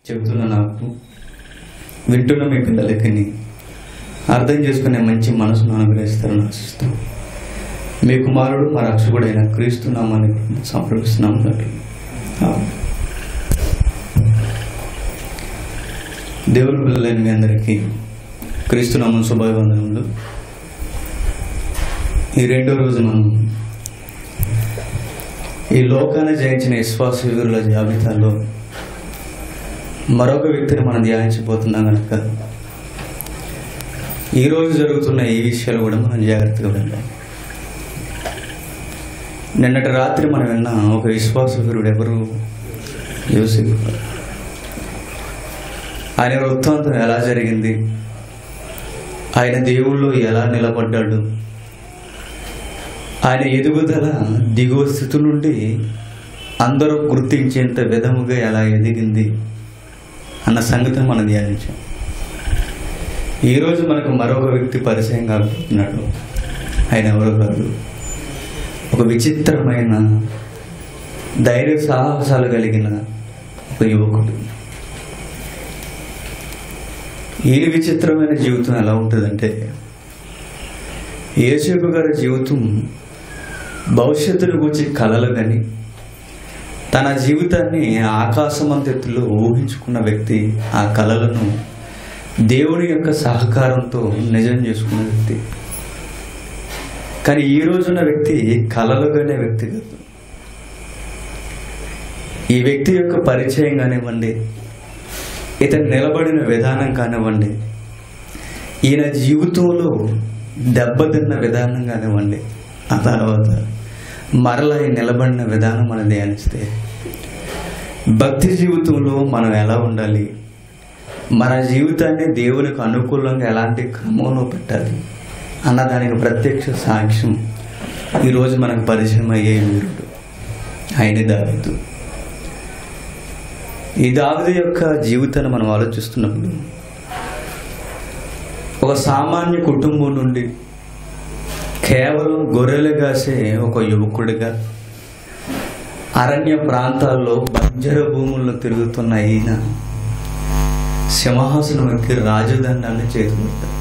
చెబుతున్న నాకు వింటున్న మీ పిల్లలకి అర్థం చేసుకునే మంచి మనసును అనుగ్రహిస్తారని ఆశిస్తాం మీ కుమారుడు మా రక్షకుడైన క్రీస్తు నామాన్ని సంప్రదిస్తున్నాం తండ్రి ఆమేన్. దేవుని పిల్లలైన మీ అందరికీ క్రీస్తు నామం శుభాభివందనములు ఈ రెండో రోజు మనం ఈ లోకాన్ని జయించిన విశ్వాస వీరుల జాబితాలో మరొక వ్యక్తిని మనం ధ్యానించబోతున్నాం కనుక ఈరోజు జరుగుతున్న ఈ విషయాలు కూడా మనం జాగ్రత్తగా విందాం నిన్నటి రాత్రి మనం విన్న ఒక విశ్వాస వీరుడు ఎవరు యోసేపు ఆయన వృత్తాంతం ఎలా జరిగింది ఆయన దేవుళ్ళు ఎలా నిలబడ్డాడు ఆయన ఎదుగుదల దిగువ స్థితి నుండి అందరూ గుర్తించేంత విధముగా ఎలా ఎదిగింది అన్న సంగతిని మనం ధ్యానించాం ఈరోజు మనకు మరొక వ్యక్తి పరిచయం కాబోతున్నాడు ఆయన ఎవరు కాదు ఒక విచిత్రమైన ధైర్య సాహసాలు కలిగిన ఒక యువకుడు ఈయన విచిత్రమైన జీవితం ఎలా ఉంటుందంటే యేసేపు గారి జీవితం భవిష్యత్తును గురించి కలలు కానీ తన జీవితాన్ని ఆకాశమంతెత్తులో ఊహించుకున్న వ్యక్తి ఆ కలలను దేవుని యొక్క సహకారంతో నిజం చేసుకున్న వ్యక్తి కానీ ఈ రోజున్న వ్యక్తి కలలుగానే వ్యక్తి కాదు ఈ వ్యక్తి యొక్క పరిచయం కానివ్వండి ఇతను నిలబడిన విధానం కానివ్వండి ఈయన జీవితంలో దెబ్బతిన్న విధానం కానివ్వండి ఆ తర్వాత మరలా ఈ నిలబడిన విధానం మనం ధ్యానిస్తే భక్తి జీవితంలో మనం ఎలా ఉండాలి మన జీవితాన్ని దేవునికి అనుకూలంగా ఎలాంటి క్రమంలో పెట్టాలి అన్నదానికి ప్రత్యక్ష సాక్ష్యం ఈరోజు మనకు పరిచయం అయ్యే వీరుడు ఆయన దావిదు ఈ దావిదు యొక్క జీవితాన్ని మనం ఆలోచిస్తున్నప్పుడు ఒక సామాన్య కుటుంబం నుండి కేవలం గొర్రెలు కాసే ఒక యువకుడిగా అరణ్య ప్రాంతాల్లో బంజర భూముల్లో తిరుగుతున్న ఈయన సింహాసనం ఎక్కి రాజదండాన్ని చేతుకుంటారు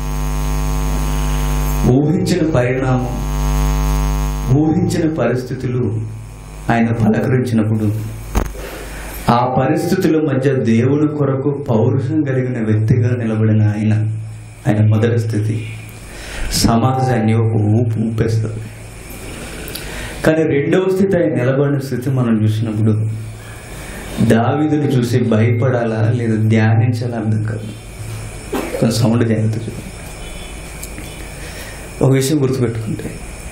ఊహించిన పరిణామం ఊహించిన పరిస్థితులు ఆయన పలకరించినప్పుడు ఆ పరిస్థితుల మధ్య దేవుని కొరకు పౌరుషం కలిగిన వ్యక్తిగా నిలబడిన ఆయన ఆయన మొదటి స్థితి సమాజాన్ని ఒక ఊపు ఊపేస్తుంది కానీ రెండవ స్థితి ఆయన నిలబడిన స్థితి మనం చూసినప్పుడు దావిదుని చూసి భయపడాలా లేదా ధ్యానించాలా అర్థం కాదు కొంచెం సౌండ్ జాగ్రత్త చూడండి ఒక విషయం గుర్తుపెట్టుకుంటే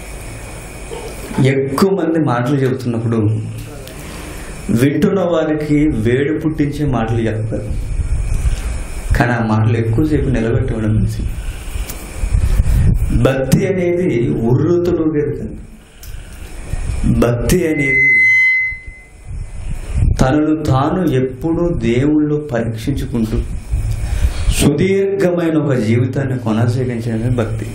ఎక్కువ మంది మాటలు చెబుతున్నప్పుడు వింటున్న వారికి వేడి పుట్టించే మాటలు చెప్తారు కానీ ఆ మాటలు ఎక్కువసేపు నిలబెట్టడం మంచి భక్తి అనేది ఉర్రుతులు భక్తి అనేది తనను తాను ఎప్పుడూ దేవుళ్ళు పరీక్షించుకుంటూ సుదీర్ఘమైన ఒక జీవితాన్ని కొనసాగించడమే భక్తి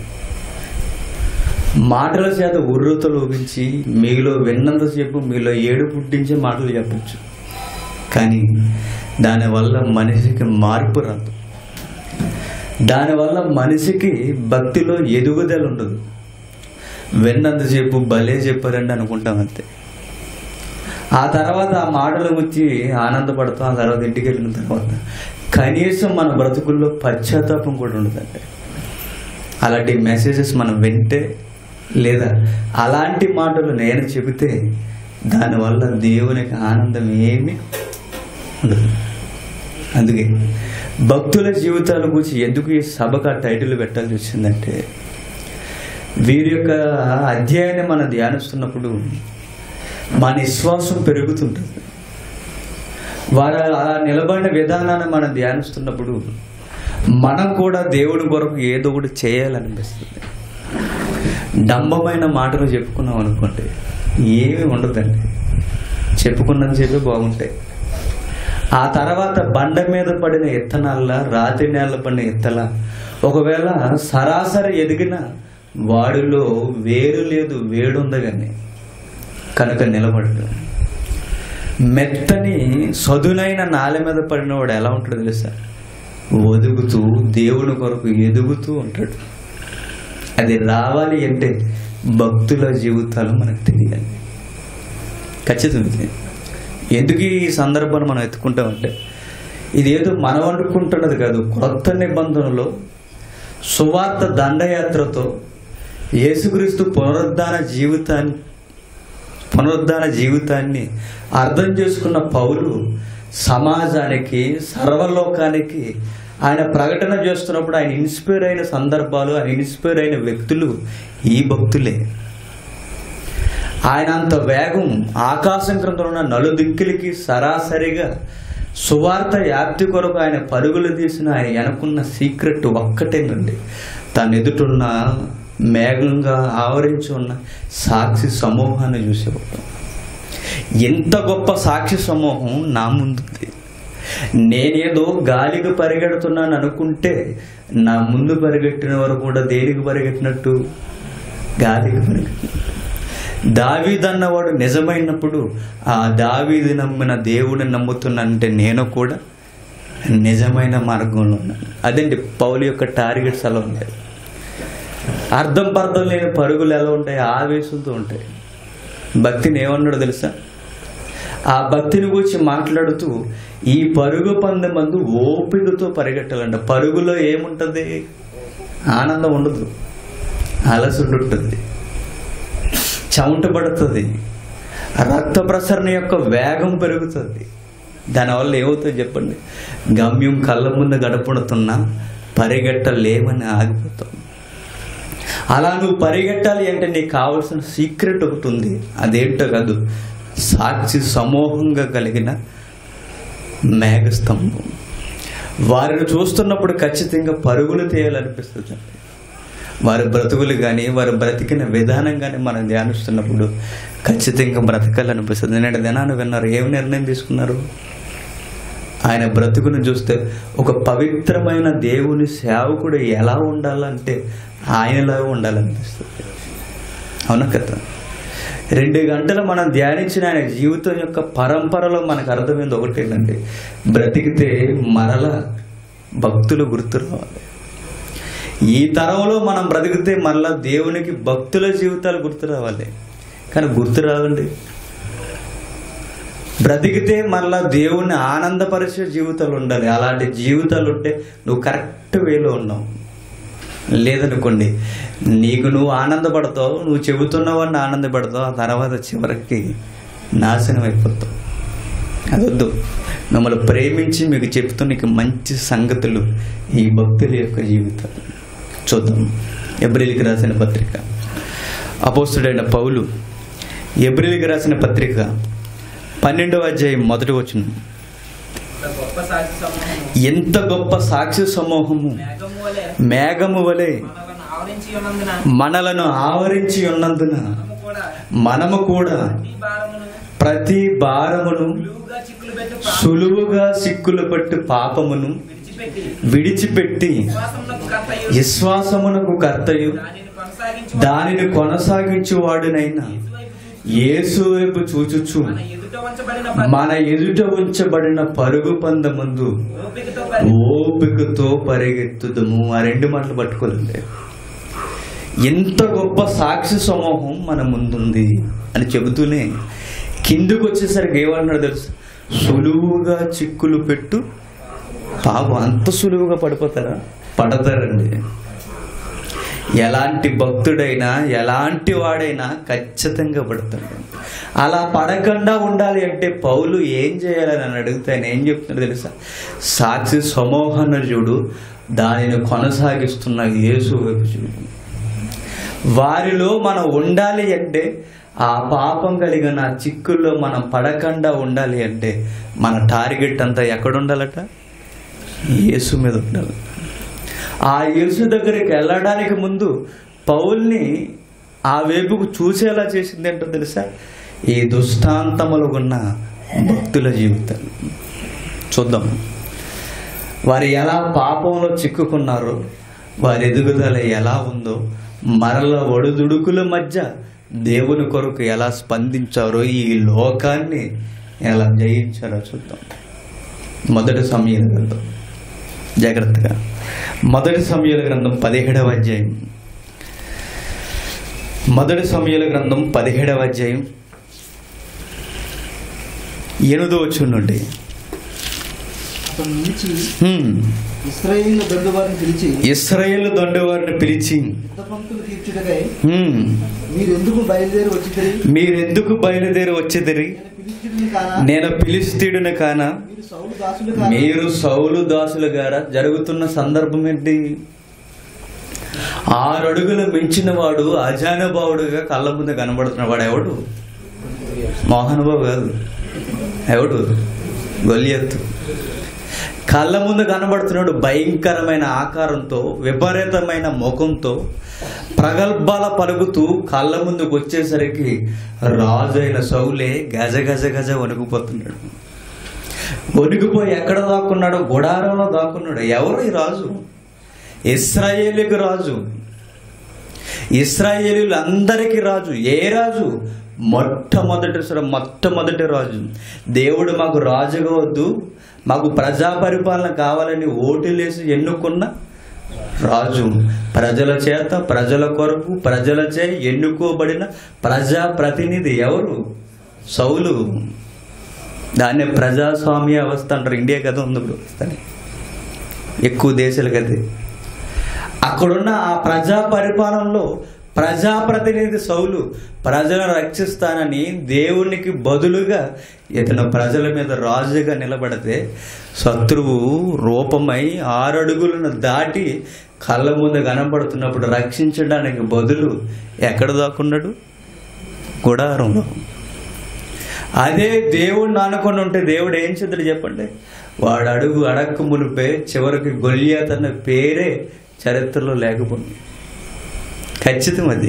మాటల చేత ఉర్రత లోపించి మీలో విన్నంతసేపు మీలో ఏడు పుట్టించే మాటలు చెప్పచ్చు కానీ దానివల్ల మనిషికి మార్పు రాదు దానివల్ల మనిషికి భక్తిలో ఎదుగుదల ఉండదు విన్నంతసేపు భలే చెప్పారండి అనుకుంటాం అంతే ఆ తర్వాత ఆ మాటలు వచ్చి ఆనందపడతాం ఆ తర్వాత ఇంటికి వెళ్ళిన తర్వాత కనీసం మన బ్రతుకుల్లో పశ్చాత్తాపం కూడా ఉండదండి అలాంటి మెసేజెస్ మనం వింటే లేదా అలాంటి మాటలు నేను చెబితే దానివల్ల దేవునికి ఆనందం ఏమీ ఉండదు అందుకే భక్తుల జీవితాల గురించి ఎందుకు ఈ సభకు ఆ టైటిల్ పెట్టాల్సి వచ్చిందంటే వీరి యొక్క అధ్యాయాన్ని మనం ధ్యానిస్తున్నప్పుడు మన విశ్వాసం పెరుగుతుంటుంది వారు అలా నిలబడిన విధానాన్ని మనం ధ్యానిస్తున్నప్పుడు మనం కూడా దేవుడి కొరకు ఏదో ఒకటి చేయాలనిపిస్తుంది డంబమైన మాటలు చెప్పుకున్నాం అనుకోండి ఏమీ ఉండదండి చెప్పుకున్నంత చెప్పి బాగుంటాయి ఆ తర్వాత బండ మీద పడిన ఇత్తనాల రాత్రి నేల పడిన ఇత్తల ఒకవేళ సరాసరి ఎదిగిన వాడిలో వేరు లేదు వేడుంది కానీ కనుక నిలబడదు మెత్తని సదునైన నాల మీద పడినవాడు ఎలా ఉంటాడు తెలుసా ఒదుగుతూ దేవుని కొరకు ఎదుగుతూ ఉంటాడు అది రావాలి అంటే భక్తుల జీవితాలు మనకు తెలియాలి ఖచ్చితంగా ఇది. ఎందుకు ఈ సందర్భాన్ని మనం ఎత్తుకుంటామంటే ఇది ఏదో మనం అనుకుంటున్నది కాదు కొత్త నిబంధనలో సువార్త దండయాత్రతో యేసుక్రీస్తు పునరుద్ధాన జీవితాన్ని పునరుద్ధాన జీవితాన్ని అర్థం చేసుకున్న పౌలు సమాజానికి సర్వలోకానికి ఆయన ప్రకటన చేస్తున్నప్పుడు ఆయన ఇన్స్పైర్ అయిన సందర్భాలు ఆయన ఇన్స్పైర్ అయిన వ్యక్తులు ఈ భక్తులే ఆయన అంత వేగం ఆకాశం క్రింద ఉన్న నలుదిక్కులకి సరాసరిగా సువార్త వ్యాప్తి కొరకు ఆయన పరుగులు తీసిన ఆయన వెనుకున్న సీక్రెట్ ఒక్కటేనండి తన ఎదుటున్న మేఘంగా ఆవరించి ఉన్న సాక్షి సమూహాన్ని చూసేవాడు ఎంత గొప్ప సాక్షి సమూహం నా ముందుంది నేనేదో గాలికి పరిగెడుతున్నాను అనుకుంటే నా ముందు పరిగెట్టిన వారు కూడా దేనికి పరిగెట్టినట్టు గాలికి పరిగెట్టినట్టు దావీదన్నవాడు నిజమైనప్పుడు ఆ దావీది నమ్మిన దేవుడిని నమ్ముతున్నానంటే నేను కూడా నిజమైన మార్గంలో ఉన్నాను అదండి పౌలు యొక్క టార్గెట్స్ అలా ఉంటాయి అర్థం పర్థం లేని పరుగులు ఎలా ఉంటాయి ఆవేశంతో ఉంటాయి భక్తిని ఏమన్నాడు తెలుసా ఆ భక్తిని గురించి మాట్లాడుతూ ఈ పరుగు పందెం మందు ఓపికతో పరిగెట్టాలంట పరుగులో ఏముంటుంది ఆనందం ఉండదు అలసుడు ఉంటుంది చెమట పడుతుంది రక్త ప్రసరణ యొక్క వేగం పెరుగుతుంది దానివల్ల ఏమవుతుంది చెప్పండి గమ్యం కళ్ళ ముందు గడపడుతున్నా పరిగెట్టలేమని ఆగిపోతాం అలా నువ్వు పరిగెట్టాలి అంటే నీకు కావాల్సిన సీక్రెట్ ఒకటి ఉంది అదేంటో కాదు సాక్షి సమూహంగా కలిగిన మేఘస్తంభం వారిని చూస్తున్నప్పుడు ఖచ్చితంగా పరుగులు తీయాలనిపిస్తుంది వారి బ్రతుకులు కానీ వారు బ్రతికిన విధానం కానీ మనం ధ్యానిస్తున్నప్పుడు ఖచ్చితంగా బ్రతకాలనిపిస్తుంది నేను దినాన్ని విన్నారు ఏం నిర్ణయం తీసుకున్నారు ఆయన బ్రతుకును చూస్తే ఒక పవిత్రమైన దేవుని సేవకుడు ఎలా ఉండాలంటే ఆయనలాగా ఉండాలనిపిస్తుంది అవునా కదా రెండు గంటలు మనం ధ్యానించిన ఆయన జీవితం యొక్క పరంపరలో మనకు అర్థమైంది ఒకటేనండి బ్రతికితే మరల భక్తులు గుర్తు రావాలి ఈ తరంలో మనం బ్రతికితే మళ్ళా దేవునికి భక్తుల జీవితాలు గుర్తు రావాలి కానీ గుర్తు రావండి బ్రతికితే మళ్ళా దేవుణ్ణి ఆనందపరిచే జీవితాలు ఉండాలి అలాంటి జీవితాలు ఉంటే నువ్వు కరెక్ట్ వేలో ఉన్నావు లేదనుకోండి నీకు నువ్వు ఆనందపడతావు నువ్వు చెబుతున్నవాడిని ఆనందపడతావు ఆ తర్వాత చివరికి నాశనం అయిపోతావు అదొద్దు మిమ్మల్ని ప్రేమించి మీకు చెప్తూ నీకు మంచి సంగతులు ఈ భక్తుల యొక్క జీవితం చూద్దాం ఎబ్రిల్కి రాసిన పత్రిక అపోస్తుడైన పౌలు ఎబ్రిల్కి రాసిన పత్రిక పన్నెండవ అధ్యాయం మొదటి వచ్చిన ఇంత గొప్ప సాక్షి సమూహము ఎంత గొప్ప సాక్షి సమూహము మేఘము వలె మేఘము వలె మనలను ఆవరించి ఉన్నందున మనలను ఆవరించి ఉన్నందున మనము కూడా మనము కూడా ఈ భారమును ప్రతి భారమును సులువుగా చిక్కులు పెట్టి పా- సులువుగా సిక్కులు పట్టు పాపమును విడిచిపెట్టి విడిచిపెట్టి విశ్వాసమునకు కర్తయు విశ్వాసమునకు కర్తయు దానిని కొనసాగించు దానిని కొనసాగించువాడునైనా యేసు వైపు చూచుచు మన ఎదుట ఉంచబడిన ప- మన ఎదుట ఉంచబడిన పరుగు పందమందు ఓపికతో పరి- ఓపికతో పరిగెత్తుదము ఆ రెండు మాటలు పట్టుకోలేదు ఎంత గొప్ప సాక్షి సమూహం మన ముందుంది అని చెబుతూనే కిందకు వచ్చేసరికి ఏమన్నాడు తెలుసు సులువుగా చిక్కులు పెట్టు పాపం అంత సులువుగా పడిపోతారా పడతారండి ఎలాంటి భక్తుడైనా ఎలాంటి వాడైనా ఖచ్చితంగా పడతాడు అలా పడకుండా ఉండాలి అంటే పౌలు ఏం చేయాలని నన్ను అడిగితే ఆయన ఏం చెప్తున్నాడు తెలుసా సాక్షి సమూహాన్ని చూడు దానిని కొనసాగిస్తున్న యేసు వైపు చూడు వారిలో మనం ఉండాలి అంటే ఆ పాపం కలిగిన ఆ చిక్కుల్లో మనం పడకుండా ఉండాలి అంటే మన టార్గెట్ అంతా ఎక్కడ ఉండాలట యేసు మీద ఉండాలి ఆ యేసు దగ్గరికి వెళ్ళడానికి ముందు పౌల్ని ఆ వైపుకు చూసేలా చేసింది ఏంటో తెలుసా ఈ దుష్టాంతములు ఉన్న భక్తుల జీవితాలు చూద్దాం వారు ఎలా పాపంలో చిక్కుకున్నారో వారి ఎదుగుదల ఎలా ఉందో మరల ఒడుదుడుకుల మధ్య దేవుని కొరకు ఎలా స్పందించారో ఈ లోకాన్ని ఎలా జయించారో చూద్దాం మొదటి సమయాల గ్రంథం జాగ్రత్తగా మొదటి సమయాల గ్రంథం పదిహేడవ అధ్యాయం మొదటి సమయాల గ్రంథం పదిహేడవ అధ్యాయం ఎనిమిదో వచ్చి నుండి అతను నిలిచి హ్మ్. ఇస్రాయేల్ దండు వారిని పిలిచి ఇస్రాయేల్ దొండవారిని పిలిచి యుద్ధ పంక్తులు తీర్చుటకై హ్మ్, మీరు ఎందుకు బయలుదేరి వచ్చి మీరెందుకు బయలుదేరి వచ్చేదిరి నేను ఫిలిస్తీయుడిని కానా నేను పిలిస్తీడును కానా మీరు సౌలు దాసులు కానా మీరు సౌలు దాసులు గారా జరుగుతున్న సందర్భం ఏంటి ఆరు అడుగులు మించిన వాడు అజానుభావుడుగా కళ్ళ ముందు కనబడుతున్న వాడు ఎవడు మోహనుబాబు కాదు ఎవడు గొలియత్తు కళ్ళ ముందు కనబడుతున్నాడు భయంకరమైన ఆకారంతో విపరీతమైన ముఖంతో ప్రగల్భాల పలుకుతూ కళ్ళ ముందుకు వచ్చేసరికి రాజు అయిన సౌలే గజ గజ గజ వణుకుపోతున్నాడు వణికిపోయి ఎక్కడ దాక్కున్నాడు గుడారంలో దాక్కున్నాడు ఎవరు ఈ రాజు ఇస్రాయేలీకి రాజు ఇస్రాయేలీలందరికీ రాజు ఏ రాజు మొట్టమొదటి సరే మొట్టమొదటి రాజు దేవుడు మాకు రాజుగా వద్దు మాకు ప్రజా పరిపాలన కావాలని ఓటులేసి ఎన్నుకున్న రాజు ప్రజల చేత ప్రజల కొరకు ప్రజలచే ఎన్నుకోబడిన ప్రజా ప్రతినిధి ఎవరు సౌలు దాన్ని ప్రజాస్వామ్య వ్యవస్థ అంటారు ఇండియా కదా ఉంది వ్యవస్థని ఎక్కువ దేశాలు కదా అక్కడున్న ఆ ప్రజా పరిపాలనలో ప్రజాప్రతినిధి సౌలు ప్రజలను రక్షిస్తానని దేవునికి బదులుగా ఇతను ప్రజల మీద రాజుగా నిలబడితే శత్రువు రూపమై ఆరడుగులను దాటి కళ్ళ ముందు కనబడుతున్నప్పుడు రక్షించడానికి బదులు ఎక్కడ దాక్కున్నాడు గుడారంలో అదే దేవుడిని అనుకొని ఉంటే దేవుడు ఏం చేద్దడు చెప్పండి వాడు అడుగు అడక్కు మునిపే చివరికి గొల్యాత్ అన్న పేరే చరిత్రలో లేకపోయింది ఖచ్చితం అది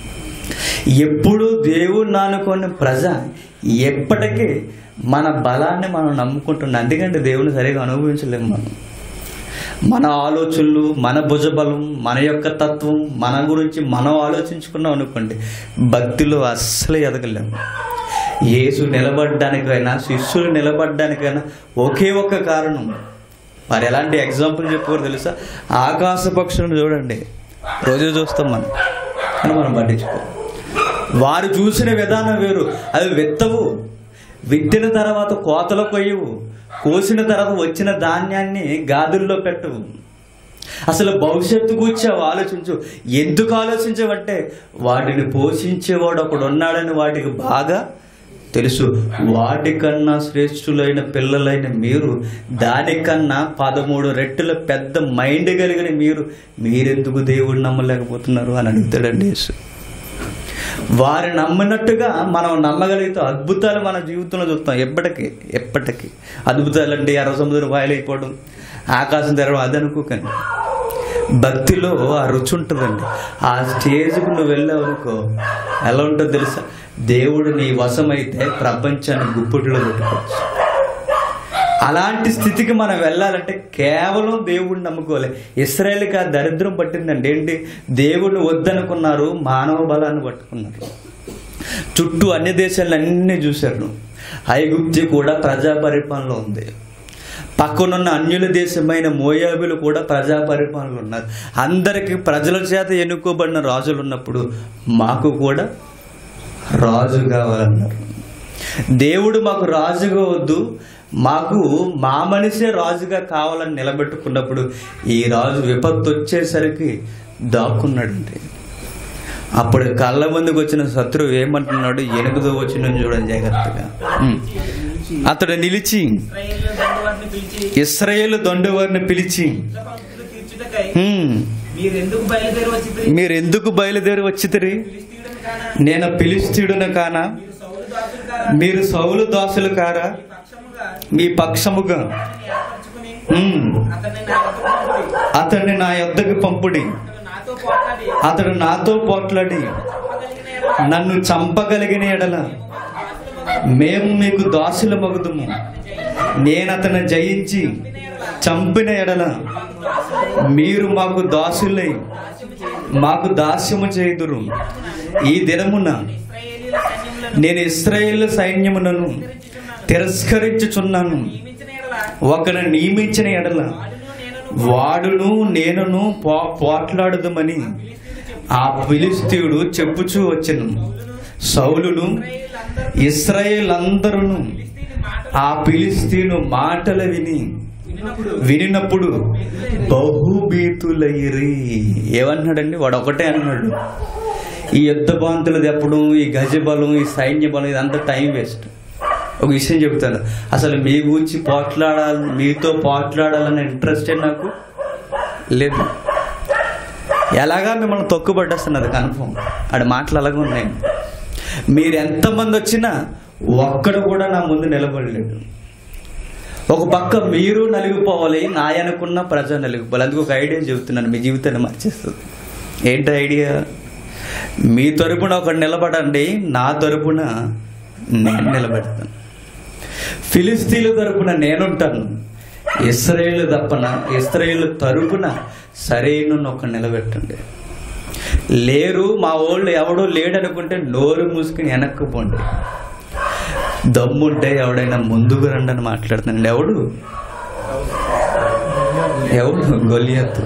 ఎప్పుడు దేవుడిని అనుకున్న ప్రజ ఎప్పటికీ మన బలాన్ని మనం నమ్ముకుంటున్నాం అందుకంటే దేవుని సరిగా అనుభవించలేము మనం మన ఆలోచనలు మన భుజబలం మన యొక్క తత్వం మన గురించి మనం ఆలోచించుకున్నాం అనుకోండి భక్తిలో అస్సలు ఎదగలేము యేసు నిలబడడానికైనా శిష్యులు నిలబడడానికైనా ఒకే ఒక్క కారణం మరి ఎలాంటి ఎగ్జాంపుల్ చెప్పుకోరు తెలుసా ఆకాశ పక్షులను చూడండి రోజు చూస్తాం మనం కానీ మనం పట్టించుకో వారు చూసిన విధానం వేరు అవి విత్తవు విత్తిన తర్వాత కోతలు కొయ్యవు కోసిన తర్వాత వచ్చిన ధాన్యాన్ని గాదుల్లో పెట్టవు అసలు భవిష్యత్తు గురించి అవి ఆలోచించు ఎందుకు ఆలోచించవంటే వాటిని పోషించేవాడు ఒకడు ఉన్నాడని వాటికి బాగా తెలుసు వాటికన్నా శ్రేష్ఠులైన పిల్లలైన మీరు దానికన్నా పదమూడు రెట్టుల పెద్ద మైండ్ కలిగిన మీరు మీరెందుకు దేవుడు నమ్మలేకపోతున్నారు అని అడుగుతాడండి యేసు వారు నమ్మినట్టుగా మనం నమ్మగలిగితే అద్భుతాలు మన జీవితంలో చూస్తాం ఎప్పటికీ ఎప్పటికీ అద్భుతాలు అంటే ఎర్ర సముద్రం వాయలైపోవడం ఆకాశం తెరవడం అది అనుకోకండి భక్తిలో ఆ రుచి ఉంటుందండి ఆ స్టేజ్కి నువ్వు వెళ్ళావు అనుకో ఎలా ఉంటుందో తెలుసా దేవుడు నీ వశమైతే ప్రపంచాన్ని గుప్పిట్లో పెట్టుకోవచ్చు అలాంటి స్థితికి మనం వెళ్ళాలంటే కేవలం దేవుడిని నమ్ముకోవాలి ఇస్రాయేల్కి ఆ దరిద్రం పట్టిందండి ఏంటి దేవుడిని వద్దనుకున్నారు మానవ బలాన్ని పట్టుకున్నారు చుట్టూ అన్ని దేశాలన్నీ చూశారు ఐగుప్తి కూడా ప్రజా పరిపాలనలో ఉంది పక్కనున్న అన్యుల దేశమైన మోయాబులు కూడా ప్రజా పరిపాలనలో ఉన్నారు అందరికీ ప్రజల చేత ఎన్నుకోబడిన రాజులు ఉన్నప్పుడు మాకు కూడా రాజు కావాలన్నారు దేవుడు మాకు రాజుగా వద్దు మాకు మా మనిషే రాజుగా కావాలని నిలబెట్టుకున్నప్పుడు ఈ రాజు విపత్తు వచ్చేసరికి దాక్కున్నాడండి అప్పుడు కళ్ళ ముందుకు వచ్చిన శత్రువు ఏమంటున్నాడు ఎనుగుదో వచ్చిన చూడండి జాగ్రత్తగా ఉమ్. అతడు నిలిచి ఇశ్రాయేలు దండవారిని పిలిచి ఇస్రాయేల్ దొండవారిని పిలిచి యుద్ధ పంక్తులు తీర్చుటకై "ఉమ్, మీరెందుకు బయలుదేరి వచ్చి మీరు ఎందుకు బయలుదేరి వచ్చితిరి ఫిలిస్తీయులను కానా నేను పిలిస్తీడును కానా మీరు సౌలు దాసులు కారా మీరు సౌలు దాసులు కారా మీ పక్షముగా మీ పక్షముగా అతన్ని ఏర్పరచుకుని ఉమ్, అతన్ని నా వద్దకు పంపుడి. అతన్ని నా యొద్దకు పంపుడి అతడు నాతో పోట్లాడి అతడు నాతో పోట్లాడి చంపగలిగిన ఎడల నన్ను చంపగలిగిన ఎడల మేము మీకు దాసుల మగుదుము నేను అతను జయించి చంపిన ఎడల మీరు మాకు దాసులై మాకు దాస్యము చేయుదురు ఈ దినమున ఇశ్రాయేలీయుల సైన్యములను నేను ఇస్రాయేల్ సైన్యములను తిరస్కరించుచున్నాను నియమించిన ఎడల ఒకను నియమించిన ఎడల వాడును నేనును వాడును నేనును పో పోట్లాడదుమని ఆ ఫిలిస్తీయుడు చెప్పుచూ వచ్చెను సౌలును ఇస్రాయేల్ అందరూ ఆ ఫిలిస్తీను మాటలు విని వినినప్పుడు బహుభీతులైరి ఏమన్నాడండి వాడు ఒకటే అన్నాడు ఈ యుద్ధ బాంతులు తెప్పడం ఈ గజ బలం ఈ సైన్య బలం ఇదంతా టైం వేస్ట్ ఒక విషయం చెప్తాను అసలు మీ గురించి పోట్లాడాలి మీతో పోట్లాడాలనే ఇంట్రెస్టే నాకు లేదు ఎలాగా మిమ్మల్ని తొక్కుపడ్డేస్తున్నది కన్ఫర్మ్ ఆడ మాటలు అలాగే ఉన్నాయి మీరు ఎంతమంది వచ్చినా ఒక్కడు కూడా నా ముందు నిలబడలేడు ఒక పక్క మీరు నలిగిపోవాలి నా అనుకున్న ప్రజ నలిగిపోవాలి అందుకు ఒక ఐడియా చెబుతున్నాను మీ జీవితాన్ని మార్చేస్తుంది ఏంటి ఐడియా మీ తరపున ఒకడు నిలబడండి నా తరపున నేను నిలబెడతాను ఫిలిస్తీన్ల తరపున నేనుంటాను ఇస్రాయేల్ తప్పన ఇస్రాయేల్ తరపున సరైన ఒక నిలబెట్టండి లేరు మా వాళ్ళు ఎవడో లేడనుకుంటే నోరు మూసుకుని వెనక్కి పోండి దమ్ముంటే ఎవడైనా ముందుకు రండి అని మాట్లాడుతున్నాడు ఎవడు ఎవడు గొలియత్తు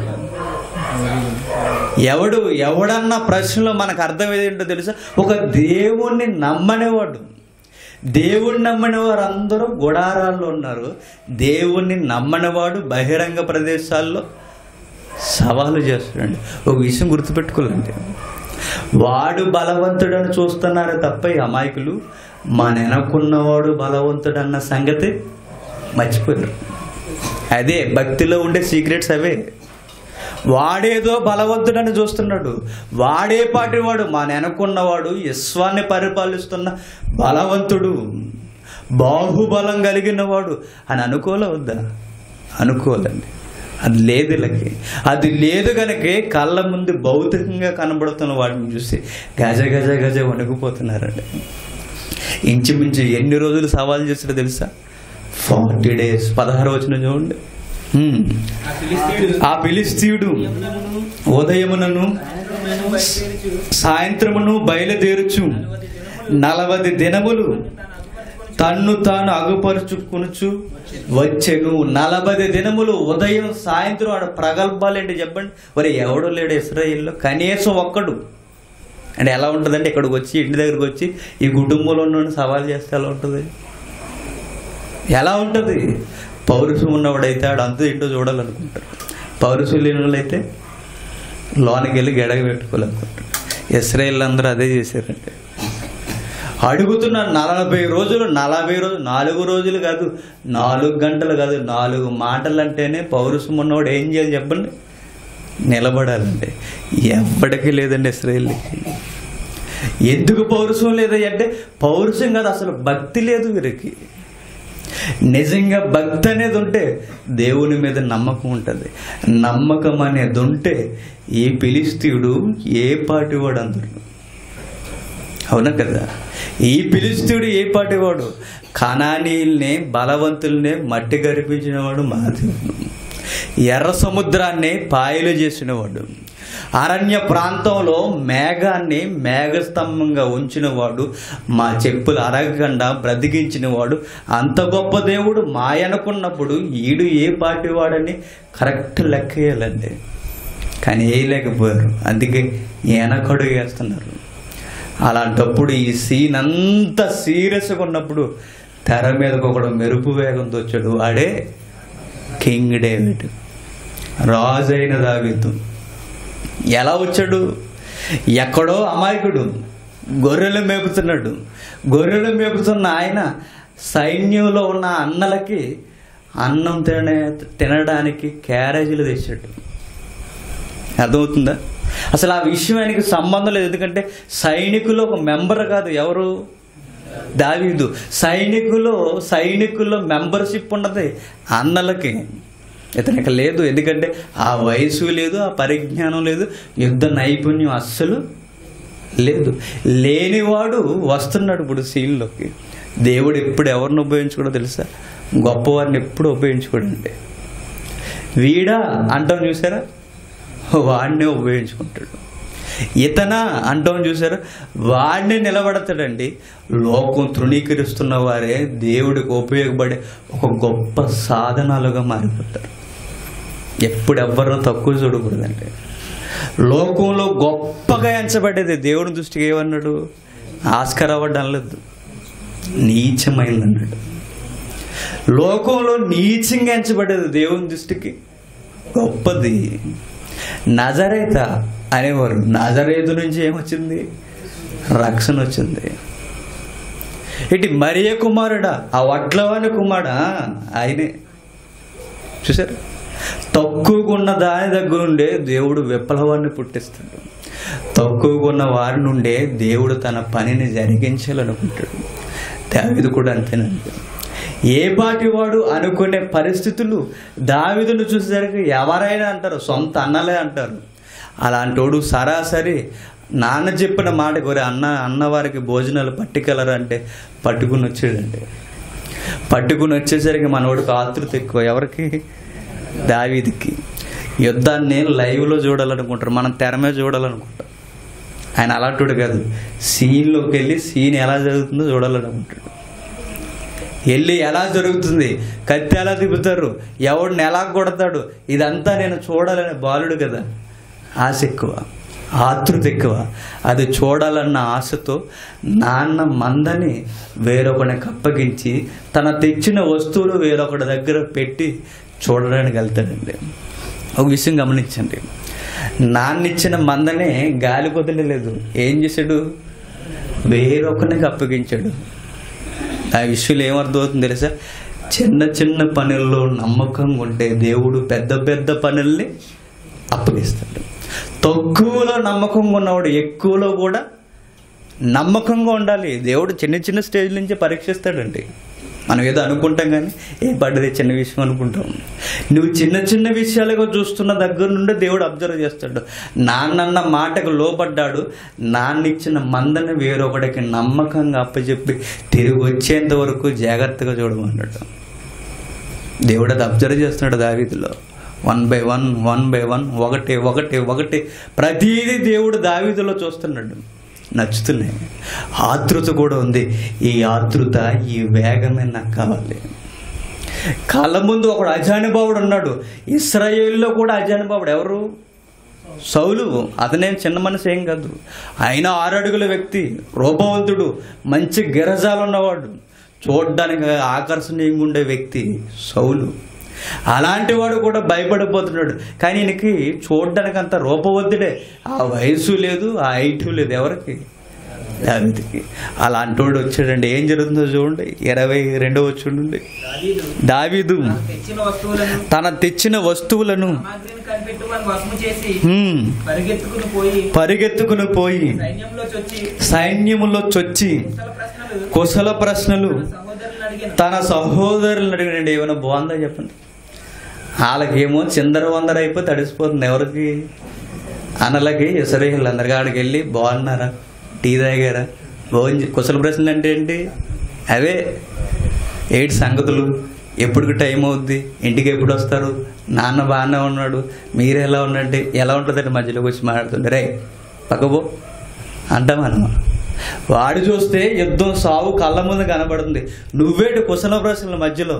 ఎవడు ఎవడన్న ప్రశ్నలో మనకు అర్థం ఏదేంటో తెలుసా ఒక దేవుణ్ణి నమ్మనేవాడు దేవుణ్ణి నమ్మని వారు అందరూ గుడారాల్లో ఉన్నారు దేవుణ్ణి నమ్మనివాడు బహిరంగ ప్రదేశాల్లో సవాలు చేస్తున్నాడు ఒక విషయం గుర్తుపెట్టుకోలేండి వాడు బలవంతుడని చూస్తున్నారే తప్ప ఈ అమాయకులు మా నెనకున్నవాడు బలవంతుడన్న సంగతి మర్చిపోయారు అదే భక్తిలో ఉండే సీక్రెట్స్ అవే వాడేదో బలవంతుడని చూస్తున్నాడు వాడే పాటి వాడు మా నెనకున్నవాడు విశ్వాన్ని పరిపాలిస్తున్న బలవంతుడు బాహుబలం కలిగిన వాడు అని అనుకోలే వద్దా అనుకోలేండి అది లేదు వీళ్ళకి అది లేదు కనుకే కళ్ళ ముందు భౌతికంగా కనబడుతున్న వాడిని చూసి గజ గజ గజ వణుకుపోతున్నారండి ఇంచుమించు ఎన్ని రోజులు సవాల్ చేస్తాడో తెలుసా ఫార్టీ డేస్ పదహారు వచ్చిన చూడండి హ్మ్. ఆ ఫిలిస్తీయుడు ఆ ఫిలిస్తీయుడు ఉదయమునను సాయంత్రమును బయలుదేరుచు నలవది దినములు తన్ను తాను అగుపరుచుకొనుచు వచ్చెను నలభై దినములు ఉదయం సాయంత్రం ఆడ ప్రగల్భాలేంటి చెప్పండి మరి ఎవడు లేడు ఇస్రాయిల్లో కనీసం ఒక్కడు అంటే ఎలా ఉంటుందంటే ఇక్కడికి వచ్చి ఇంటి దగ్గరికి వచ్చి ఈ కుటుంబంలో ఉన్న సవాల్ చేస్తే ఎలా ఉంటుంది ఎలా ఉంటుంది పౌరుషం ఉన్నవాడైతే ఆడు అంతా ఏంటో చూడాలనుకుంటారు పౌరుషం లేని వాళ్ళైతే లోనికి వెళ్ళి గెడగ పెట్టుకోవాలనుకుంటారు ఇస్రాయేల్ అందరూ అదే చేశారంటే అడుగుతున్న నలభై రోజులు నలభై రోజులు నాలుగు రోజులు కాదు నాలుగు గంటలు కాదు నాలుగు మాటలు అంటేనే పౌరుషం ఉన్నవాడు ఏం చేయాలి చెప్పండి నిలబడాలంటే ఎవరికి లేదండి ఇస్రాయేల్కి ఎందుకు పౌరుషం లేదు అంటే పౌరుషం కాదు అసలు భక్తి లేదు వీరికి నిజంగా భక్తి అనేది ఉంటే దేవుని మీద నమ్మకం ఉంటుంది నమ్మకం అనేది ఉంటే ఏ పిలిస్తీయుడు ఏ పాటి వాడు అందరు అవునా కదా ఈ పిలిస్తీయుడు ఏ పాటి వాడు కణానీల్ని బలవంతుల్ని మట్టి గరిపించిన వాడు మా దేవుడు ఎర్ర సముద్రాన్ని పాయలు చేసినవాడు అరణ్య ప్రాంతంలో మేఘాన్ని మేఘస్తంభంగా ఉంచినవాడు మా చెప్పులు అరగకుండా బ్రతికించినవాడు అంత గొప్ప దేవుడు మాయనుకున్నప్పుడు ఈడు ఏ పాటి వాడని కరెక్ట్ లెక్క వేయాలండి కానీ వేయలేకపోయారు అందుకే వెనకడు వేస్తున్నారు అలాంటప్పుడు ఈ సీన్ అంతా సీరియస్గా ఉన్నప్పుడు తెర మీదకి ఒకడు మెరుపు వేగంతో వచ్చాడు వాడే కింగ్ డేవిడ్ రాజైన దావీదు ఎలా వచ్చాడు ఎక్కడో అమాయకుడు గొర్రెలు మేపుతున్నాడు గొర్రెలు మేపుతున్న ఆయన సైన్యంలో ఉన్న అన్నలకి అన్నం తిన తినడానికి క్యారేజీలు తెచ్చాడు అర్థమవుతుందా అసలు ఆ విషయం ఆయనకి సంబంధం లేదు ఎందుకంటే సైనికులు ఒక మెంబర్ కాదు ఎవరు దావీదు సైనికులు సైనికుల్లో మెంబర్షిప్ ఉన్నది అన్నలకి ఇతనికి లేదు ఎందుకంటే ఆ వయసు లేదు ఆ పరిజ్ఞానం లేదు యుద్ధ నైపుణ్యం అస్సలు లేదు లేనివాడు వస్తున్నాడు ఇప్పుడు సీన్లోకి దేవుడు ఎప్పుడు ఎవరిని ఉపయోగించుకోడో తెలుసా గొప్పవారిని ఎప్పుడు ఉపయోగించుకోడండి వీడా అంటాం చూసారా వాడినే ఉపయోగించుకుంటాడు ఇతన అంటాం చూసారు వాడిని నిలబడతాడండి లోకం తృణీకరిస్తున్న వారే దేవుడికి ఉపయోగపడే ఒక గొప్ప సాధనాలుగా మారిపోతారు ఎప్పుడు ఎవ్వరూ తక్కువ చూడకూడదండి లోకంలో గొప్పగా ఎంచబడేది దేవుడి దృష్టికి ఏమన్నాడు ఆస్కర్ అవ్వడం అనలేదు నీచమైంది అన్నాడు లోకంలో నీచంగా ఎంచబడేది దేవుని దృష్టికి గొప్పది నజరేత అనేవారు నజరేతు నుంచి ఏమొచ్చింది రక్షణ వచ్చింది ఇటు మరియ కుమారుడా ఆ వడ్లవాని కుమారుడా ఆయనే చూసారు తక్కువకున్న దాని దగ్గర నుండే దేవుడు విప్లవాన్ని పుట్టిస్తాడు తక్కువకున్న వారి నుండే దేవుడు తన పనిని జరిగించాలనుకుంటాడు దావిదు కూడా అంతేనండి ఏ పాటి వాడు అనుకునే పరిస్థితులు దావిదును చూసేసరికి ఎవరైనా అంటారు సొంత అన్నలే అంటారు అలాంటోడు సరాసరి నాన్న చెప్పిన మాట కోరి అన్న అన్నవారికి భోజనాలు పట్టుకెళ్ళరు అంటే పట్టుకుని వచ్చాడండి పట్టుకుని వచ్చేసరికి మనోడికి ఆతృత ఎక్కువ ఎవరికి దావీదికి యుద్ధాన్ని లైవ్లో చూడాలనుకుంటారు మనం తెర మీద చూడాలనుకుంటాం ఆయన అలాంటి కాదు సీన్లోకి వెళ్ళి సీన్ ఎలా జరుగుతుందో చూడాలనుకుంటాడు వెళ్ళి ఎలా జరుగుతుంది కత్తి ఎలా తిప్పుతారు ఎవడిని ఎలా కొడతాడు ఇదంతా నేను చూడాలనే బాలుడు కదా ఆశ ఎక్కువ ఆతృత ఎక్కువ అది చూడాలన్న ఆశతో నాన్న మందని వేరొకడికి అప్పగించి తన తెచ్చిన వస్తువులు వేరొకటి దగ్గర పెట్టి చూడడానికి వెళ్తాడండి ఒక విషయం గమనించండి నాన్నిచ్చిన మందనే గాలి వదిలేదు ఏం చేశాడు వేరొకరికి అప్పగించాడు ఆ విషయంలో ఏమర్థమవుతుంది తెలుసా చిన్న చిన్న పనుల్లో నమ్మకంగా ఉంటే దేవుడు పెద్ద పెద్ద పనుల్ని అప్పగిస్తాడు తక్కువలో నమ్మకంగా ఉన్నవాడు ఎక్కువలో కూడా నమ్మకంగా ఉండాలి దేవుడు చిన్న చిన్న స్టేజ్ నుంచి పరీక్షిస్తాడండి మనం ఏదో అనుకుంటాం కానీ ఏ పడ్డది చిన్న విషయం అనుకుంటాం నువ్వు చిన్న చిన్న విషయాలుగా చూస్తున్న దగ్గర నుండి దేవుడు అబ్జర్వ్ చేస్తాడు నాన్నన్న మాటకు లోపడ్డాడు నాన్న ఇచ్చిన మందని వేరొకడికి నమ్మకంగా అప్పచెప్పి తిరిగి వచ్చేంత వరకు జాగ్రత్తగా చూడమన్నాడు దేవుడు అది అబ్జర్వ్ చేస్తున్నాడు దావీదులో one by one one by one ఒకటి ఒకటి ఒకటి ప్రతిదీ దేవుడు దావీదులో చూస్తున్నాడు నచ్చుతున్నాయి ఆతృత కూడా ఉంది ఈ ఆతృత ఈ వేగమే నాకు కావాలి కళ్ళ ముందు ఒకడు అజానుభావుడు ఉన్నాడు ఇస్రాయేల్లో కూడా అజానుభావుడు ఎవరు సౌలు అతనేం చిన్న మనసు ఏం కాదు ఆయన ఆరడుగుల వ్యక్తి రూపవంతుడు మంచి గిరజాలు ఉన్నవాడు చూడ్డానికి ఆకర్షణీయంగా ఉండే వ్యక్తి సౌలు అలాంటి వాడు కూడా భయపడిపోతున్నాడు కానీ ఈయనకి చూడ్డానికి అంత రూపవద్దుడే ఆ వయసు లేదు ఆ హైటు లేదు ఎవరికి దావీదుకి అలాంటి వాడు వచ్చాడండి ఏం జరుగుతుందో చూడండి ఇరవై రెండో వచ్చుండండి దావీదు దావీదు తాను తెచ్చిన వస్తువులను తన తెచ్చిన వస్తువులను సామాగ్రిని కనిపెట్టు వాని వశము చేసి హ్మ్, పరిగెత్తుకుని పోయి పరిగెత్తుకుని పోయి సైన్యంలో చొచ్చి సైన్యములో చొచ్చి కుశల ప్రశ్నలు కుశల ప్రశ్నలు సహోదరులను అడిగాను తన సహోదరులను అడిగినండి ఏమైనా బాగుందా చెప్పండి వాళ్ళకేమో చిందర వందర అయిపోయి తడిసిపోతుంది ఎవరికి అనలకి ఇసరేళ్ళు అందరికీ ఆడికి వెళ్ళి బాగున్నారా టీ తాగారా భోజనం చే- కుశల ప్రశ్నలు అంటే ఏంటి అవే ఏటి సంగతులు ఎప్పటికి టైం అవుద్ది ఇంటికి ఎప్పుడు వస్తారు నాన్న బాగానే ఉన్నాడు మీరు ఎలా ఉండండి ఎలా ఉంటుందంటే మధ్యలోకి వచ్చి మాట్లాడుతుండే రే పక్కపో అంటాం మనం వాడు చూస్తే యుద్ధం సావు కళ్ళ ముందు కనబడుతుంది నువ్వేటి కుశల ప్రశ్నల మధ్యలో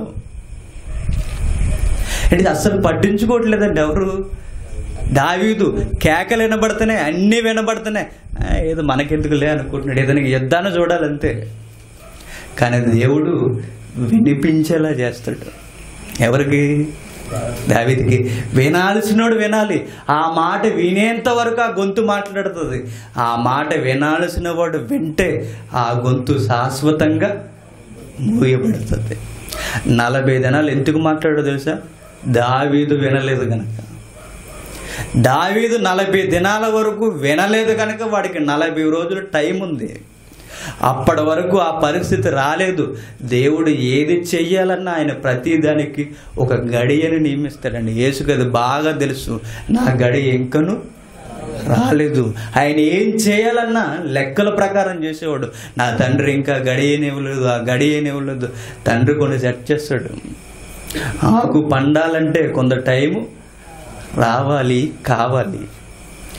అంటే అస్సలు పట్టించుకోవట్లేదండి ఎవరు దావీదు కేకలు వినబడుతున్నాయి అన్నీ వినబడుతున్నాయి ఆ, ఏదో మనకెందుకులే అనుకుంటున్నాడు ఏదైనా యుద్ధాన్ని చూడాలంతే కానీ దేవుడు వినిపించేలా చేస్తాడు ఎవరికి దావీదికి వినాల్సినోడు వినాలి ఆ మాట వినేంత వరకు ఆ గొంతు మాట్లాడుతుంది ఆ మాట వినాల్సిన వాడు వింటే ఆ గొంతు శాశ్వతంగా మూయబడుతుంది నలభై దినాలు ఎందుకు మాట్లాడో తెలుసా దావీదు వినలేదు కనుక దావీదు నలభై దినాల వరకు వినలేదు కనుక వాడికి నలభై రోజులు టైం ఉంది అప్పటి వరకు ఆ పరిస్థితి రాలేదు దేవుడు ఏది చెయ్యాలన్నా ఆయన ప్రతి దానికి ఒక గడియని నియమిస్తాడండి యేసుకు అది బాగా తెలుసు నా గడి ఇంకను రాలేదు ఆయన ఏం చేయాలన్నా లెక్కల ప్రకారం చేసేవాడు నా తండ్రి ఇంకా గడియనివ్వలేదు ఆ గడియనివ్వలేదు తండ్రి కొన్ని సెట్ చేస్తాడు ఆకు పండాలంటే కొంత టైము రావాలి కావాలి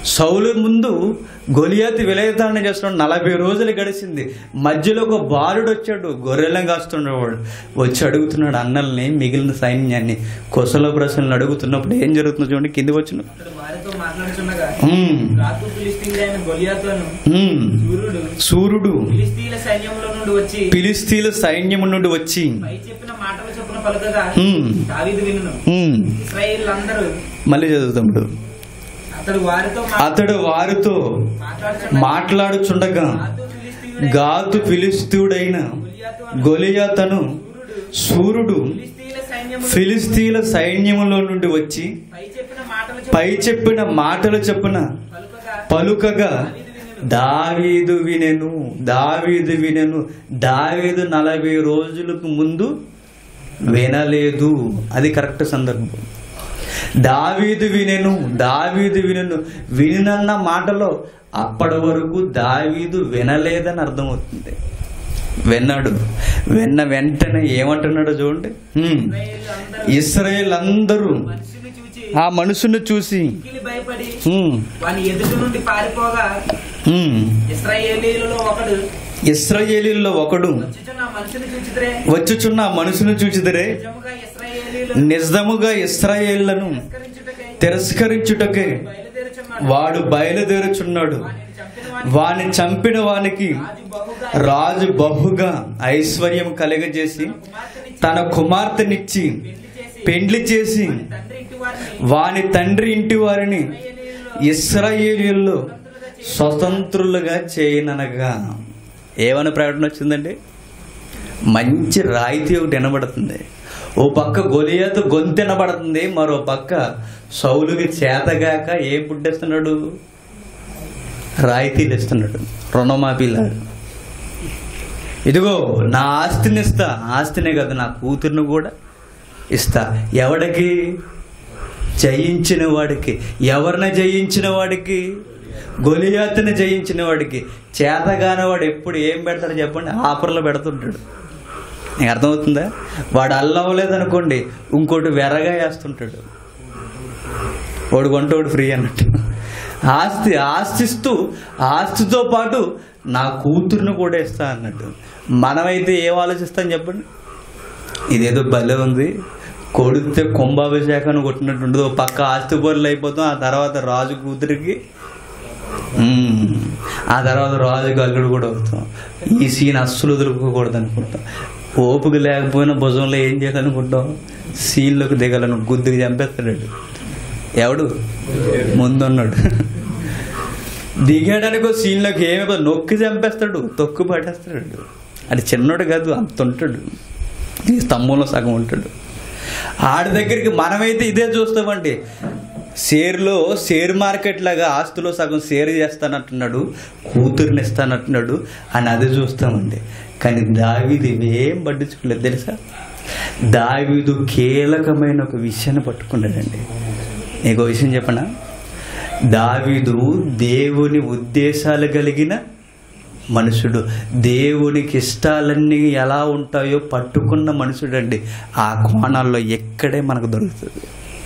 సౌలు ముందు గొలియాతి విలయతాన్ని చేస్తున్నాడు నలభై రోజులు గడిచింది మధ్యలో ఒక బాలుడు వచ్చాడు గొర్రెలను కాస్తుండేవాడు వచ్చి అడుగుతున్నాడు అన్నల్ని మిగిలిన సైన్యాన్ని కుశల ప్రశ్నలు అడుగుతున్నప్పుడు ఏం జరుగుతుందో చూడండి కింది వచ్చిన అతడు వారితో మాట్లాడుచుండగా ఉమ్, రాతు ఫిలిస్తీన్లైన గొలియాతోను ఉమ్. సూర్యుడు సూర్యుడు ఫిలిస్తీన్ల సైన్యంలో నుండి వచ్చి ఫిలిస్తీన్ల సైన్యము నుండి వచ్చి పై చెప్పిన మాటలు చొప్పున పలుకగా ఉమ్, దావీదు వినును ఉమ్. ఇస్రాయేల్ అందరూ మళ్ళీ చదువుతాడు అతడు వారితో మా- అతడు వారితో మాట్లాడుచుండగా మాట్లాడుచుండగా రాతు ఫిలిస్తీయుడైన గాతు ఫిలిస్తీయుడైన గొలియాతు అను గొలియాతను సూర్యుడు ఫిలిస్తీన్ల సైన్యము ఫిలిస్తీన్ల సైన్యములో నుండి వచ్చి పై చెప్పిన మాటలు పై చెప్పిన మాటలు చెప్పున పలుకగా పలుకగా దావీదు వినెను దావీదు వినెను దావీదు నలభై రోజులకు ముందు వినలేదు అది కరెక్ట్ సందర్భం దావీదు వినెను దావీదు వినెను వినన్న మాటలో అప్పటి వరకు దావీదు వినలేదని అర్థమవుతుంది విన్నాడు విన్న వెంటనే ఏమంటున్నాడో చూడండి హ్మ్. ఇస్రాయేల్ అందరూ ఇస్రాయేల్ అందరూ మనిషిని చూచి ఆ మనుషుని చూసి మిక్కిలి భయపడి హ్మ్, వాని ఎదుటి నుండి పారిపోగా హ్మ్. ఇస్రాయేలీలలో ఒకడు ఇస్రాయేలీల్లో ఒకడు వచ్చుచున్న ఆ మనిషిని చూచిద్రే వచ్చుచున్న ఆ మనుషుని చూచిదరే నిజముగా ఇస్రాయేలీలు నిజముగా ఇస్రాయేళ్లను తిరస్కరించుటకై తిరస్కరించుటకే బయలుదేరుచున్నాడు వాడు బయలుదేరుచున్నాడు వానిని చంపిన వాని వాని చంపిన వానికి రాజు బహుగా రాజు బహుగా ఐశ్వర్యం కలగజేసి కుమార్తెని తన కుమార్తెనిచ్చి పెళ్లి చేసి పెండ్లి చేసి తండ్రి ఇంటి వారిని వాని తండ్రి ఇంటి వారిని ఇస్రాయేలీయులలో ఇస్రాయేలీల్లో స్వతంత్రులుగా చేయననగా ఏమని ప్రకటన వచ్చిందండి మంచి రాయితీ ఒకటి వినబడుతుంది ఓ పక్క గొలియాతు గొంతు వినబడుతుంది మరో పక్క సౌలుకి చేతగాక ఏం పుట్టేస్తున్నాడు రాయితీలు ఇస్తున్నాడు రుణమాఫీలాగా ఇదిగో నా ఆస్తిని ఇస్తా ఆస్తినే కదా నా కూతుర్ని కూడా ఇస్తా ఎవడికి జయించిన వాడికి ఎవరిని జయించిన వాడికి గొలియాతుని జయించిన వాడికి చేతగాని వాడు ఎప్పుడు ఏం పెడతాడు చెప్పండి ఆఫర్లో పెడుతుంటాడు నీకు అర్థమవుతుందా వాడు అల్లవలేదనుకోండి ఇంకోటి వెరగా వేస్తుంటాడు వాడు కొంటే వాడు ఫ్రీ అన్నట్టు ఆస్తి ఆస్తిస్తూ ఆస్తితో పాటు నా కూతుర్ని కూడా ఇస్తా అన్నట్టు మనమైతే ఏం ఆలోచిస్తాం చెప్పండి ఇదేదో భలే ఉంది కొడితే కుంభాభిషేకాన్ని కొట్టినట్టు ఉండదు ఓ పక్క ఆస్తి బొర్రెలు అయిపోతాం ఆ తర్వాత రాజు కూతురికి మ్మ్. ఆ తర్వాత రాజు గల్లుడు కూడా అవుతాం ఈ సీన్ అస్సలు వదులుకోకూడదు అనుకుంటాం ఓపిక లేకపోయినా భుజంలో ఏం చేయాలనుకుంటాం సీన్లోకి దిగాలను గుద్దుకి చంపేస్తాడు ఎవడు ముందున్నాడు దిగడానికి సీన్లోకి ఏమి నొక్కి చంపేస్తాడు తొక్కు పట్టేస్తాడు అది చిన్నోడు కాదు అంత ఉంటాడు ఈ స్తంభంలో సగం ఉంటాడు ఆడి దగ్గరికి మనమైతే ఇదే చూస్తామండి షేర్లో షేర్ మార్కెట్ లాగా ఆస్తిలో సగం షేర్ చేస్తానంటున్నాడు కూతుర్ని ఇస్తానంటున్నాడు అని అది చూస్తామండి కానీ దావీదు ఇవేం పట్టించుకోలేదు తెలుసా దావీదు కీలకమైన ఒక విషయాన్ని పట్టుకున్నాడండి నీకు ఒక విషయం చెప్పనా దావీదు దేవుని ఉద్దేశాలు కలిగిన మనుషుడు దేవునికి ఇష్టాలన్నీ ఎలా ఉంటాయో పట్టుకున్న మనుషుడండి ఆ కోణాల్లో ఎక్కడే మనకు దొరుకుతుంది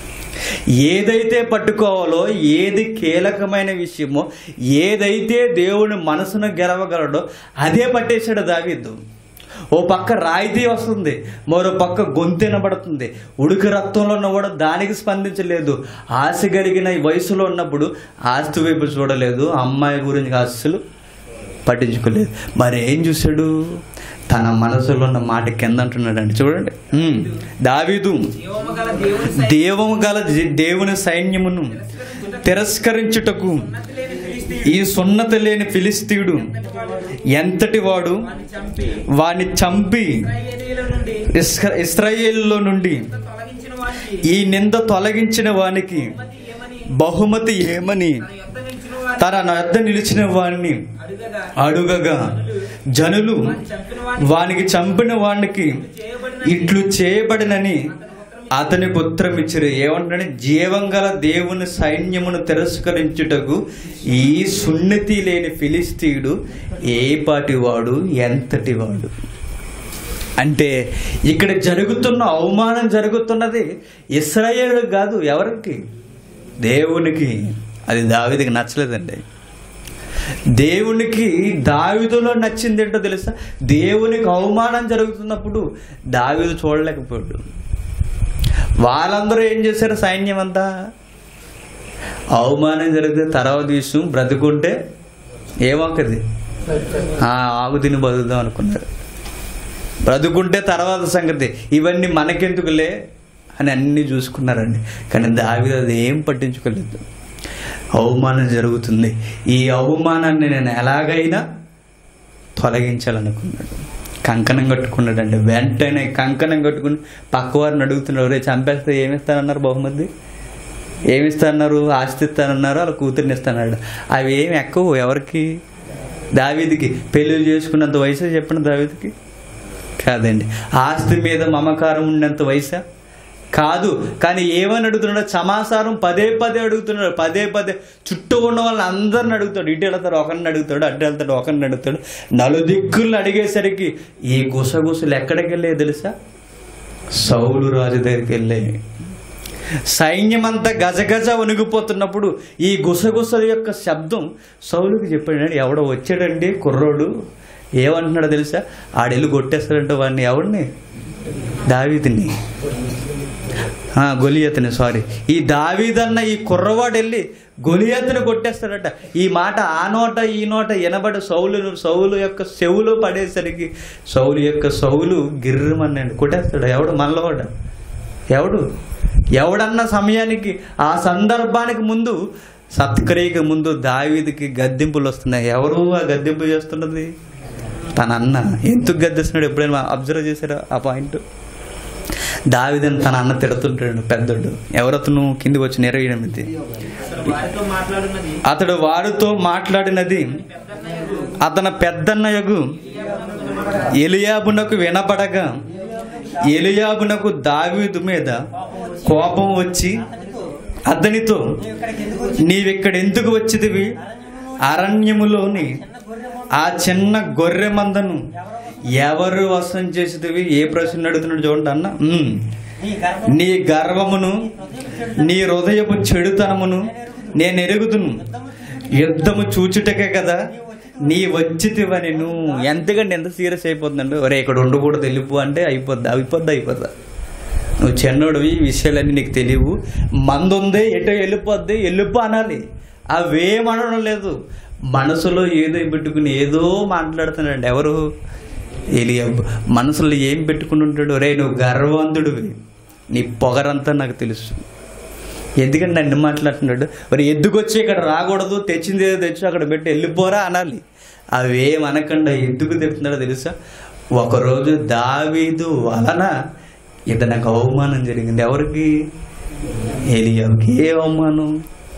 ఏదైతే పట్టుకోవాలో ఏది కీలకమైన విషయమో ఏదైతే దేవుని మనసును గెలవగలడో అదే పట్టేశాడు దావీదు ఓ పక్క రాయితీ వస్తుంది మరో పక్క గొంతు వినబడుతుంది ఉడుకు రక్తంలో ఉన్న కూడా దానికి స్పందించలేదు ఆశ కలిగిన ఈ వయసులో ఉన్నప్పుడు ఆస్తి వైపు చూడలేదు అమ్మాయి గురించి అస్సలు పట్టించుకోలేదు మరి ఏం చూశాడు తన మనసులో ఉన్న మాట కింద అంటున్నాడండి చూడండి ఉమ్, దావీదు జీవము గల దేవుని సైన్యం దేవము గల జి- దేవుని సైన్యమును తిరస్కరించుటకు ఉన్నతి లేని ఫిలిస్తీయుడు ఈ సున్నత లేని ఫిలిస్తీయుడు ఎంతటి వాడు వాని చంపి వాని చంపి ఇశ్రాయేలీయుల నుండి ఇస్ర- ఇస్రాయేలులో నుండి తొలగించిన వానికి ఈ నింద తొలగించిన వానికి బహుమతి ఏమని బహుమతి ఏమని తన యొద్ద నిలిచిన వారిని తన నద్ద నిలిచిన వాణ్ణి అడుగగా అడుగగా జనులు వాని చంపిన వాని వానికి చంపిన వానికి చేయబడిన ఇట్లు చేయబడినని అతనికి ఉత్తరం ఇచ్చిరు ఏమంటాడు జీవం గల దేవుని సైన్యమును తిరస్కరించుటకు ఈ సున్నతి లేని ఫిలిస్తీయుడు ఏ పాటి వాడు ఎంతటి వాడు అంటే ఇక్కడ జరుగుతున్న అవమానం జరుగుతున్నది ఇస్రాయేలు కాదు ఎవరికి దేవునికి అది దావీదికి నచ్చలేదండి దేవునికి దావిదులో నచ్చింది ఏంటో తెలుసా దేవునికి అవమానం జరుగుతున్నప్పుడు దావీదు చూడలేకపోయాడు వాళ్ళందరూ ఏం చేశారు సైన్యం అంతా అవమానం జరిగితే తర్వాత విషయం బ్రతుకుంటే ఏమొక్కది ఆ, ఆగు తిని బతుకుదాం అనుకున్నారు బ్రతుకుంటే తర్వాత సంగతి ఇవన్నీ మనకెందుకులే అని అన్నీ చూసుకున్నారండి కానీ దావిది అది ఏం పట్టించుకోలేదు అవమానం జరుగుతుంది ఈ అవమానాన్ని నేను ఎలాగైనా తొలగించాలనుకున్నాడు కంకణం కట్టుకున్నాడండి వెంటనే కంకణం కట్టుకుని పక్కవారిని అడుగుతున్నాడు రే చంపేస్తే ఏమిస్తానన్నారు బహుమతి ఏమిస్తానన్నారు ఆస్తి ఇస్తానన్నారు వాళ్ళ కూతుర్ని ఇస్తానన్నాడు అవి ఏమి ఎక్కువ ఎవరికి దావీదికి పెళ్లి చేసుకున్నంత వయసు చెప్పిన దావీదికి కాదండి ఆస్తి మీద మమకారం ఉన్నంత వయసా కాదు కానీ ఏమని అడుగుతున్నాడు సమాచారం పదే పదే అడుగుతున్నాడు పదే పదే చుట్టూ ఉన్న వాళ్ళని అందరిని అడుగుతాడు ఇటు వెళ్తాడు ఒకరిని అడుగుతాడు అటు వెళ్తాడు ఒకరిని అడుగుతాడు నలుదిక్కుల్ని అడిగేసరికి ఈ గుసగుసలు ఎక్కడికి వెళ్ళే తెలుసా సౌలు రాజు దగ్గరికి వెళ్ళే సైన్యమంతా గజగజ వణిగిపోతున్నప్పుడు ఈ గుసగుసల యొక్క శబ్దం సౌలుకి చెప్పాడు ఎవడో వచ్చాడండి కుర్రోడు ఏమంటున్నాడో తెలుసా ఆడెళ్ళి కొట్టేస్తాడంటే వాడిని ఎవడిని దావీదిని ఆ, గొలియతని సారీ ఈ దావీదన్న ఈ కుర్రవాడు వెళ్ళి గొలియతని కొట్టేస్తాడట ఈ మాట ఆ నోట ఈ నోట ఎనబడి సౌలు సౌలు యొక్క చెవులో పడేసరికి సౌలు యొక్క సౌలు గిర్రమన్నాడు కొట్టేస్తాడు ఎవడు మల్లవాడు ఎవడు ఎవడన్న సమయానికి ఆ సందర్భానికి ముందు సత్క్రియకి ముందు దావీదికి గద్దెంపులు వస్తున్నాయి ఎవరు ఆ గద్దెంపు చేస్తున్నది తన అన్న ఎందుకు గద్దెస్తున్నాడు ఎప్పుడైనా అబ్జర్వ్ చేశారా ఆ పాయింట్ దావిదని తన అన్న తిడుతుంటాడు పెద్దోడు ఎవరతను కిందికి వచ్చి ఇరవై ఎనిమిది వారితో మాట్లాడున్నది అతడు వారితో మాట్లాడినది అతని పెద్దన్నయగు ఎలియాబునకు వినపడగా ఎలియాబునకు దావీదు మీద కోపం వచ్చి అతనితో నీవిక్కడ ఎందుకు వచ్చిదివి అరణ్యములోని ఆ చిన్న గొర్రె మందను ఎవరు వసం చేసేదివి ఏ ప్రశ్న అడుగుతున్నాడు చూడండి అన్న "ఉమ్. నీ గర్వమును నీ హృదయపు చెడుతనమును నేను ఎరుగుదును యుద్ధము చూచుటకే కదా నీ వచ్చితివని నువ్వు ఎంతకంటే ఎంత సీరియస్ అయిపోతుందండి ఒరే ఇక్కడ ఉండకూడదు వెళ్ళిపో అంటే అయిపోద్ది అయిపోద్ది అయిపోద్దా నువ్వు చిన్నోడివి ఈ విషయాలన్నీ నీకు తెలియవు మందు ఉంది ఎటో వెళ్ళిపోద్ది వెళ్ళిపో అనాలి అవేమనడం లేదు మనసులో ఏదో పెట్టుకుని ఏదో మాట్లాడుతున్నాడు ఎవరు ఎలియబ్ మనసులో ఏం పెట్టుకుని ఉంటాడు రే నువ్వు గర్వవంతుడివి నీ పొగరంతా నాకు తెలుసు ఎందుకంటే నన్ను మాట్లాడుతున్నాడు మరి ఎద్దుకొచ్చి ఇక్కడ రాకూడదు తెచ్చింది ఏదో తెచ్చి అక్కడ పెట్టి వెళ్ళిపోరా అనాలి అవేం అనకుండా ఎందుకు తెస్తున్నాడో తెలుసా ఒకరోజు దావీదు వలన ఇతనికి అవమానం జరిగింది ఎవరికి ఏలియాకి ఏ అవమానం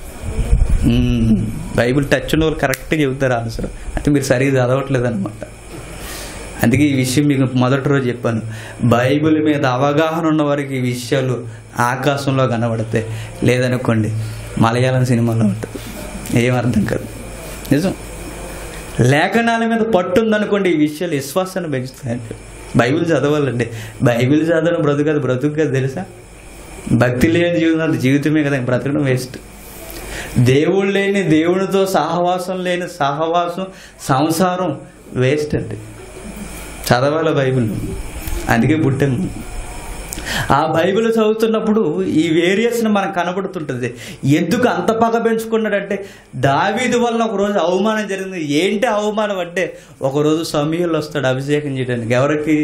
మ్మ్. బైబిల్ టచ్ ఉన్న వాళ్ళు కరెక్ట్గా చెబుతారు ఆన్సర్ అంటే మీరు సరిగ్గా చదవట్లేదు అనమాట అందుకే ఈ విషయం మీకు మొదటి రోజు చెప్పాను బైబిల్ మీద అవగాహన ఉన్న వారికి ఈ విషయాలు ఆకాశంలో కనబడతాయి లేదనుకోండి మలయాళం సినిమాలో ఉంటుంది ఏం అర్థం కాదు నిజం లేఖనాల మీద పట్టుందనుకోండి ఈ విషయాలు విశ్వాసాన్ని పెంచుతాయండి బైబిల్ చదవాలండి బైబిల్ చదవడం బ్రతుకు కాదు బ్రతుకు కాదు తెలుసా భక్తి లేని జీవితం అది జీవితమే కదా ఇంక బ్రతకడం వేస్ట్ దేవుడు లేని దేవునితో సహవాసం లేని సహవాసం సంసారం వేస్ట్ అండి చదవాలి బైబిల్ అందుకే పుట్టాము ఆ బైబిల్ చదువుతున్నప్పుడు ఈ వేరియస్ని మనకు కనబడుతుంటుంది ఎందుకు అంత పగ పెంచుకున్నాడంటే దావీదు వల్ల ఒకరోజు అవమానం జరిగింది ఏంటి అవమానం అంటే ఒకరోజు సమయంలో వస్తాడు అభిషేకం చేయడానికి ఎవరికి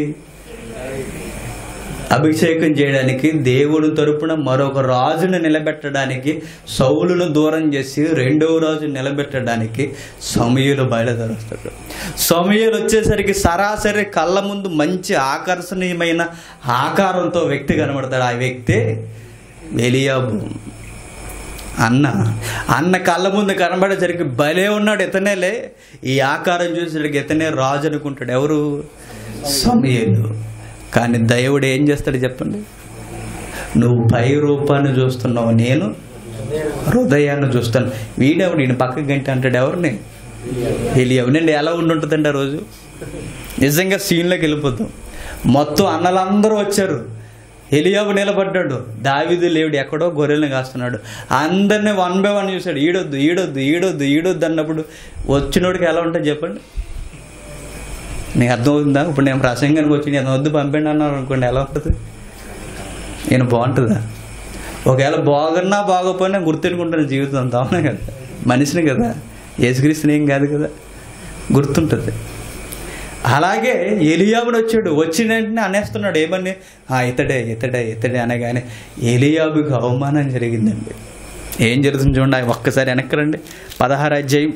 అభిషేకం చేయడానికి దేవుడు తరపున మరొక రాజును నిలబెట్టడానికి సౌలును దూరం చేసి రెండవ రాజు నిలబెట్టడానికి సమయులు బయలుదేరుస్తాడు సమయులు వచ్చేసరికి సరాసరి కళ్ళ ముందు మంచి ఆకర్షణీయమైన ఆకారంతో వ్యక్తి కనబడతాడు ఆ వ్యక్తే వెలియాబు అన్న అన్న కళ్ళ ముందు కనబడేసరికి భలే ఉన్నాడు ఇతనేలే ఈ ఆకారం చూసేసరికి ఇతనే రాజు అనుకుంటాడు ఎవరు సమయలు కానీ దైవుడు ఏం చేస్తాడు చెప్పండి నువ్వు పై రూపాన్ని చూస్తున్నావు నేను హృదయాన్ని చూస్తాను వీడెవడు ఈయన పక్కకి గంట అంటాడు ఎవరిని తెలియవు నేను ఎలా ఉండుంటుందండి ఆ రోజు నిజంగా సీన్లోకి వెళ్ళిపోతాం మొత్తం అన్నలందరూ వచ్చారు ఎలియాబు నిలబడ్డాడు దావిదు లేవుడు ఎక్కడో గొర్రెల్ని కాస్తున్నాడు అందరిని వన్ బై వన్ చూశాడు ఈడొద్దు ఈడొద్దు ఈడొద్దు ఈడొద్దు అన్నప్పుడు వచ్చినోడికి ఎలా ఉంటుంది చెప్పండి నీకు అర్థమవుతుందా ఇప్పుడు నేను ప్రసంగానికి వచ్చి నేను వద్దు పంపండి అన్నాను అనుకోండి ఎలా ఉంటుంది నేను బాగుంటుందా ఒకవేళ బాగున్నా బాగోపోయినా గుర్తెట్టుకుంటాను జీవితం అంతా అవునా కదా మనిషిని కదా యేసుక్రీస్తుని ఏం కాదు కదా గుర్తుంటుంది అలాగే ఎలియాబుడు వచ్చాడు వచ్చిన వెంటనే అనేస్తున్నాడు ఏమని "ఆ, ఇతడే ఇతడే ఇతడే అనగానే ఎలియాబుకి అవమానం జరిగిందండి ఏం జరుగుతుంది చూడండి ఆ ఒక్కసారి వెనక్కి రండి పదహారు అధ్యాయం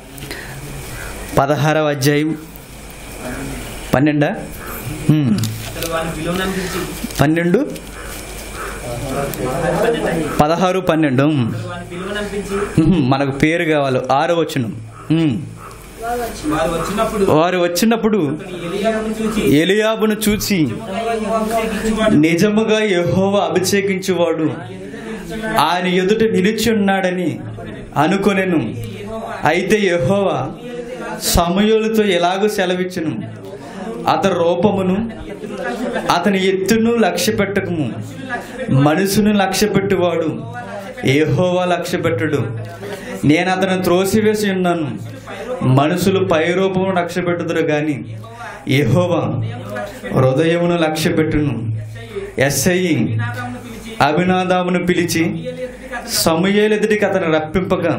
పదహారవ అధ్యాయం పన్నెండా హ్మ్. అతడు వాని విలువనంపించి పన్నెండు పదహారు పన్నెండు హ్మ్. అతడు వాని విలువనంపించి హ్మ్. మనకు పేరు కావాలి ఆరో వచ్చును హ్మ్. వారు వచ్చినప్పుడు వారు వచ్చినప్పుడు అతడు ఎలియాబును చూచి ఎలియాబును చూచి అభిషేకించువాడు నిజముగా యెహోవా అభిషేకించువాడు ఆయన ఎదుట నిలిచి ఉన్నాడని అనుకొనెను అయితే యెహోవా సమయులతో ఎలాగూ సెలవిచ్చును అతని రూపమును అతని ఎత్తును లక్ష్య పెట్టకము మనసును లక్ష్య పెట్టువాడు ఏహోవా లక్ష్య పెట్టడు నేను అతను త్రోసివేసి ఉన్నాను మనుషులు పైరూపమును లక్ష్య పెట్టుదురు గాని యెహోవా హృదయమును లక్ష్య పెట్టును ఎస్ఐ అభినాదామును పిలిచి సమూయేలు ఎదుటికి అతను రప్పింపగా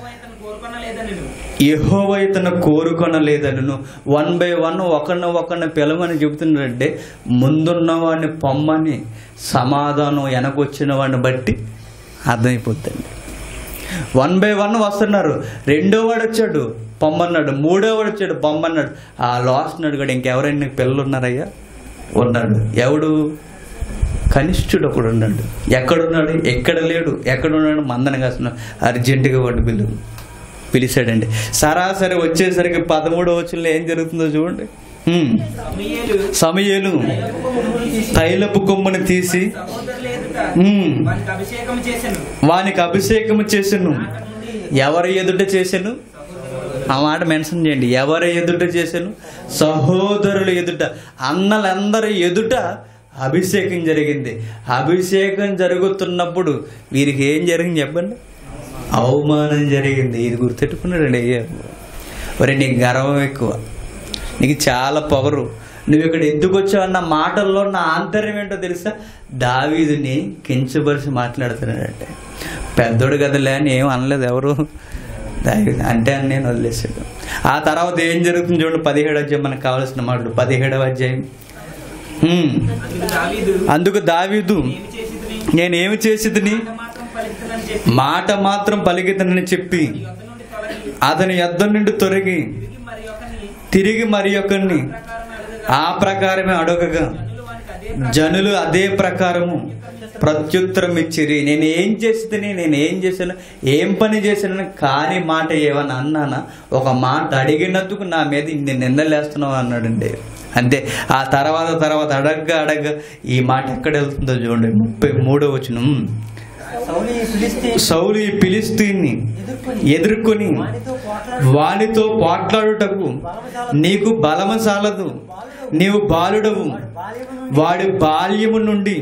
యెహోవ ఇతను కోరుకొనలేదను వన్ బై వన్ ఒకరిని ఒకరిని పిలవని చెబుతున్నాడంటే ముందున్న వాడిని పొమ్మని సమాధానం వెనకొచ్చిన వాడిని బట్టి అర్థమైపోద్దండి వన్ బై వన్ వస్తున్నారు రెండో వాడు వచ్చాడు పొమ్మన్నాడు మూడో వాడు వచ్చాడు పొమ్మన్నాడు ఆ లాస్ట్ నాడు కూడా ఇంకెవరైనా నీకు పిల్లలు ఉన్నారయ్యా ఉన్నాడు ఎవడు కనిష్ఠుడు ఒకడు ఉన్నాడు ఎక్కడున్నాడు ఎక్కడ లేడు ఎక్కడ ఉన్నాడు మందన కాస్తున్నాడు అర్జెంటుగా వాడు పిల్లు పిలిచాడండి సరాసరి వచ్చేసరికి పదమూడో వచ్చుల్లో ఏం జరుగుతుందో చూడండి హ్మ్. సమూయేలు సమయలు తైలపు కొమ్ముని తీసి సహోదరుల ఎదుట హ్మ్, వానికి అభిషేకం చేశాను వానికి అభిషేకము చేసెను ఎవరి ఎదుట చేసెను ఆ మాట మెన్షన్ చేయండి ఎవరి ఎదుట చేసెను సహోదరుల ఎదుట అన్నలందరి ఎదుట అభిషేకం జరిగింది అభిషేకం జరుగుతున్నప్పుడు వీరికి ఏం జరిగింది చెప్పండి అవమానం జరిగింది ఇది గుర్తెట్టుకున్నాడండి అయ్యా ఒరే నీకు గర్వం ఎక్కువ నీకు చాలా పొగరు నువ్వు ఇక్కడ ఎందుకు వచ్చావు అన్న మాటల్లో నా ఆంతర్యం ఏంటో తెలుసా దావీదుని కించపరిచి మాట్లాడుతున్నాడంటే పెద్దోడు కదలే అని ఏం అనలేదు ఎవరు దావీదు అంటే అని నేను వదిలేసాడు ఆ తర్వాత ఏం జరుగుతుంది చూడండి పదిహేడు అధ్యాయం మనకు కావాల్సిన మాటలు పదిహేడవ అధ్యాయం హ్మ్. అందుకు దావీదు అందుకు దావీదు ఏమి చేసితిని నేనేమి చేసిదిని మాత్రం పలుకుతానని చెప్పి మాట మాత్రం పలికితనని చెప్పి యొద్ద నుండి తొలగి అతని యొద్ద నుండి తొలగి తిరిగి మరి ఒకరిని తిరిగి మరి ఒకరిని ప్రకారం అడగగా ఆ ప్రకారమే అడగగా జనులు వానికి అదే జనులు అదే ప్రకారము ప్రత్యుత్తరం ఇచ్చిరి నేను ఏం చేస్తేనే నేను ఏం చేశాను ఏం పని చేశానని కాని మాట ఏమన్నా అన్నానా ఒక మాట అడిగినందుకు నా మీద ఇన్ని నిందలేస్తున్నావు అన్నాడండి అంతే ఆ తర్వాత తర్వాత అడగ్గా అడగ్గా ఈ మాట ఎక్కడ వెళ్తుందో చూడండి ముప్పై మూడో వచనం సౌలి ఫిలిస్తీ సౌలు ఈ పిలిస్తీన్ని ఎదుర్కొని వానితో పోట్లాడుటకు నీకు బలము చాలదు నీవు బాలుడవు వాడి బాల్యము నుండి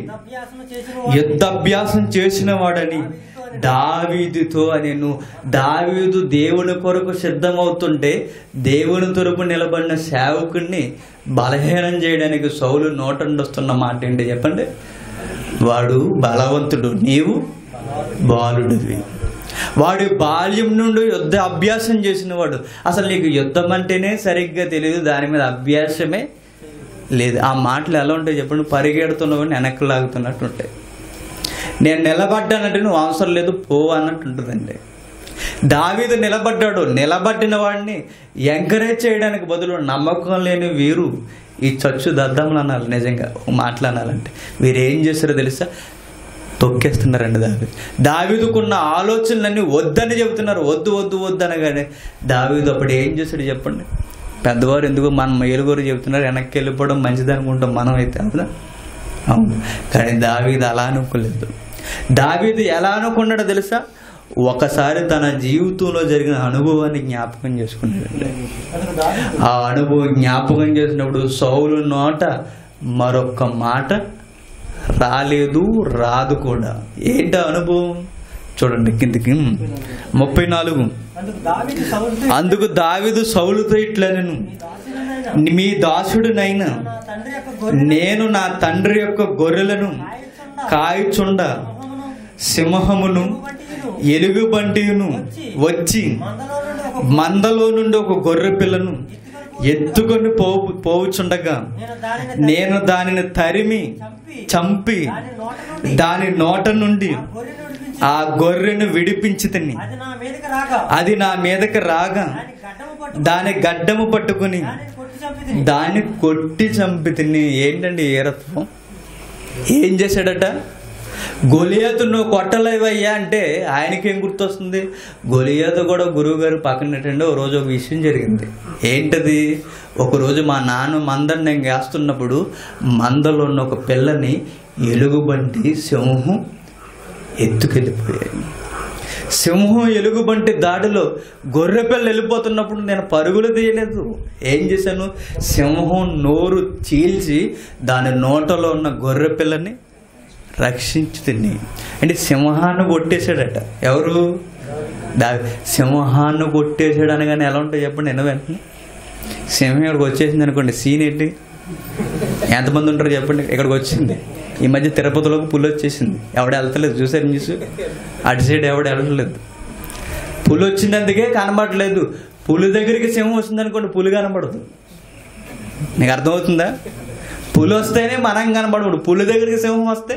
యుద్ధాభ్యాసం చేసిన వాడని దావీదుతో నేను దావీదు దేవుని కొరకు సిద్ధమవుతుంటే దేవుని తరపు నిలబడిన సేవకుడిని బలహీనం చేయడానికి సౌలు నోటండొస్తున్న మాట ఏంటి చెప్పండి వాడు బలవంతుడు నీవు బాలుడివి వాడు బాల్యం నుండి యుద్ధ అభ్యాసం చేసిన వాడు అసలు నీకు యుద్ధం అంటేనే సరిగ్గా తెలియదు దాని మీద అభ్యాసమే లేదు ఆ మాటలు ఎలా ఉంటాయి చెప్పండి పరిగెడుతున్నవాడిని వెనక్కి లాగుతున్నట్టు ఉంటాయి నేను నిలబడ్డానంటే నువ్వు అవసరం లేదు పో అన్నట్టు ఉంటుందండి దావీదు నిలబడ్డాడు నిలబడిన వాడిని ఎంకరేజ్ చేయడానికి బదులు నమ్మకం లేని వీరు ఈ చచ్చు దద్దములు అనాలి నిజంగా మాట్లాడాలంటే వీరు ఏం చేస్తారో తెలుసా తొక్కేస్తున్నారండి దావీదు దావీదుకున్న ఆలోచనలన్నీ వద్దని చెబుతున్నారు వద్దు వద్దు వద్దు అనగానే దావీదు అప్పుడు ఏం చేస్తాడు చెప్పండి పెద్దవారు ఎందుకు మనం ఏలుగురు చెబుతున్నారు వెనక్కి వెళ్ళిపోవడం మంచిది అనుకుంటాం మనం అయితే అవునా అవును కానీ దావీదు అలా అనుకోలేదు దావీదు ఎలా అనుకున్నాడో తెలుసా ఒకసారి తన జీవితంలో జరిగిన అనుభవాన్ని జ్ఞాపకం చేసుకున్నాడండి అతను దావీదు ఆ అనుభవం జ్ఞాపకం చేసినప్పుడు సౌలు నోట మరొక్క మాట రాలేదు రాదు కూడా ఏంటి ఆ అనుభవం చూడండి కిందికి ముప్పై నాలుగు అందుకు దావీదు సౌలుతో అందుకు దావిదు సౌలుతో ఇట్లా నేను దాసుడనైన మీ దాసుడినైనా నా తండ్రి యొక్క గొర్రె నేను నా తండ్రి యొక్క గొర్రెలను కాయుచుండ సింహమును ఎలుగుబంటియును వచ్చి మందలో నుండి ఒక మందలో నుండి ఒక గొర్రె పిల్లను ఎత్తుకొని పోవు పోవుచుండగా నేను దానిని నేను దానిని తరిమి చంపి దాని నోట నుండి దాని నోట నుండి గొర్రెను విడిపించి ఆ గొర్రెను విడిపించి తిని అది నా మీదకి రాగా అది నా మీదకి రాగా దాని గడ్డము పట్టు దాని గడ్డము పట్టుకుని దానిని కొట్టి చంపితిని దాన్ని కొట్టి చంపి తిని ఏంటండి ఏరత్వం ఏం చేశాడట గొలియాతు నువ్వు కొట్టలేవయ్యా అంటే ఆయనకేం గుర్తొస్తుంది గొలియాతు కూడా గురువు గారు పక్కనట్టండి ఓ రోజు ఒక విషయం జరిగింది ఏంటది ఒకరోజు మా నాన్న మందని నేను వేస్తున్నప్పుడు మందలో ఉన్న ఒక పిల్లని ఎలుగుబంటి సింహం ఎత్తుకెళ్ళిపోయాయి సింహం ఎలుగుబంటి దాడిలో గొర్రె పిల్ల వెళ్ళిపోతున్నప్పుడు నేను పరుగులు తీయలేదు ఏం చేశాను సింహం నోరు చీల్చి దాని నోటలో ఉన్న గొర్రె పిల్లని రక్షించి తిని అంటే సింహాన్ని కొట్టేశాడట ఎవరు దా సింహాన్ని కొట్టేశాడు అనగానే ఎలా ఉంటాయి చెప్పండి నేను వెంటనే సింహం ఇక్కడికి వచ్చేసింది అనుకోండి సీన్ ఏంటి ఎంతమంది ఉంటారు చెప్పండి ఇక్కడికి వచ్చింది ఈ మధ్య తిరుపతిలోకి పులి వచ్చేసింది ఎవడ వెళ్తలేదు చూసారు న్యూస్ అటు సైడ్ ఎవడ వెళ్ళట్లేదు పులి వచ్చినందుకే కనబడలేదు పులి దగ్గరికి సింహం వస్తుంది అనుకోండి పులి కనబడదు నీకు అర్థమవుతుందా పులి వస్తేనే మనం కనబడదు పులి దగ్గరికి సింహం వస్తే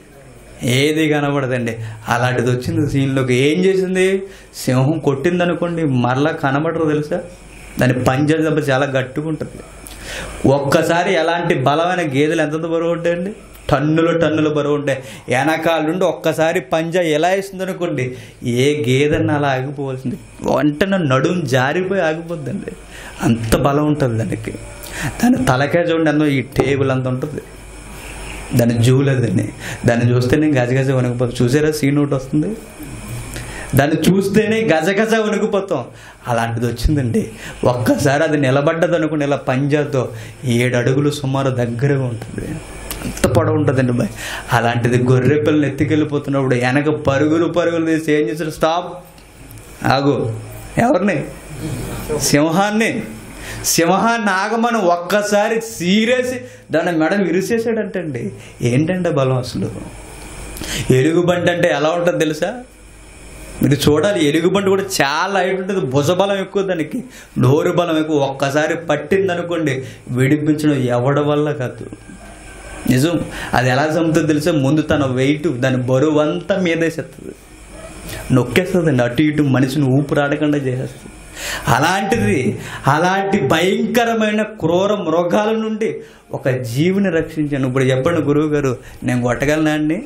ఏది కనబడదండి అలాంటిది వచ్చింది సీన్లోకి ఏం చేసింది సింహం కొట్టింది అనుకోండి మరలా కనబడరు తెలుసా దాని పంజా దెబ్బ చాలా గట్టిగా ఉంటుంది ఒక్కసారి ఎలాంటి బలమైన గేదెలు ఎంత బరువు ఉంటాయండి టన్నులు టన్నులు బరువు ఉంటాయి వెనకాల నుండి ఒక్కసారి పంజా ఎలా వేస్తుంది అనుకోండి ఏ గేదెన్న అలా ఆగిపోవాల్సింది వెంటనే నడుము జారిపోయి ఆగిపోద్దండి అంత బలం ఉంటుంది దానికి దాని తలకే చూడండి అందులో ఈ టేబుల్ అంత ఉంటుంది దాన్ని జూలేదని దాన్ని చూస్తేనే గజగజ వణికిపోతాం చూసారా సీన్ ఒకటి వస్తుంది దాన్ని చూస్తేనే గజగజ వణికిపోతాం అలాంటిది వచ్చిందండి ఒక్కసారి అది నిలబడ్డది అనుకుని ఇలా పంజాతో ఏడు అడుగులు సుమారు దగ్గరగా ఉంటుంది అంత పొడవు ఉంటుందండి బాయ్ అలాంటిది గొర్రె పిల్లని ఎత్తుకెళ్ళిపోతున్నప్పుడు వెనక పరుగులు పరుగులు తీసి ఏం చేశారు స్టాప్ ఆగు ఎవరిని సింహాన్ని సింహాన్ని ఆగమని ఒక్కసారి సీరేసి దాని మెడ విరిసేసాడంటండి ఏంటంటే బలం అసలు ఎలుగుబంటి అంటే ఎలా ఉంటుంది తెలుసా మీరు చూడాలి ఎలుగుబంటి కూడా చాలా హైట్ ఉంటుంది భుజబలం ఎక్కువ దానికి నోరు బలం ఎక్కువ ఒక్కసారి పట్టింది అనుకోండి విడిపించడం ఎవడ వల్ల కాదు నిజం అది ఎలా చంపుతుందో తెలుసా ముందు తన వెయిట్ దాని బరువు అంతా మీదేసేస్తుంది నొక్కేస్తుందండి అటు ఇటు మనిషిని ఊపిరాడకుండా చేసేస్తుంది అలాంటిది అలాంటి భయంకరమైన క్రూర మృగాల నుండి ఒక జీవిని రక్షించాను ఇప్పుడు చెప్పండి గురువు గారు నేను కొట్టగలనా అండి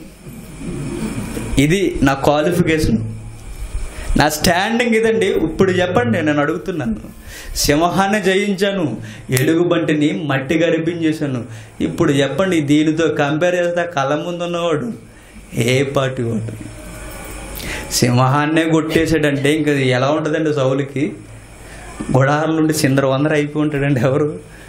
ఇది నా క్వాలిఫికేషన్ నా స్టాండింగ్ ఇదండి ఇప్పుడు చెప్పండి నేను అడుగుతున్నాను సింహాన్ని జయించాను ఎలుగుబంటిని మట్టి గరిపించేశాను ఇప్పుడు చెప్పండి దీనితో కంపేర్ చేస్తే కళ్ళ ముందు ఉన్నవాడు ఏ పార్టీ వాడు సింహాన్నే కొట్టేశాడంటే ఇంకా ఇది ఎలా ఉంటుందండి సౌలుకి గుడారం నుండి చిందర వందర అయిపోయి ఉంటాడండి ఎవరు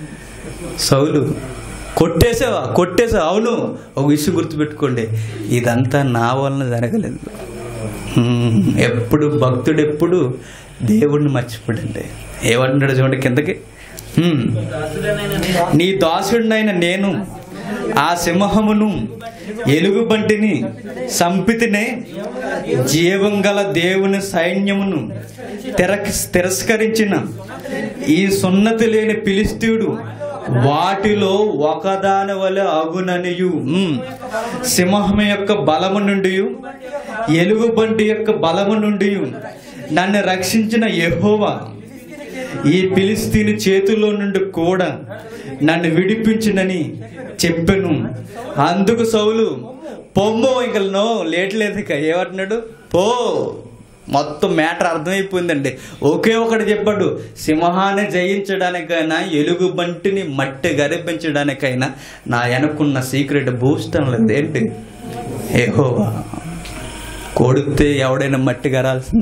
సౌలు కొట్టేసావా కొట్టేసావా అవును ఒక విషయం గుర్తుపెట్టుకోండి ఇదంతా నా వలన జరగలేదు హ్మ్, ఎప్పుడు భక్తుడు ఎప్పుడు దేవుడిని మర్చిపోడండి ఏమంటున్నాడు చూడండి కిందకి హ్మ్. నీ దాసుడినైన నేను ఆ సింహమును ఎలుగుబంటిని సంపితినే జీవం గల దేవుని సైన్యమును తిరక్ తిరస్కరించిన ఈ సున్నతి లేని పిలిస్తీయుడు వాటిలో ఒకదాని వలె అగుననియు ఉమ్, సింహం యొక్క బలము నుండి ఎలుగుబంటి యొక్క బలము నుండి నన్ను రక్షించిన యెహోవా ఈ పిలిస్తీని చేతుల్లో నుండి కూడా నన్ను విడిపించునని చెప్పాను అందుకు సౌలు పొమ్మో ఇంక నో లేట్ లేదు ఇక ఏమంటున్నాడు పో మొత్తం మ్యాటర్ అర్థమైపోయిందండి ఒకే ఒకటి చెప్పాడు సింహాన్ని జయించడానికైనా ఎలుగు బంటిని మట్టి గరిపించడానికైనా నా వెనకున్న సీక్రెట్ బూస్టం లేదు ఏంటి ఏహోవా కొడితే ఎవడైనా మట్టి గరాల్సిందే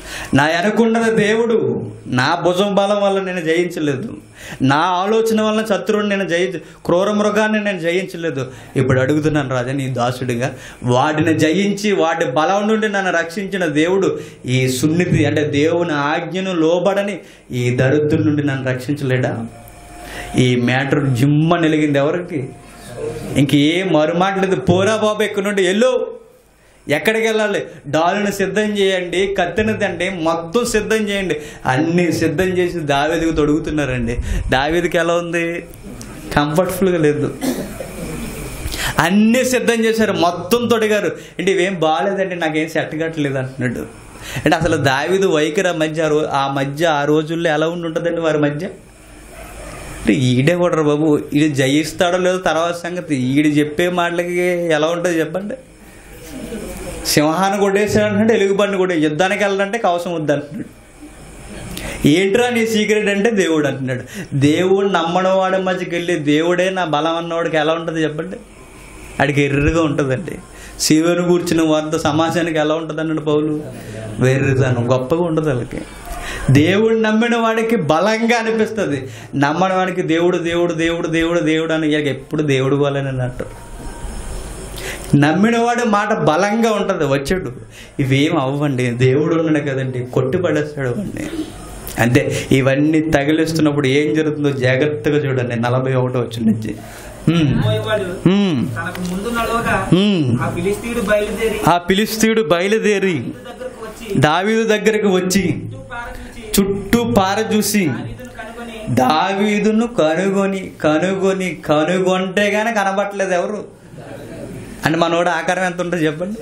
నా వెనకున్నది దేవుడు నా భుజం బలం వల్ల నేను జయించలేదు నా ఆలోచన వల్ల శత్రువుని నేను జయించ క్రూర మృగాన్ని నేను జయించలేదు ఇప్పుడు అడుగుతున్నాను రాజా నీ దాసుడిగా వాడిని జయించి వాడి బలం నుండి నన్ను రక్షించిన దేవుడు ఈ సున్నితి అంటే దేవుని ఆజ్ఞను లోబడని ఈ దరిద్రం నుండి నన్ను రక్షించలేడా ఈ మ్యాటర్ జిమ్మ నిలిగింది ఎవరికి ఇంక ఏం మరుమాటలేదు పోరా బాబు ఎక్కడి నుండి ఎల్లో ఎక్కడికి వెళ్ళాలి డాలుని సిద్ధం చేయండి కత్తిని తండి మొత్తం సిద్ధం చేయండి అన్నీ సిద్ధం చేసి దావేదికి తొడుగుతున్నారండి దావేదికి ఎలా ఉంది కంఫర్టబుల్గా లేదు అన్నీ సిద్ధం చేశారు మొత్తం తొడిగారు అంటే ఇవేం బాగాలేదండి నాకేం సెట్ కట్టలేదు అంటున్నాడు అంటే అసలు దావిదు వైఖరి ఆ మధ్య ఆ రో- ఆ మధ్య ఆ రోజుల్లో ఎలా ఉండి ఉంటుందండి వారి మధ్య అంటే ఈడే కూడా బాబు ఈడు జయిస్తాడో లేదో తర్వాత సంగతి ఈడు చెప్పే మాటలకి ఎలా ఉంటుంది చెప్పండి సింహాన్ని కొట్టేసాడంటే ఎలుగుబండి కొట్టే యుద్ధానికి వెళ్ళాలంటే కవసం వద్దంటున్నాడు ఏంట్రా నీ సీక్రెట్ అంటే దేవుడు అంటున్నాడు దేవుడు నమ్మడం వాడి మధ్యకి వెళ్ళి దేవుడే నా బలం అన్నవాడికి ఎలా ఉంటుంది చెప్పండి ఆడికి ఎర్రగా ఉంటుందండి శివుని కూర్చున్న వారితో సమాజానికి ఎలా ఉంటుంది అన్నాడు పౌలు వేర్రిదాను గొప్పగా ఉంటుంది వాళ్ళకి దేవుడు నమ్మిన వాడికి బలంగా అనిపిస్తుంది నమ్మని వాడికి దేవుడు దేవుడు దేవుడు దేవుడు దేవుడు అని ఇక ఎప్పుడు దేవుడు వాళ్ళని అన్నట్టు నమ్మిన వాడి మాట బలంగా ఉంటుంది వచ్చాడు ఇవేం అవ్వండి దేవుడు ఉన్నాడు కదండి కొట్టి పడేస్తాడు వాడిని అంతే ఇవన్నీ తగిలిస్తున్నప్పుడు ఏం జరుగుతుందో జాగ్రత్తగా చూడండి నలభై ఒకటో వచ్చి నుంచి హ్మ్. మోయవాడు హ్మ్. తనకు ముందు నడవగా హ్మ్. ఆ ఫిలిస్తీయుడు బయలుదేరి ఆ పిలిస్తీయుడు బయలుదేరి దగ్గరకు వచ్చి దావీదు దగ్గరకు వచ్చి చుట్టూ పారచూచి చుట్టూ పార చూసి దావీదును కనుగొని దావీదును కనుగొని కనుగొని కనుగొంటే గానీ కనబట్టలేదు ఎవరు అంటే మనోడు ఆకారం ఎంత ఉంటుంది చెప్పండి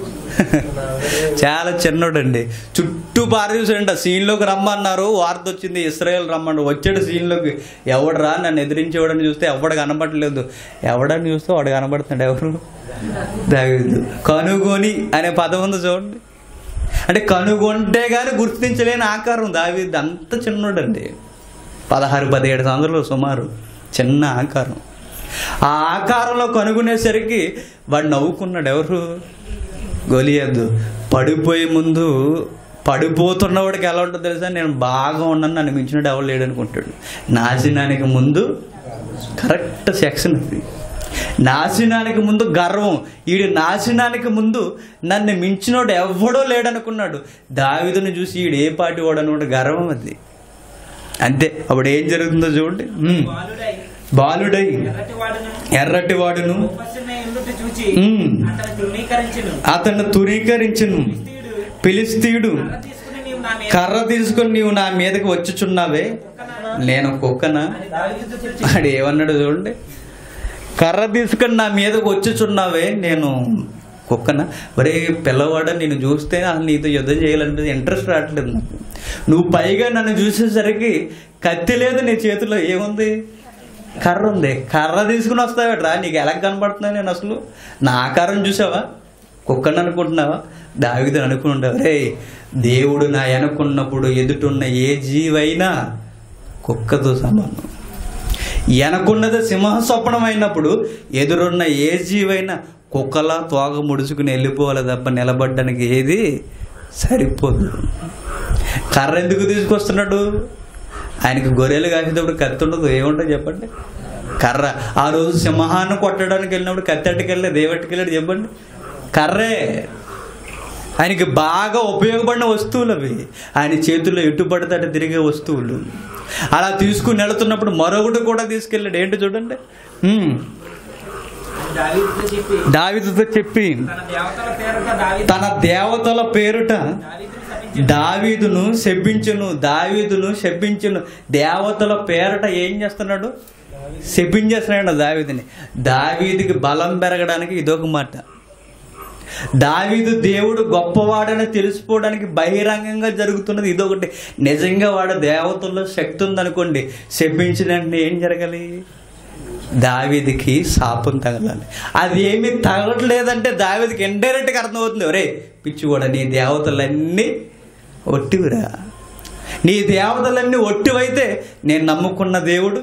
చాలా చిన్నోడండి చుట్టూ పార చూసాడంట సీన్లోకి రమ్మన్నారు వార్త వచ్చింది ఇస్రాయేల్ రమ్మని వచ్చాడు సీన్లోకి ఎవడరా నన్ను ఎదిరించేవాడని చూస్తే ఎవడు కనబడలేదు ఎవడని చూస్తే వాడు కనబడుతున్నాడు ఎవరు దావీదు కనుగొని అనే పదం ఉంది చూడండి అంటే కనుగొంటే కానీ గుర్తించలేని ఆకారం దావీదు అంత చిన్నోడండి పదహారు పదిహేడు సంవత్సరాలు సుమారు చిన్న ఆకారం ఆ ఆకారంలో కనుగొనేసరికి వాడు నవ్వుకున్నాడు ఎవరు గొలియద్దు పడిపోయే ముందు పడిపోతున్నవాడికి ఎలా ఉంటుందో తెలుసా నేను బాగా ఉన్నాను నన్ను మించినట్టు ఎవరు లేడు అనుకుంటాడు నాశనానికి ముందు కరెక్ట్ సెక్షన్ అది నాశనానికి ముందు గర్వం ఈడు నాశనానికి ముందు నన్ను మించినోడు ఎవడో లేడనుకున్నాడు దావిదుని చూసి ఈడు ఏ పాటి వాడు అనుకుంటే గర్వం అది అంతే అప్పుడు ఏం జరుగుతుందో చూడండి ఉమ్. బాలుడై బాలుడై ఎర్రటి వాడును ఎర్రటి వాడును ఉపసిన ఎందుకు చూచి ఉమ్. అతను తృణీకరించును అతన్ని తురీకరించును ఫిలిస్తీయుడు ఫిలిస్తీయుడు కర్ర తీసుకుని నీవు నా మీద కర్ర తీసుకొని నీవు నా మీదకి వచ్చుచున్నావే నేను కుక్కనా అని దావీదుతో చెప్పి ఆడు ఏమన్నాడు చూడండి కర్ర తీసుకొని నా మీదకి వచ్చుచున్నావే నేను కుక్కన ఒరే పిల్లవాడ నేను చూస్తే అసలు నీతో యుద్ధం చేయాలనిపిస్తే ఇంట్రెస్ట్ రావట్లేదు నాకు నువ్వు పైగా నన్ను చూసేసరికి కత్తి లేదు నీ చేతిలో ఏముంది కర్ర ఉంది కర్ర తీసుకుని వస్తావేట్రా నీకు ఎలా కనబడుతున్నా నేను అసలు నా ఆకారం చూసావా కుక్కని అనుకుంటున్నావా దావిదని అనుకుని ఉండవు రే దేవుడు నా వెనకున్నప్పుడు ఎదుటున్న ఏ జీవైనా కుక్కతో సమానం వెనకున్నది సింహ స్వప్నం అయినప్పుడు ఎదురున్న ఏ జీవైనా కుక్కలా తోక ముడుచుకుని వెళ్ళిపోవాలి తప్ప నిలబడ్డానికి ఏది సరిపోదు కర్ర ఎందుకు తీసుకొస్తున్నాడు ఆయనకి గొర్రెలు కాసేటప్పుడు కత్తి ఉండదు ఏముంటుంది చెప్పండి కర్ర ఆ రోజు సింహాన్ని కొట్టడానికి వెళ్ళినప్పుడు కత్తి అట్టుకెళ్ళి దేవట్టుకెళ్ళాడు చెప్పండి కర్రే ఆయనకి బాగా ఉపయోగపడిన వస్తువులు అవి ఆయన చేతుల్లో ఎటు పడితే అటు తిరిగే వస్తువులు అలా తీసుకుని వెళుతున్నప్పుడు మరొకటి కూడా తీసుకెళ్ళాడు ఏంటి చూడండి ఉమ్. దావీదుతో చెప్పి దావీదుతో చెప్పి తన దేవతల పేరుట దావీదు తన దేవతల పేరుట దావీదును శపించి దావీదును శపించును దావీదును శపించును దేవతల పేరట ఏం చేస్తున్నాడు శపించేస్తున్నాడు దావీదుని దావీదికి బలం పెరగడానికి ఇదొక మాట దావీదు దేవుడు గొప్పవాడని తెలుసుకోవడానికి బహిరంగంగా జరుగుతున్నది ఇదొకటి నిజంగా వాడు దేవతల్లో శక్తి ఉందనుకోండి శపించిన వెంటనే ఏం జరగాలి దావీదికి శాపం తగలాలి అది ఏమి తగలట్లేదంటే దావీదికి ఇండైరెక్ట్గా అర్థమవుతుంది ఒరే పిచ్చివాడ నీ దేవతలన్నీ ఒట్టివిరా నీ దేవతలన్నీ ఒట్టివైతే నేను నమ్ముకున్న దేవుడు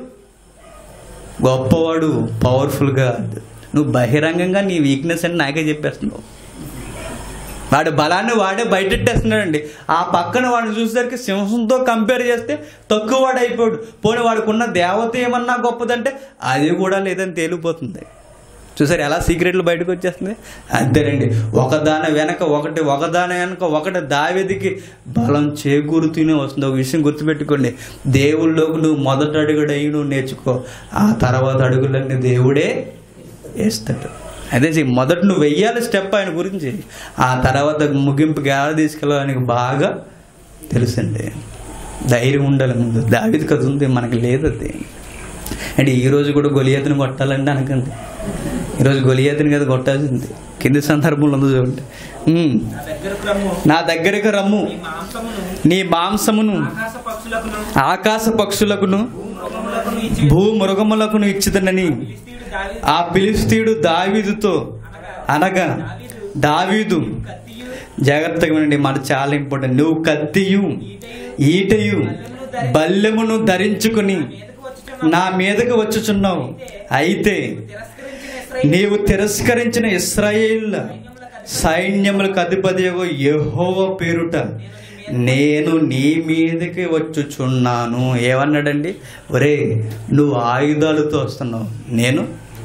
గొప్పవాడు పవర్ఫుల్గా నువ్వు బహిరంగంగా నీ వీక్నెస్ అని నాకే చెప్పేస్తున్నావు వాడి బలాన్ని వాడే బయటెట్టేస్తున్నాడండి ఆ పక్కన వాడిని చూసేసరికి సింహంతో కంపేర్ చేస్తే తక్కువ వాడు అయిపోయాడు పోనీ వాడికి ఉన్న దేవత ఏమన్నా గొప్పదంటే అది కూడా లేదని తేలిపోతుంది చూసారు ఎలా సీక్రెట్లు బయటకు వచ్చేస్తుంది అంతేనండి ఒకదాని వెనక ఒకటి ఒకదాని వెనక ఒకటి దావేదికి బలం చేకూరుతూనే వస్తుంది ఒక విషయం గుర్తుపెట్టుకోండి దేవుళ్ళలోకి నువ్వు మొదట అడుగుడయి నువ్వు నేర్చుకో ఆ తర్వాత అడుగులన్నీ దేవుడే వేస్తాడు అదే చెయ్యి. మొదట నువ్వు వెయ్యాలి స్టెప్ ఆయన గురించి ఆ తర్వాత ముగింపుకి ఎలా తీసుకెళ్ళాలని బాగా తెలుసండి ధైర్యం ఉండాలి ముందు దావిది కథ ఉంది మనకి లేదు అది అంటే ఈ రోజు కూడా గొలియాతను కొట్టాలంటే అనకండి ఈరోజు గొలియాతని కదా కొట్టాల్సింది కింది సందర్భంలో ఉంది చూడండి ఉమ్. నా దగ్గరకు రమ్ము నా దగ్గరికి రమ్ము ఈ మాంసమును నీ మాంసమును ఆకాశ పక్షులకును ఆకాశ పక్షులకును మృగములకును ఇచ్చి భూ మృగములకును ఇచ్చిదనని ఫిలిష్తీయుడు దావీదు ఆ పిలిస్తీయుడు దావీదుతో అనగా దావీదు కత్తియు జాగ్రత్తగా వినండి మాట చాలా ఇంపార్టెంట్ నువ్వు కత్తియు ఈటయు బల్లెమును ధరించుకుని మీదకు వచ్చుచున్న నా మీదకు వచ్చుచున్నావు అయితే తిరస్కరించిన ఇశ్రాయేలు నీవు తిరస్కరించిన ఇస్రాయేల్ సైన్యములకు అధిపతి యెహోవా పేరుట నేను నీ మీదకి వచ్చుచున్నాను ఏమన్నాడండి ఒరే నువ్వు ఆయుధాలతో వస్తున్నావు నేను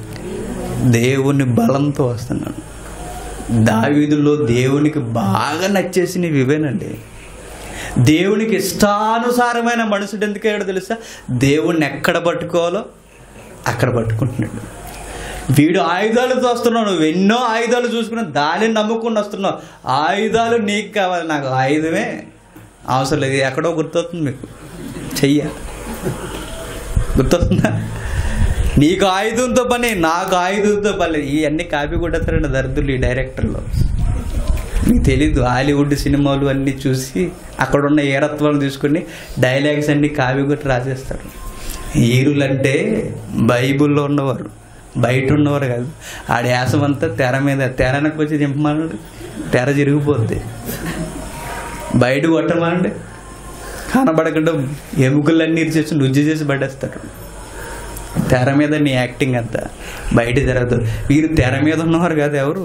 దేవుని బలంతో వస్తున్నాను దావీదులో దేవునికి బాగా నచ్చేసినవి ఇవేనండి దేవునికి ఇష్టానుసారమైన మనుషుడు ఎందుకయ్యాడో తెలుసా దేవుణ్ణి ఎక్కడ పట్టుకోవాలో అక్కడ పట్టుకుంటున్నాడు వీడు ఆయుధాలతో వస్తున్నావు నువ్వు ఎన్నో ఆయుధాలు చూసుకుని దానిని నమ్ముకుని వస్తున్నావు ఆయుధాలు నీకు కావాలి నాకు ఆయుధమే అవసరం లేదు ఇది ఎక్కడో గుర్తొస్తుంది మీకు చెయ్య గుర్తొస్తుందా నీకు ఆయుధంతో పని నాకు ఆయుధంతో పని ఇవన్నీ కాపీ కొట్టేస్తారండి దరిద్రులు ఈ డైరెక్టర్లో మీకు తెలీదు హాలీవుడ్ సినిమాలు అన్నీ చూసి అక్కడ ఉన్న ఏరత్వాలను తీసుకుని డైలాగ్స్ అన్ని కాపీ కొట్టి రాసేస్తారు హీరులు అంటే బైబిల్లో ఉన్నవారు బయట ఉన్నవారు కాదు ఆడ యాసం అంతా తెర మీద తెరనకు వచ్చి దింపమన్నాడు తెర చిరిగిపోద్ది బయట కొట్టమనండి కనబడకుండా ఎముకలన్నీ ఇరిచేసి నుజ్జు చేసి పడేస్తారు తెర మీద నీ యాక్టింగ్ అంతా బయట జరగదు వీరు తెర మీద ఉన్నవారు కాదు ఎవరు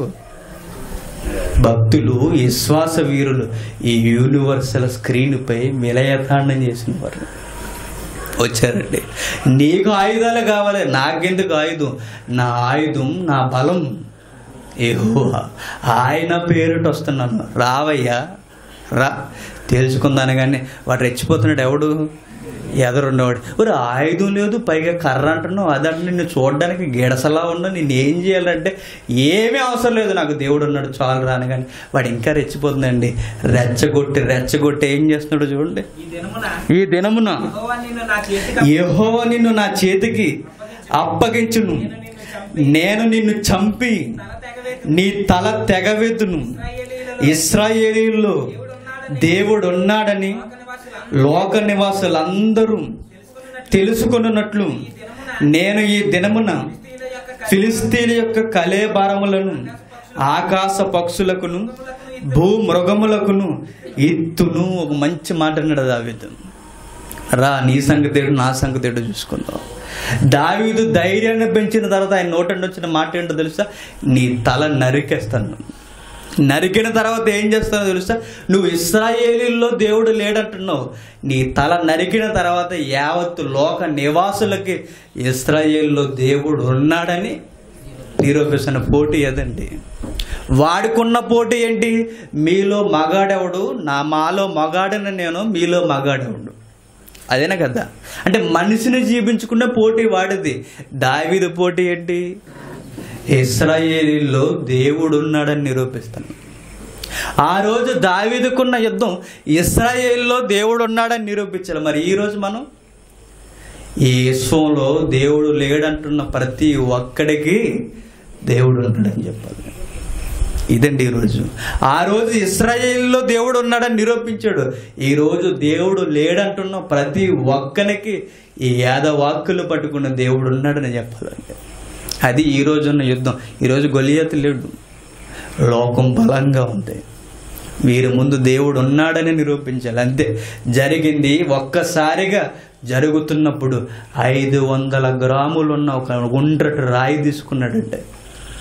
భక్తులు విశ్వాస వీరులు ఈ యూనివర్సల్ స్క్రీన్పై విలయతాండం చేసిన వారు వచ్చారండి నీకు ఆయుధాలు కావాలి నాకెందుకు ఆయుధం నా ఆయుధం నా బలం ఏహో ఆయన పేరుట వస్తున్నాను రావయ్యా రా తెలుసుకుందాను కానీ వాడు రెచ్చిపోతున్నాడు ఎవడు ఎదరున్నవాడు ఒరే ఆయుధం లేదు పైగా కర్ర అంటున్నావు అదంటే నిన్ను చూడడానికి గిడసలా ఉన్నా నిన్ను ఏం చేయాలంటే ఏమీ అవసరం లేదు నాకు దేవుడు ఉన్నాడు చాలు రాను కానీ వాడు ఇంకా రెచ్చిపోతుందండి రెచ్చగొట్టి రెచ్చగొట్టి ఏం చేస్తున్నాడు చూడండి ఈ దినమున ఈ దినమున యెహోవా నిన్ను నా చేతికి యెహోవా నిన్ను నా చేతికి అప్పగించును నేను నిన్ను చంపి తల తెగవేసి నీ తల తెగవెతును ఇశ్రాయేలీయులలో ఇస్రాయేలీల్లో దేవుడు ఉన్నాడని నివాసుల లోక నివాసులందరూ తెలుసుకున్నట్లు నేను ఈ దినమున ఫిలిష్తీయుల యొక్క ఫిలిస్తీన్ యొక్క కలేబారములను ఆకాశ పక్షులకును భూ మృగములకును ఇత్తును ఒక మంచి మాట అన్నాడు దావీదు రా నీ సంగతేడు నా సంగతేడు చూసుకుందాం దావీదు ధైర్యాన్ని పెంచిన తర్వాత ఆయన నోటండి వచ్చిన మాట ఏంటో తెలుసా నీ తల నరికేస్తాను నరికిన తర్వాత ఏం చేస్తానో తెలుసా నువ్వు ఇస్రాయేలీల్లో దేవుడు లేడంటున్నావు నీ తల నరికిన తర్వాత యావత్తు లోక నివాసులకి ఇస్రాయేల్లో దేవుడు ఉన్నాడని నిరూపిస్తున్న పోటీ అదండి వాడికున్న పోటీ ఏంటి మీలో మగాడెవడు నా మాలో మగాడని నేను మీలో మగాడెవడు అదేనా కదా అంటే మనిషిని జీవించుకున్న పోటీ వాడిది దావీదు పోటీ ఏంటి ఇస్రాయేలీలో దేవుడు ఉన్నాడని నిరూపిస్తాను ఆ రోజు దావీదుకున్న యుద్ధం ఇస్రాయేల్లో దేవుడు ఉన్నాడని నిరూపించాలి మరి ఈ రోజు మనం ఈ విశ్వంలో దేవుడు లేడంటున్న ప్రతి ఒక్కడికి దేవుడు ఉన్నాడని చెప్పాలి ఇదండి ఈరోజు ఆ రోజు ఇస్రాయేల్లో దేవుడు ఉన్నాడని నిరూపించాడు ఈ రోజు దేవుడు లేడంటున్న ప్రతి ఒక్కరికి ఈ యాద వాక్కులు పట్టుకున్న దేవుడు ఉన్నాడని చెప్పాలండి అది ఈ రోజు ఉన్న యుద్ధం ఈరోజు గొలియత్ లేడు లోకం బలంగా ఉంది వీరి ముందు దేవుడు ఉన్నాడని నిరూపించాలి అంతే జరిగింది ఒక్కసారిగా జరుగుతున్నప్పుడు ఐదు వందల గ్రాములు ఉన్న ఒక గుండ్రటి రాయి తీసుకున్నాడంటే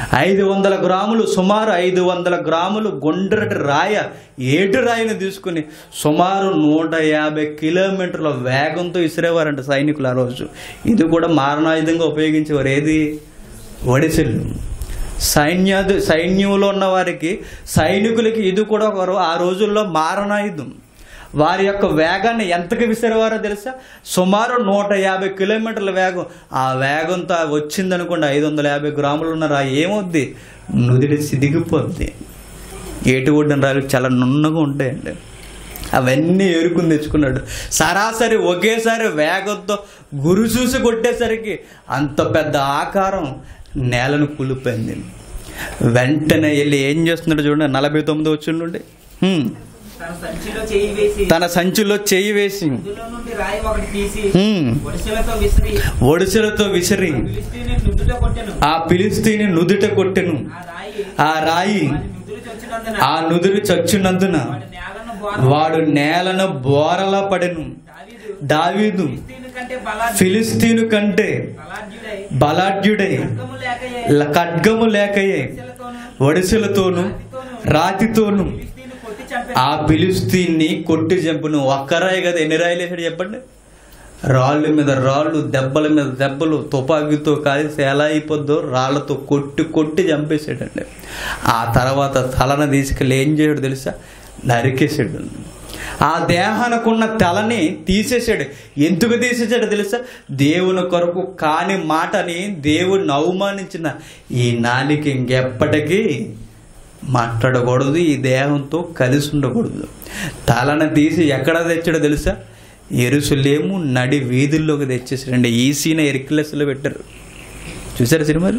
ఐదు వందల గ్రాములు సుమారు ఐదు వందల గ్రాములు గుండ్రటి రాయ ఏటు రాయిని తీసుకుని సుమారు నూట యాభై కిలోమీటర్ల వేగంతో విసిరేవారంట సైనికులు ఆ రోజు ఇది కూడా మారణాయుధంగా ఉపయోగించేవారు ఏది ఒడిసెలు సైన్యాదు సైన్యంలో ఉన్న వారికి సైనికులకి ఇది కూడా ఒక రో- ఆ రోజుల్లో మారణాయుధం వారి యొక్క వేగాన్ని ఎంతకు విసిరేవారో తెలుసా సుమారు నూట యాభై కిలోమీటర్ల వేగం ఆ వేగంతో వచ్చిందనుకోండి ఐదు వందల యాభై గ్రాములు ఉన్న రా ఏమవుద్ది నుదిడి సిదిగిపోద్ది ఏటి ఒడ్డిన రాళ్ళు చాలా నున్నగా ఉంటాయండి అవన్నీ ఏరుకుని తెచ్చుకున్నాడు సరాసరి ఒకేసారి వేగంతో గురు చూసి కొట్టేసరికి అంత పెద్ద ఆకారం నేలను కూలిపోయింది వెంటనే వెళ్ళి ఏం చేస్తున్నాడు చూడండి నలభై తొమ్మిది వచ్చి నుండి హ్మ్. తన సంచిలో చేయి వేసి తన సంచిలో చేయి వేసి అందులో నుండి రాయి ఒకటి తీసి హ్మ్. ఒడిసెలతో విసిరి ఒడిసెలతో విసిరి ఫిలిస్తీని నుదుట కొట్టెను ఆ పిలిస్తీని నుదుట కొట్టెను ఆ రాయి ఆ రాయి వాని నుదురు చొచ్చినందున ఆ నుదురు చచ్చినందున వాడి నేలను బోర వాడు నేలను బోరలా పడెను దావీదు దావీదు ఫిలిస్తీని కంటే బలా ఫిలిస్తీను కంటే బలాఢ్యుడై బలాఢ్యుడై ఖడ్గము లేకయే ల- ఖడ్గము లేకయే ఒడిసెలతోను ఒడిసెలతోను రాతితోను ఫిలిస్తీని కొట్టి చంపెను ఆ పిలిస్తీన్ని కొట్టి చంపును ఒక్కరాయి కదా ఎన్ని రాయలు వేసాడు చెప్పండి రాళ్ళ మీద రాళ్ళు దెబ్బల మీద దెబ్బలు తుపాకీతో కాల్చి ఎలా అయిపోద్దో రాళ్లతో కొట్టి కొట్టి చంపేసాడండి ఆ తర్వాత తలను తీసుకెళ్ళి ఏం చేయడు తెలుసా నరికేసాడు ఆ దేహానికున్న తలని తీసేసాడు ఎందుకు తీసేసాడు తెలుసా దేవుని కొరకు కాని మాటని దేవుడిని అవమానించిన ఈ నాలిక ఇంకెప్పటికీ మాట్లాడకూడదు ఈ దేహంతో కలిసి ఉండకూడదు తలను తీసి ఎక్కడ తెచ్చాడో తెలుసా ఎరుసలేము నడి వీధుల్లోకి తెచ్చేసాడండి ఈ సీన్ ఎరిక్లెస్లో పెట్టారు చూసారా సినిమాలు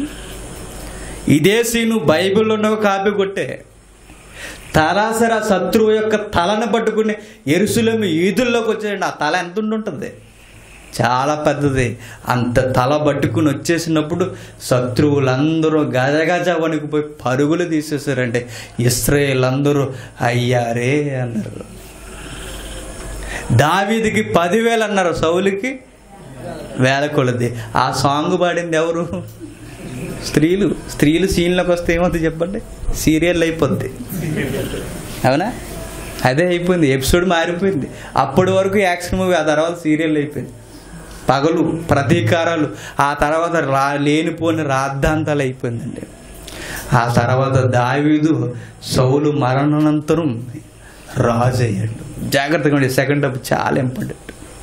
ఇదే సీను బైబిల్లో ఉన్న కాపీ కొట్టే తరాసర శత్రువు యొక్క తలను పట్టుకుని ఎరుసలేము ఈదుల్లోకి వచ్చేయండి ఆ తల ఎంత ఉండుంటుంది చాలా పెద్దది అంత తల పట్టుకుని వచ్చేసినప్పుడు శత్రువులందరూ గజగజ వణికిపోయి పరుగులు తీసేసారంటే ఇస్రాయేల్ అందరూ అయ్యారే అన్నారు దావీదికి పదివేలు అన్నారు సౌలికి వేల కొలది ఆ సాంగ్ పాడింది ఎవరు స్త్రీలు స్త్రీలు సీన్లోకి వస్తే ఏమవుతుంది చెప్పండి సీరియల్ అయిపోద్ది అవునా అదే అయిపోయింది ఎపిసోడ్ మారిపోయింది అప్పటి వరకు యాక్షన్ మూవీ ఆ తర్వాత సీరియల్ అయిపోయింది పగలు ప్రతీకారాలు ఆ తర్వాత రా లేనిపోని రాద్ధాంతాలు అయిపోయిందండి ఆ తర్వాత దావీదు సౌలు మరణానంతరం రాజు అయ్యాడు జాగ్రత్తగా ఉండి సెకండ్ అప్ చాలా ఇంపార్టెంట్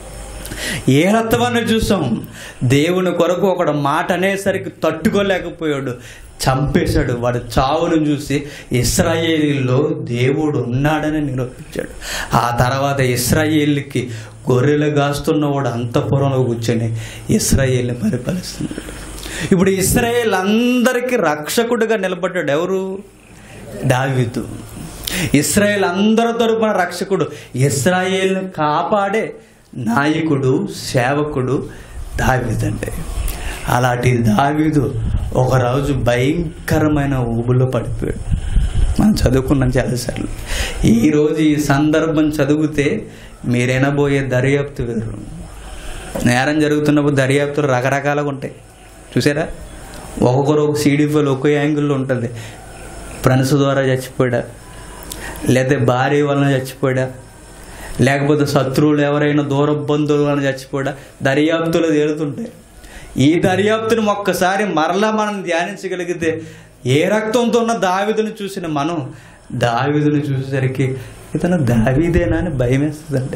ఏ రత్వాన్ని చూసాం దేవుని కొరకు ఒకడు మాట అనేసరికి తట్టుకోలేకపోయాడు చంపేశాడు వాడు చావును చూసి ఇస్రాయేలీలో దేవుడు ఉన్నాడని నిరూపించాడు ఆ తర్వాత ఇస్రాయేలీకి గొర్రెలు కాస్తున్నవాడు అంతఃపురంలో కూర్చొని ఇస్రాయేల్ని పరిపాలిస్తున్నాడు ఇప్పుడు ఇస్రాయేల్ అందరికీ రక్షకుడిగా నిలబడ్డాడు ఎవరు దావీదు ఇస్రాయేల్ అందరి తరపున రక్షకుడు ఇస్రాయేల్ని కాపాడే నాయకుడు సేవకుడు దావీదండి అలాంటి దావీదు ఒకరోజు భయంకరమైన ఊబులో పడిపోయాడు మనం చదువుకున్నాం చాలాసార్లు ఈరోజు ఈ సందర్భం చదివితే మీరెనబోయే దర్యాప్తు వేరు నేరం జరుగుతున్నప్పుడు దర్యాప్తులు రకరకాలుగా ఉంటాయి చూసారా ఒక్కొక్కరు ఒక సీడీఫీలు ఒక్కో యాంగిల్లో ఉంటుంది ఫ్రెండ్స్ ద్వారా చచ్చిపోయాడా లేదా భార్య వలన చచ్చిపోయాడా లేకపోతే శత్రువులు ఎవరైనా దూర బంధువుల వలన చచ్చిపోయాడా దర్యాప్తులు తేలుతుంటాయి ఈ దర్యాప్తును ఒక్కసారి మరలా మనం ధ్యానించగలిగితే ఏ రక్తంతో ఉన్న దావిదును చూసిన మనం దావిదును చూసేసరికి ఇతను దావీదేనా అని భయం వేస్తుందండి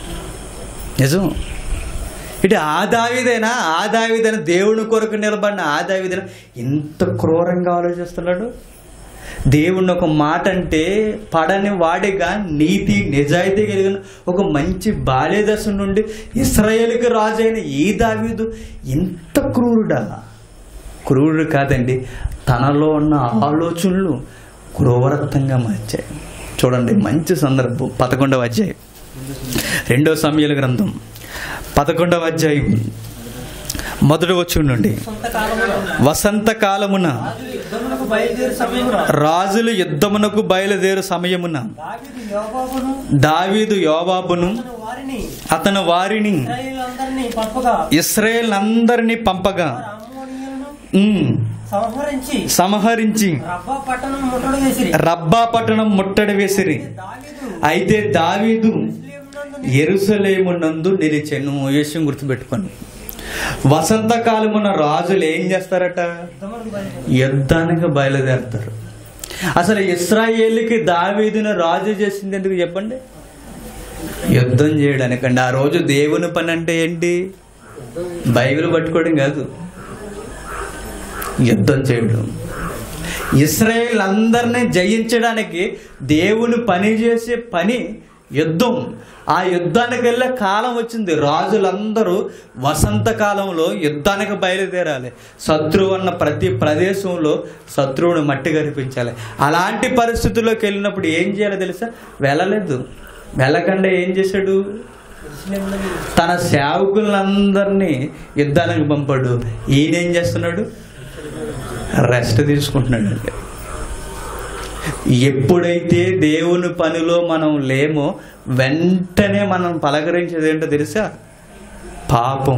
నిజం ఇటు ఆ దావిదైనా ఆ దావిదైనా దేవుని కొరకు నిలబడిన ఆ దావిదైనా ఇంత క్రూరంగా ఆలోచిస్తున్నాడు దేవుణ్ణి ఒక మాట అంటే పడని వాడిగా నీతి నిజాయితీ కలిగిన ఒక మంచి బాల్యదశ నుండి ఇస్రాయేల్కి రాజు అయిన ఈ దావీదు ఇంత క్రూరుడా క్రూరుడు కాదండి తనలో ఉన్న ఆలోచనలు క్రూరత్వంగా మార్చాయి చూడండి మంచి సందర్భం పదకొండవ అధ్యాయం రెండో సమయాల గ్రంథం పదకొండవ అధ్యాయం మొదటి వచ్చి నుండి సొంత కాలమున వసంత కాలమున రాజు యుద్ధమునకు బయలుదేరి సమయంలో రాజులు యుద్ధమునకు బయలుదేరు సమయమున దావీదు యోబాబును దావీదు యోబాబును అతని వారిని అతను వారిని ఇశ్రాయేలందరినీ పంపగా ఇస్రాయేల్ అందరినీ పంపగా వారు అమ్మోనీయులను ఉమ్, సంహరించి సంహరించి రబ్బా పట్టణం ముట్టడి వేసిరి రబ్బా పట్టణం ముట్టడి వేసిరి దావీదు అయితే దావీదు యెరూషలేమునందు ఎరుసలేమునందు నిలిచెను విషయం గుర్తుపెట్టుకోండి వసంతకాలమున రాజులు ఏం చేస్తారట యుద్ధమునకు బయలుదేరి యుద్ధానికి బయలుదేరుతారు అసలు ఇస్రాయేల్కి దావీదును రాజు చేసింది ఎందుకు చెప్పండి యుద్ధం చేయడానికండి ఆ రోజు దేవుని పని అంటే ఏంటి బైబిల్ పట్టుకోవడం కాదు యుద్ధం చేయడం ఇస్రాయేల్ అందరినీ జయించడానికి దేవుని పని చేసే పని యుద్ధం ఆ యుద్ధానికి వెళ్ళే కాలం వచ్చింది రాజులందరూ వసంతకాలంలో యుద్ధానికి బయలుదేరాలి శత్రువు అన్న ప్రతి ప్రదేశంలో శత్రువుని మట్టి కనిపించాలి అలాంటి పరిస్థితుల్లోకి వెళ్ళినప్పుడు ఏం చేయాలో తెలుసా వెళ్ళలేదు వెళ్ళకుండా ఏం చేశాడు యెరూషలేమునందు తన సేవకులందరినీ యుద్ధానికి పంపాడు ఈయన ఏం చేస్తున్నాడు రెస్ట్ తీసుకుంటున్నాడు అండి ఎప్పుడైతే దేవుని పనిలో మనం లేమో వెంటనే మనం పలకరించేది ఏంటో తెలుసా పాపం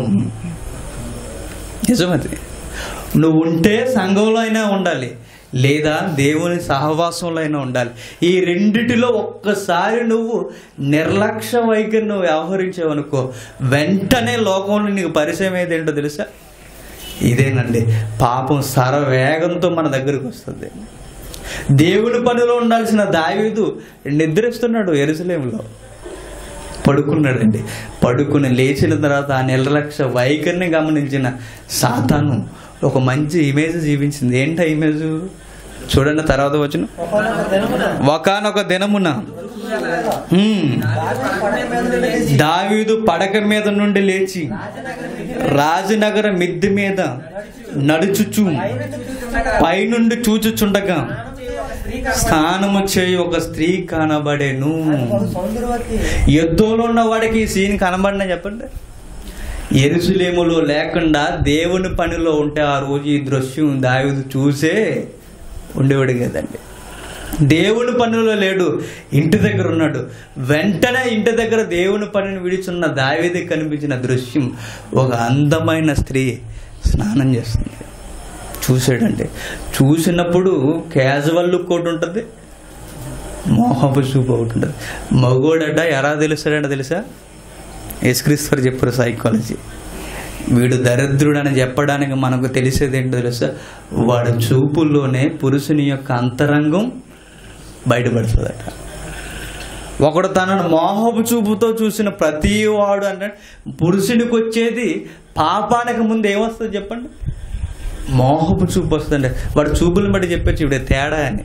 నిజమది నువ్వు ఉంటే సంఘంలో అయినా ఉండాలి లేదా దేవుని సహవాసంలో అయినా ఉండాలి ఈ రెండిటిలో ఒక్కసారి నువ్వు నిర్లక్ష్య వైఖరి నువ్వు వ్యవహరించావనుకో వెంటనే లోకంలో నీకు పరిచయం ఏది ఏంటో తెలుసా ఇదేనండి పాపం సరవేగంతో మన దగ్గరకు వస్తుంది దేవుని పనిలో ఉండాల్సిన దావీదు నిద్రిస్తున్నాడు ఎరుసలేంలో పడుకున్నాడండి పడుకుని లేచిన తర్వాత ఆ నిర్లక్ష్య వైఖరిని గమనించిన సాతాను ఒక మంచి ఇమేజ్ జీవించింది ఏంటా ఇమేజ్ చూడండి తర్వాత వచ్చిన ఒకనొక దినమున ఒకనొక దినమున హ్మ్, దావీదు పట్టణం మీద నుండి లేచి దావీదు పడక మీద నుండి లేచి రాజనగర మిద్దె మీద నడుచుచు పైనుండి చూచుచుండగా స్నానము చేయి ఒక స్త్రీ కనబడేను బహు సౌందర్యవతి యుద్ధంలో ఉన్న వాడికి ఈ సీన్ కనబడినా చెప్పండి ఎరుసలేములో లేకుండా దేవుని పనిలో ఉంటే ఆ రోజు ఈ దృశ్యం దావిదు చూసే ఉండేవాడు కదండి దేవుని పనిలో లేడు ఇంటి దగ్గర ఉన్నాడు వెంటనే ఇంటి దగ్గర దేవుని పనిని విడిచున్న దావిది కనిపించిన దృశ్యం ఒక అందమైన స్త్రీ స్నానం చేస్తుంది చూసాడండి చూసినప్పుడు క్యాజువల్ లుక్ ఒకటి ఉంటుంది మోహపు చూపు ఒకటి ఉంటుంది మగోడట ఎలా తెలుస్తాడంట తెలుసా యేసుక్రీశ్వర్ చెప్పారు సైకాలజీ వీడు దరిద్రుడు అని చెప్పడానికి మనకు తెలిసేది ఏంటో తెలుసా వాడి చూపుల్లోనే పురుషుని యొక్క అంతరంగం బయటపడుతుందట ఒకడు తనను మోహపు చూపుతో చూసిన ప్రతి వాడు అంటే పురుషునికి వచ్చేది పాపానికి ముందు ఏమొస్తుంది చెప్పండి మోహపు చూపు వస్తుందండి వాడు చూపులను బట్టి చెప్పచ్చు వీడి తేడా అని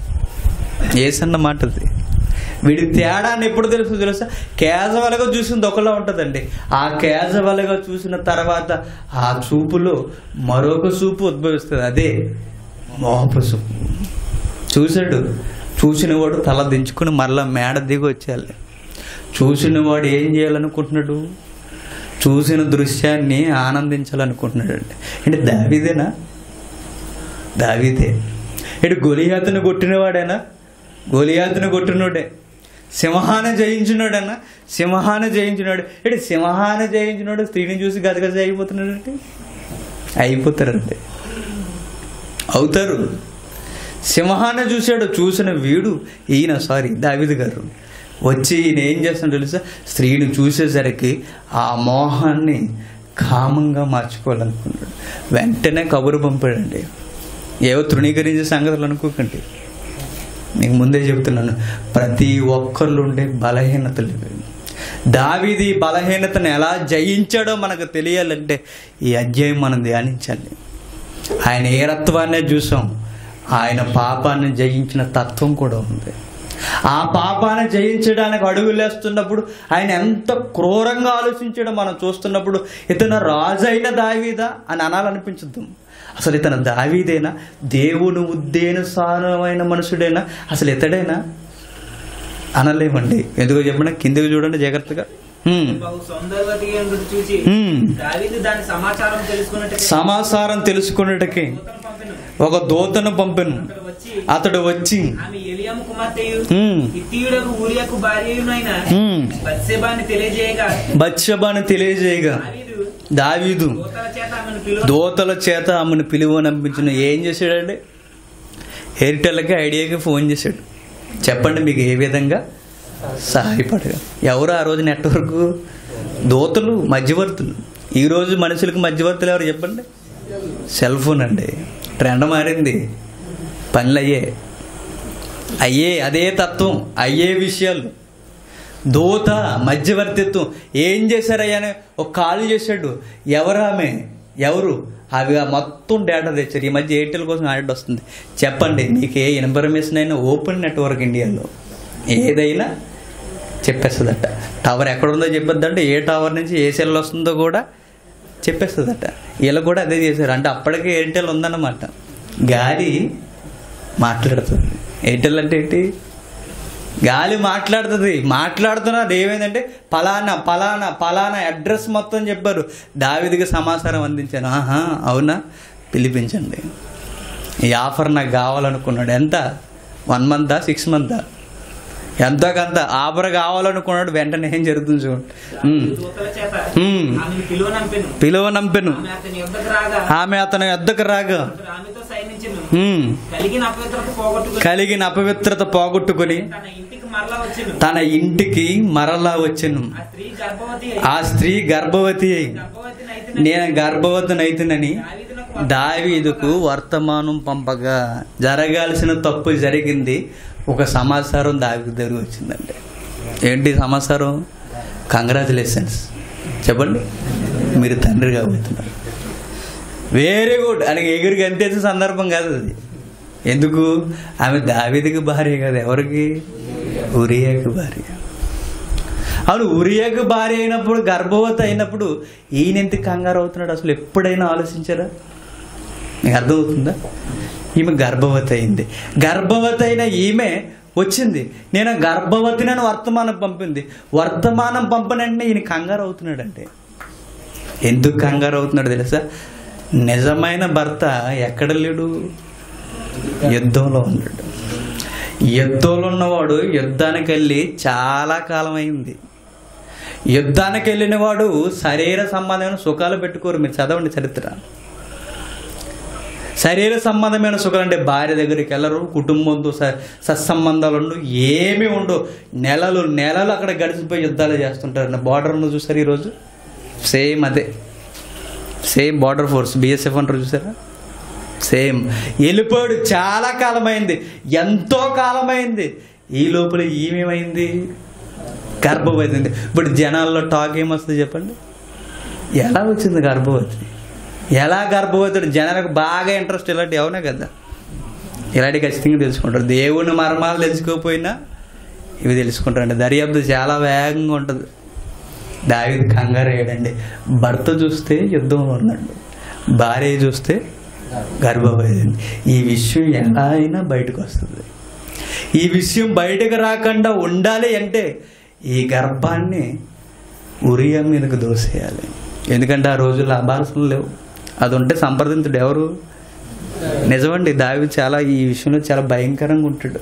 ఏసన్న మాట అది వీడి తేడా అని ఎప్పుడు తెలుసు తెలుసా క్యాజువల్గా చూసింది ఒకలా ఉంటుందండి ఆ క్యాజువల్గా చూసిన తర్వాత ఆ చూపులో మరొక చూపు ఉద్భవిస్తుంది అదే మోహపు చూపు చూశాడు చూసినవాడు తల దించుకుని మరలా మేడ దిగి వచ్చేయాలి చూసినవాడు ఏం చేయాలనుకుంటున్నాడు చూసిన దృశ్యాన్ని ఆనందించాలనుకుంటున్నాడు అండి అంటే దావిదేనా దావీదే ఇటు గొలియాతును కొట్టినవాడేనా గొలియాతును కొట్టినోడే సింహాన్ని జయించినాడన్నా సింహాన్ని జయించినాడు ఇటు సింహాన్ని జయించినాడు స్త్రీని చూసి గదగజ అయిపోతున్నాడంటే అయిపోతారండి అవుతారు సింహాన్ని చూశాడు చూసిన వీడు ఈయన సారీ దావిద్ గారు వచ్చి ఈయన ఏం చేస్తున్నాడు తెలుసా స్త్రీని చూసేసరికి ఆ మోహాన్ని కామంగా మార్చుకోవాలనుకున్నాడు వెంటనే కబురు పంపాడండి ఏవో తృణీకరించే సంగతులు అనుకోకండి నీకు ముందే చెబుతున్నాను ప్రతి ఒక్కళ్ళు ఉండే బలహీనతలు ఇవి. దావీది ఈ బలహీనతను ఎలా జయించాడో మనకు తెలియాలంటే ఈ అధ్యాయం మనం ధ్యానించాలి ఆయన ఏరత్వాన్నే చూసాం ఆయన పాపాన్ని జయించిన తత్వం కూడా ఉంది ఆ పాపాన్ని జయించడానికి అడుగులేస్తున్నప్పుడు ఆయన ఎంత క్రూరంగా ఆలోచించడం మనం చూస్తున్నప్పుడు ఇతను రాజు అయిన దావీదా అని అనాలనిపించద్దు అసలు ఇతను దావీదేనా దేవుని ఉద్దేనుసారమైన మనుషుడేనా అసలు ఇతడేనా అనలేమండి ఎందుకో చెప్పండి కిందకి చూడండి జాగ్రత్తగా హ్మ్. బహు సౌందర్యవతి ఎందుకు చూసి హ్మ్. దావీదు దాని సమాచారం తెలుసుకున్నట్టు సమాచారం తెలుసుకున్నట్టుకి ఒక దూతను పంపెను వచ్చి అతడు వచ్చి ఆమె ఎలియాము కుమార్తెయు హ్మ్. హిత్తీయుడకు ఊరియకు భార్యయునైన హ్మ్. బత్సెబాని తెలియజేయగా బత్షబాను తెలియజేయగా దావీదు దావీదు దూతల చేత ఆమెను పిలువ దోతల చేత ఆమెను పిలువనంపించిన ఏం చేశాడండి ఎయిర్టెల్కి ఐడియాకి ఫోన్ చేశాడు చెప్పండి మీకు ఏ విధంగా సహాయపడగా ఎవరు ఆ రోజు నెట్వర్క్ దోతలు మధ్యవర్తులు ఈరోజు మనుషులకు మధ్యవర్తులు ఎవరు చెప్పండి సెల్ ఫోన్ అండి ట్రెండ్ మారింది పనులు అయ్యే అయ్యే అదే తత్వం అయ్యే విషయాలు దూత మధ్యవర్తిత్వం ఏం చేశారయ్యా అని ఒక కాల్ చేశాడు ఎవరు ఆమె ఎవరు అవి ఆ మొత్తం డేటా తెచ్చారు ఈ మధ్య ఎయిర్టెల్ కోసం యాడ్ వస్తుంది చెప్పండి మీకు ఏ ఇన్ఫర్మేషన్ అయినా ఓపెన్ నెట్వర్క్ ఇండియాలో ఏదైనా చెప్పేస్తుందట టవర్ ఎక్కడుందో చెప్పొద్దంటే ఏ టవర్ నుంచి ఏ సెల్ వస్తుందో కూడా చెప్పేస్తుందట వీళ్ళు కూడా అదే చేశారు అంటే అప్పటికే ఎయిర్టెల్ ఉందన్నమాట గాలి మాట్లాడుతుంది ఎయిర్టెల్ అంటే ఏంటి గాలి మాట్లాడుతుంది మాట్లాడుతున్నారు ఏమైందంటే పలానా పలానా పలానా అడ్రస్ మొత్తం చెప్పారు దావిదికి సమాచారం అందించాను ఆహా అవునా పిలిపించండి ఈ ఆఫర్ నాకు కావాలనుకున్నాడు ఎంత వన్ మంతా సిక్స్ మంతా ఎంతో కొంత ఆఫర్ కావాలనుకున్నాడు వెంటనే ఏం జరుగుతుంది చూడండి ఉమ్. దూతల చేత ఉమ్. ఆమెను పిలువ నంపెను పిలువ నంపెను ఆమె అతని యొద్దకు రాగా ఆమె అతని ఎద్దకు రాగా అతడు ఆమెతో సైనించెను ఉమ్. కలిగిన అపవిత్రత పోగొట్టుకుని కలిగిన అపవిత్రత పోగొట్టుకుని తన ఇంటికి మరలా వచ్చెను తన ఇంటికి మరలా వచ్చెను ఆ స్త్రీ గర్భవతి అయి ఆ స్త్రీ గర్భవతి అయి గర్భవతి నేను గర్భవతినైతునని దావీదుకు వర్తమానం పంపగా జరగాల్సిన తప్పు జరిగింది ఒక సమాచారం దావీదు దగ్గర వచ్చిందండి ఏంటి సమాచారం కంగ్రాచులేషన్స్ చెప్పండి మీరు తండ్రి కాబోతున్నారు వెరీ గుడ్ అని ఎగురికి అంతేసిన సందర్భం కాదు అది ఎందుకు ఆమె దావీదికి భార్య కాదు ఎవరికి ఉరియాకి భార్య అవును ఉరియాకి భార్య అయినప్పుడు గర్భవతి అయినప్పుడు ఈయన ఎందుకు కంగారు అవుతున్నాడు అసలు ఎప్పుడైనా ఆలోచించారా మీకు అర్థమవుతుందా ఈమె గర్భవతి అయింది గర్భవతి అయిన ఈమె వచ్చింది నేను గర్భవతిని అని వర్తమానం పంపింది వర్తమానం పంపనంటే ఈయన కంగారు అవుతున్నాడంటే ఎందుకు కంగారు అవుతున్నాడు తెలుసా నిజమైన భర్త ఎక్కడ లేడు యుద్ధంలో ఉన్నాడు యుద్ధంలో ఉన్నవాడు యుద్ధానికి వెళ్ళి చాలా కాలం అయింది యుద్ధానికి వెళ్ళిన వాడు శరీర సంబంధమైన సుఖాలు పెట్టుకోరు మీరు చదవండి చరిత్ర శరీర సంబంధమైన సుఖాలు అంటే భార్య దగ్గరికి వెళ్ళరు కుటుంబంతో స- సత్సంబంధాలు ఉండవు ఏమీ ఉండవు నెలలు నెలలు అక్కడ గడిచిపోయి యుద్ధాలు చేస్తుంటారు బార్డర్ను చూసారు ఈరోజు సేమ్ అదే సేమ్ బార్డర్ ఫోర్స్ బిఎస్ఎఫ్ అంటారు చూసారా సేమ్ వెళ్ళిపోయాడు చాలా కాలమైంది ఎంతో కాలమైంది ఈ లోపల ఈమెమైంది గర్భవతి ఇప్పుడు జనాల్లో టాక్ ఏమొస్తుంది చెప్పండి ఎలా వచ్చింది గర్భవతి ఎలా గర్భవతుడు జనాలకు బాగా ఇంట్రెస్ట్ ఇలాంటి అవునా కదా ఇలాంటి ఖచ్చితంగా తెలుసుకుంటారు దేవుని మర్మాలు తెలుసుకోకపోయినా ఇవి తెలుసుకుంటారండి దర్యాప్తు చాలా వేగంగా ఉంటుంది దావిది కంగారు వేయడండి భర్త చూస్తే యుద్ధంలో ఉన్నాడు భార్య చూస్తే గర్భవతి ఈ విషయం ఎలా అయినా బయటకు వస్తుంది ఈ విషయం బయటకు రాకుండా ఉండాలి అంటే ఈ గర్భాన్ని ఉరియా మీదకు దోసేయాలి ఎందుకంటే ఆ రోజుల్లో అబారసలు లేవు అది ఉంటే సంప్రదించుడు ఎవరు నిజమండి దావి చాలా ఈ విషయంలో చాలా భయంకరంగా ఉంటాడు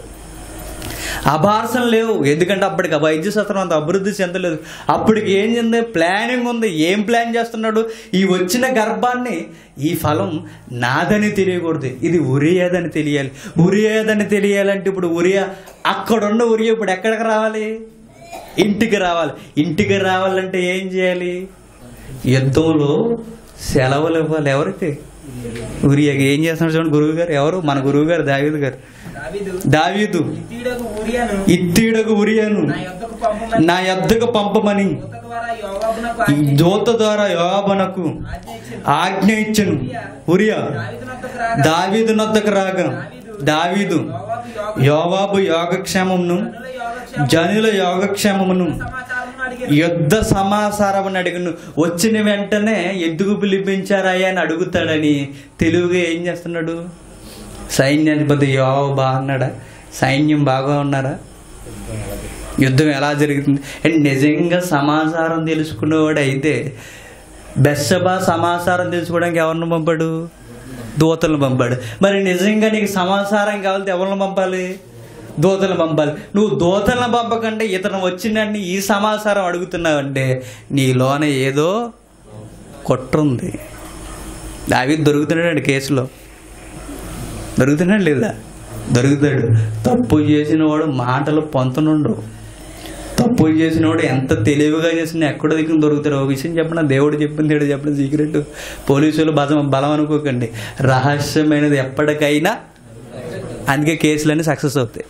అభారసం లేవు ఎందుకంటే అప్పటికి వైద్య శాస్త్రం అంత అభివృద్ధి చెందలేదు అప్పటికి ఏం చెంది ప్లానింగ్ ఉంది ఏం ప్లాన్ చేస్తున్నాడు ఈ వచ్చిన గర్భాన్ని ఈ ఫలం నాదని తెలియకూడదు ఇది ఉరియాదని తెలియాలి ఉరియాదని తెలియాలంటే ఇప్పుడు ఉరియా అక్కడున్న ఉరియా ఇప్పుడు ఎక్కడికి రావాలి ఇంటికి రావాలి ఇంటికి రావాలంటే ఏం చేయాలి యుద్ధంలో సెలవులు ఇవ్వాలి ఎవరికి ఉరియాకి ఏం చేస్తున్నాడు చూడండి గురువు గారు ఎవరు మన గురువు గారు దావీదు గారు దావీదు దావీదు ఇత్తీడకు ఊరియాను ఇత్తీడకు ఉరియాను నా యొద్దకు పంపమని నా యొద్దకు పంపమని దూత ద్వారా యోవాబునకు ఈ ఆజ్ఞ దూత ద్వారా యోబనకు ఆజ్ఞ ఇచ్చెను. ఆజ్ఞ ఇచ్చను ఉరియా దావీదునొద్దకు రాగా దావీదు నొద్దకు రాగా దావీదు యోవాబు యోగ యోవాబు యోగక్షేమమును జనుల యోగక్షేమం జనుల యోగక్షేమమును సమాచారమును అడిగాను యుద్ధ సమాచారం అడిగిన వచ్చిన వెంటనే ఎందుకు పిలిపించారయ్యా అని అడుగుతాడని తెలుగుగా ఏం చేస్తున్నాడు సైన్యాధిపతి యోవ బాగున్నాడా సైన్యం బాగా ఉన్నారా యుద్ధం ఎలా జరుగుతుంది అండ్ నిజంగా సమాచారం తెలుసుకునేవాడు అయితే బెస్సబా సమాచారం తెలుసుకోవడానికి ఎవరిని పంపాడు దూతలను పంపాడు మరి నిజంగా నీకు సమాచారం కావాలంటే ఎవరిని పంపాలి దూతలను పంపాలి నువ్వు దూతలను పంపకంటే ఇతను వచ్చిందని ఈ సమాచారం అడుగుతున్నావంటే నీ లోన ఏదో కుట్ర ఉంది దావీదు దొరుకుతున్నాడు కేసులో దొరుకుతున్నాడు లేదా దొరుకుతాడు తప్పు చేసిన వాడు మాటలు పొంతనుండవు తప్పు చేసిన వాడు ఎంత తెలివిగా చేసినా ఎక్కడ దిక్కున దొరుకుతారు ఒక విషయం చెప్పిన దేవుడు చెప్పింది దేవుడు చెప్పిన సీక్రెట్ పోలీసులు బలం బలం అనుకోకండి రహస్యమైనది ఎప్పటికైనా అందుకే కేసులన్నీ సక్సెస్ అవుతాయి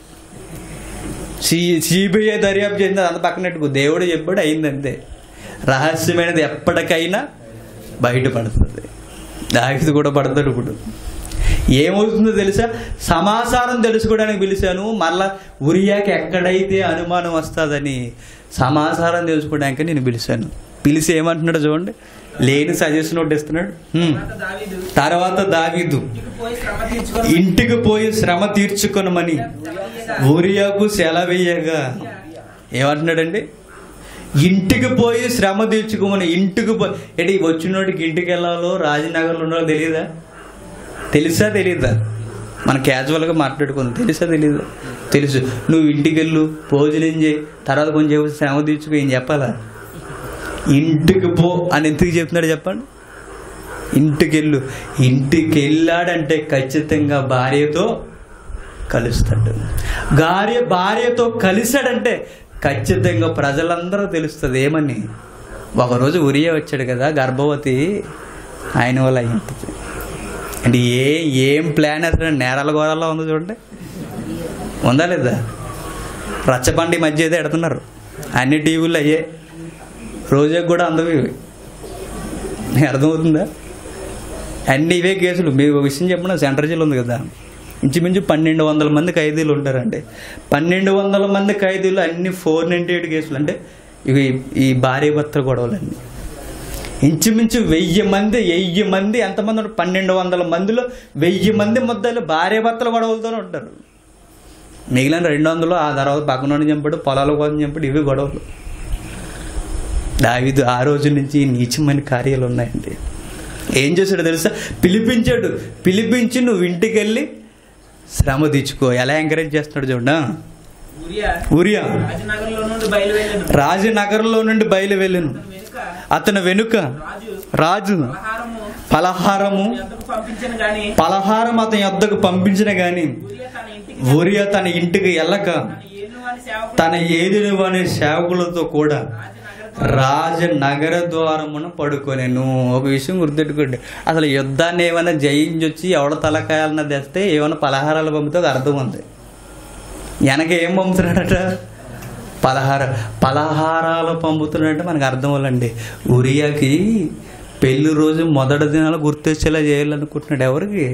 సి సిబిఐ దర్యాప్తు చేసింది అంత పక్కనట్టుకు దేవుడు చెప్పాడు అయింది అంతే రహస్యమైనది ఎప్పటికైనా బయటపడుతుంది దావిది కూడా పడతాడు ఇప్పుడు ఏమవుతుందో తెలుసా సమాచారం తెలుసుకోవడానికి పిలిచాను మళ్ళా ఉరియాకి ఎక్కడైతే అనుమానం వస్తుందని సమాచారం తెలుసుకోవడానికి నేను పిలిచాను పిలిచి ఏమంటున్నాడు చూడండి లేని సజెషన్ ఒకటి ఇస్తున్నాడు హ్మ్. తర్వాత దావీదు తర్వాత దావీదు ఇంటికి పోయి శ్రమ తీర్చుకొని ఇంటికి పోయి శ్రమ తీర్చుకొనమని ఊరియాకు సెలవేయగా ఏమంటున్నాడండి ఇంటికి పోయి శ్రమ తీర్చుకోమని ఇంటికి పోయి ఏంటి వచ్చినోడికి ఇంటికి వెళ్ళాలో రాజనగర్లో ఉన్నాలో తెలియదా తెలుసా తెలీదా మన క్యాజువల్గా మాట్లాడుకుందాం తెలుసా తెలీదా తెలుసు నువ్వు ఇంటికి వెళ్ళు భోజనం చేయి తర్వాత కొంచెం సేపు శ్రమ తీర్చుకో ఏం చెప్పాలా ఇంటికి పో అని ఎందుకు చెప్తున్నాడు చెప్పండి ఇంటికి వెళ్ళు ఇంటికి వెళ్ళాడంటే ఖచ్చితంగా భార్యతో కలుస్తాడు భార్య భార్యతో కలిశాడంటే ఖచ్చితంగా ప్రజలందరూ తెలుస్తుంది ఏమని ఒకరోజు ఉరియా వచ్చాడు కదా గర్భవతి ఆయన వల్ల అయి ఉంటుంది అంటే ఏ ఏం ప్లాన్ అసలు నేరాల గోరాల్లో ఉందో చూడండి ఉందా లేదా రచ్చబండి మధ్య అయితే ఎడుతున్నారు అన్ని టీవీలు అయ్యే రోజుకి కూడా అందవి అర్థమవుతుందా అన్ని ఇవే కేసులు మీరు ఒక విషయం చెప్పిన సెంట్రల్ జైలు ఉంది కదా ఇంచుమించు పన్నెండు వందల మంది ఖైదీలు ఉంటారండి పన్నెండు వందల మంది ఖైదీలు అన్ని ఫోర్ నైంటీ ఎయిట్ కేసులు అంటే ఇవి ఈ భార్య భర్త గొడవలన్నీ ఇంచుమించు వెయ్యి మంది వెయ్యి మంది ఎంతమంది ఉంటారు పన్నెండు వందల మందిలో వెయ్యి మంది ముద్దలు భార్య భర్తల గొడవలతోనే ఉంటారు మిగిలిన రెండు వందలు ఆ తర్వాత పక్కన చంపాడు పొలాల కోసం చంపాడు ఇవి గొడవలు దావీదు ఆ రోజు నుంచి నీచమైన కార్యాలు ఉన్నాయండి ఏం చేశాడు తెలుసా పిలిపించాడు పిలిపించి నువ్వు ఇంటికి వెళ్ళి శ్రమ తెచ్చుకో ఎలా ఎంకరేజ్ చేస్తున్నాడు చూడ ఉరియా ఊరియా రాజనగర్లో నుండి బయలువెళ్ళాను రాజనగరంలో నుండి బయలు వెళ్ళను వెనుక అతని వెనుక రాజు రాజు పలహారము పలహారము ఎంతకు పంపించను గాని పలహారం అతని యొద్దకు పంపించిన గాని ఉరియా తన ఇంటికి ఊరియా తన ఇంటికి వెళ్ళక తన ఏను వాని సేవకుడు తన ఏదిని వాని సేవకులతో కూడా రాజనగర రాజనగర ద్వారమున పడుకొనేను ఒక విషయం గుర్తెట్టుకోండి అసలు యుద్ధాన్ని ఏమైనా జయించొచ్చి ఎవడ తలకాయాలన్నా తెస్తే ఏమైనా పలహారాలు పంపితే ఒక అర్థం ఉంది వెనక ఏం పంపుతున్నాడట పలహార పలహారాలు పంపుతున్నాడంటే మనకు అర్థం అవ్వాలండి ఉరియాకి పెళ్లి రోజు మొదటి దినాలు గుర్తొచ్చేలా చేయాలనుకుంటున్నాడు ఎవరికి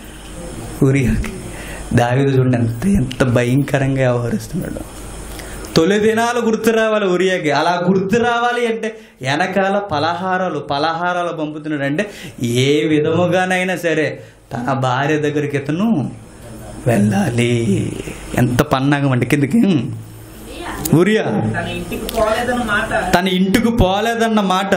ఉరియాకి దావిదు చూడండి ఎంత ఎంత భయంకరంగా వ్యవహరిస్తున్నాడు తొలి దినాలు గుర్తు రావాలి ఉరియాకి అలా గుర్తు రావాలి అంటే వెనకాల పలహారాలు పలహారాలు పంపుతున్నాడు అంటే ఏ విధముగానైనా సరే తన భార్య దగ్గరికి ఇతను వెళ్ళాలి ఎంత పన్నాగం అంటే కిందకి ఉరియా తన ఇంటికి పోలేదన్న మాట తన ఇంటికి పోలేదన్న మాట